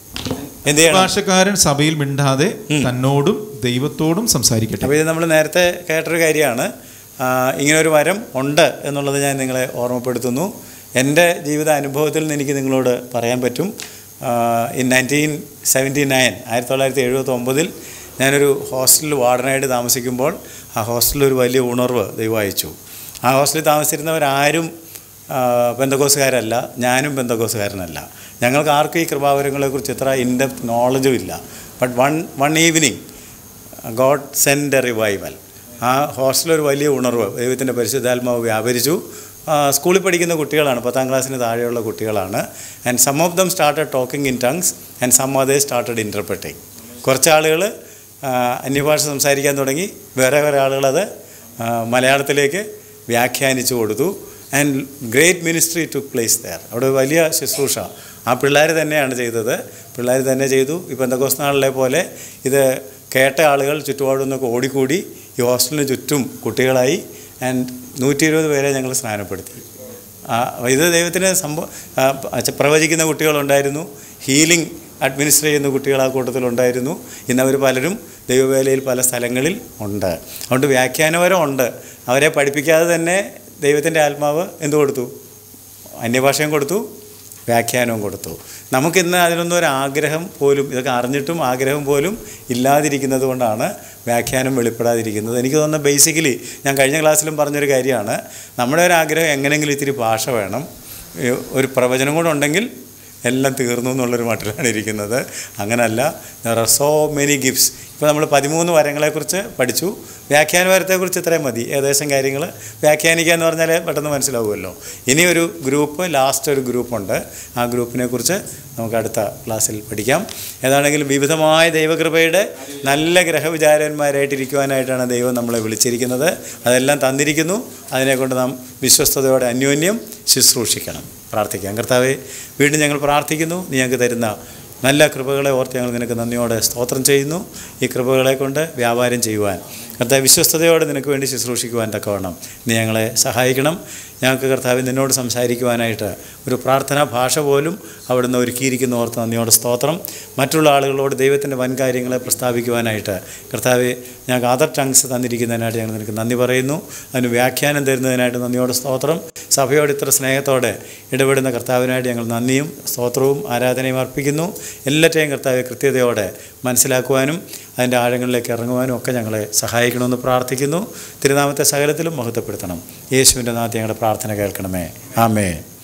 [SPEAKER 1] എന്ത് ചെയ്യണം
[SPEAKER 2] ഭാഷക്കാരൻ സഭയിൽ മിണ്ടാതെ
[SPEAKER 1] ഉം.
[SPEAKER 2] തന്നോടും ദൈവത്തോടും സംസാരിക്കട്ടെ
[SPEAKER 1] അപ്പോൾ ഇത് നമ്മൾ നേരത്തെ കേട്ടൊരു കാര്യമാണ് ആ, ഇങ്ങനൊരു വരം ഉണ്ട് എന്നുള്ളത് ഞാൻ നിങ്ങളെ ഓർമ്മപ്പെടുത്തുന്നു എൻ്റെ ജീവിത അനുഭവത്തിൽ നിന്ന് എനിക്ക് നിങ്ങളോട് പറയാൻ പറ്റും ഇൻ നയൻറ്റീൻ സെവൻറ്റി നയൻ ആയിരത്തി തൊള്ളായിരത്തി എഴുപത്തി ഒമ്പതിൽ ഞാനൊരു ഹോസ്റ്റലിൽ വാർഡനായിട്ട് താമസിക്കുമ്പോൾ ആ ഹോസ്റ്റലിൽ ഒരു വലിയ ഉണർവ് ദൈവം അയച്ചു ആ ഹോസ്റ്റലിൽ താമസിച്ചിരുന്നവരാരും ബന്ധക്കോസുകാരല്ല ഞാനും ബന്ധക്കോസുകാരനല്ല ഞങ്ങൾക്ക് ആർക്കും ഈ കൃപാവരങ്ങളെക്കുറിച്ച് ഇത്ര ഇൻഡെപ്ത് നോളജും ഇല്ല but one one evening God send a revival ആ ഹോസ്റ്റലിൽ ഒരു വലിയ ഉണർവ് ദൈവത്തിൻ്റെ പരിശുദ്ധാത്മാവ് വ്യാപരിച്ചു ആ, സ്കൂളിൽ പഠിക്കുന്ന കുട്ടികളാണ് പത്താം ക്ലാസ്സിന് താഴെയുള്ള കുട്ടികളാണ് and some of them started talking in tongues and some അതേ സ്റ്റാർട്ടഡ് ഇൻ്റർപ്രറ്റിംഗ് കുറച്ച് ആളുകൾ അന്യഭാഷ സംസാരിക്കാൻ തുടങ്ങി വേറെ വേറെ ആളുകളത് ആ, മലയാളത്തിലേക്ക് വ്യാഖ്യാനിച്ചു കൊടുത്തു and great ministry to place there അവിടെ വലിയ ശുശ്രൂഷ ആ പിള്ളേർ തന്നെയാണ് ചെയ്തത് പിള്ളേർ തന്നെ ചെയ്തു ഇപ്പം എന്തൊക്കെ പോലെ ഇത് കേട്ട ആളുകൾ ചുറ്റുപാടും നിന്നൊക്കെ ഓടിക്കൂടി ഈ ഹോസ്റ്റലിന് ചുറ്റും കുട്ടികളായി ആൻഡ് നൂറ്റി ഇരുപത് പേരെ ഞങ്ങൾ സ്നാനപ്പെടുത്തി ആ, ഇത് ദൈവത്തിന് സംഭവം ആ, പ- പ്രവചിക്കുന്ന കുട്ടികളുണ്ടായിരുന്നു ഹീലിംഗ് അഡ്മിനിസ്റ്റർ ചെയ്യുന്ന കുട്ടികൾ ആ കൂട്ടത്തിലുണ്ടായിരുന്നു ഇന്നവർ പലരും ദൈവവേലയിൽ പല സ്ഥലങ്ങളിൽ ഉണ്ട് അതുകൊണ്ട് വ്യാഖ്യാനപരം ഉണ്ട് അവരെ പഠിപ്പിക്കാതെ തന്നെ ദൈവത്തിൻ്റെ ആത്മാവ് എന്ത് കൊടുത്തു അന്യഭാഷയും കൊടുത്തു വ്യാഖ്യാനവും കൊടുത്തു നമുക്കിന്ന് അതിനൊന്നും ഒരു ആഗ്രഹം പോലും ഇതൊക്കെ അറിഞ്ഞിട്ടും ആഗ്രഹം പോലും ഇല്ലാതിരിക്കുന്നത് കൊണ്ടാണ് വ്യാഖ്യാനം വെളിപ്പെടാതിരിക്കുന്നത് എനിക്ക് തോന്നുന്നത് ബേസിക്കലി ഞാൻ കഴിഞ്ഞ ക്ലാസ്സിലും പറഞ്ഞൊരു കാര്യമാണ് നമ്മുടെ ഒരു ആഗ്രഹം എങ്ങനെയെങ്കിലും ഇത്തിരി ഭാഷ വേണം ഈ ഒരു പ്രവചനം കൂടെ ഉണ്ടെങ്കിൽ എല്ലാം തീർന്നു എന്നുള്ളൊരു മട്ടിലാണ് ഇരിക്കുന്നത് അങ്ങനല്ല there are so many gifts ഇപ്പോൾ നമ്മൾ പതിമൂന്ന് വരങ്ങളെക്കുറിച്ച് പഠിച്ചു വ്യാഖ്യാന വരത്തെക്കുറിച്ച് ഇത്രയും മതി ഏകദേശം കാര്യങ്ങൾ വ്യാഖ്യാനിക്കുക എന്ന് പറഞ്ഞാൽ പെട്ടെന്ന് മനസ്സിലാവുമല്ലോ ഇനി ഒരു ഗ്രൂപ്പ് ലാസ്റ്റ് ഒരു ഗ്രൂപ്പുണ്ട് ആ ഗ്രൂപ്പിനെ കുറിച്ച് നമുക്ക് അടുത്ത ക്ലാസ്സിൽ പഠിക്കാം ഏതാണെങ്കിലും വിവിധമായ ദൈവകൃപയുടെ നല്ല ഗ്രഹവിചാരന്മാരായിട്ടിരിക്കുവാനായിട്ടാണ് ദൈവം നമ്മളെ വിളിച്ചിരിക്കുന്നത് അതെല്ലാം തന്നിരിക്കുന്നു അതിനെക്കൊണ്ട് നാം വിശ്വസ്തയോടെ അന്യോന്യം ശുശ്രൂഷിക്കണം പ്രാർത്ഥിക്കാം കർത്താവെ വീണ്ടും ഞങ്ങൾ പ്രാർത്ഥിക്കുന്നു നീ ഞങ്ങൾക്ക് തരുന്ന നല്ല കൃപകളെ ഓർത്ത് ഞങ്ങൾ നിനക്ക് നന്ദിയോടെ സ്തോത്രം ചെയ്യുന്നു ഈ കൃപകളെ കൊണ്ട് വ്യാപാരം ചെയ്യുവാൻ കർത്താവ് വിശ്വസ്തയോടെ നിനക്ക് വേണ്ടി ശുശ്രൂഷിക്കുവാൻ തക്കവണ്ണം നീ ഞങ്ങളെ സഹായിക്കണം ഞങ്ങൾക്ക് കർത്താവ് നിന്നോട് സംസാരിക്കുവാനായിട്ട് ഒരു പ്രാർത്ഥനാ ഭാഷ പോലും അവിടുന്ന് ഒരുക്കിയിരിക്കുന്ന ഓർത്ത് നന്ദിയോടെ സ്തോത്രം മറ്റുള്ള ആളുകളോട് ദൈവത്തിൻ്റെ വൻകാര്യങ്ങളെ പ്രസ്താവിക്കുവാനായിട്ട് കർത്താവ് ഞങ്ങൾക്ക് അതർ ടങ്സ് തന്നിരിക്കുന്നതിനായിട്ട് ഞങ്ങൾ നിനക്ക് നന്ദി പറയുന്നു അതിന് വ്യാഖ്യാനം തരുന്നതിനായിട്ട് നന്ദിയോടെ സ്തോത്രം സഭയോട് ഇത്ര സ്നേഹത്തോടെ ഇടപെടുന്ന കർത്താവിനായിട്ട് ഞങ്ങൾ നന്ദിയും സ്തോത്രവും ആരാധനയും അർപ്പിക്കുന്നു എല്ലാറ്റെയും കർത്താവ് കൃത്യതയോടെ മനസ്സിലാക്കുവാനും അതിൻ്റെ ആഴങ്ങളിലേക്ക് ഇറങ്ങുവാനും ഒക്കെ ഞങ്ങളെ സഹായിക്കണമെന്ന് പ്രാർത്ഥിക്കുന്നു തിരുനാമത്തെ സകലത്തിലും മഹത്വപ്പെടുത്തണം യേശുവിൻ്റെ നാഥ ഞങ്ങളുടെ പ്രാർത്ഥന കേൾക്കണമേ ആമേ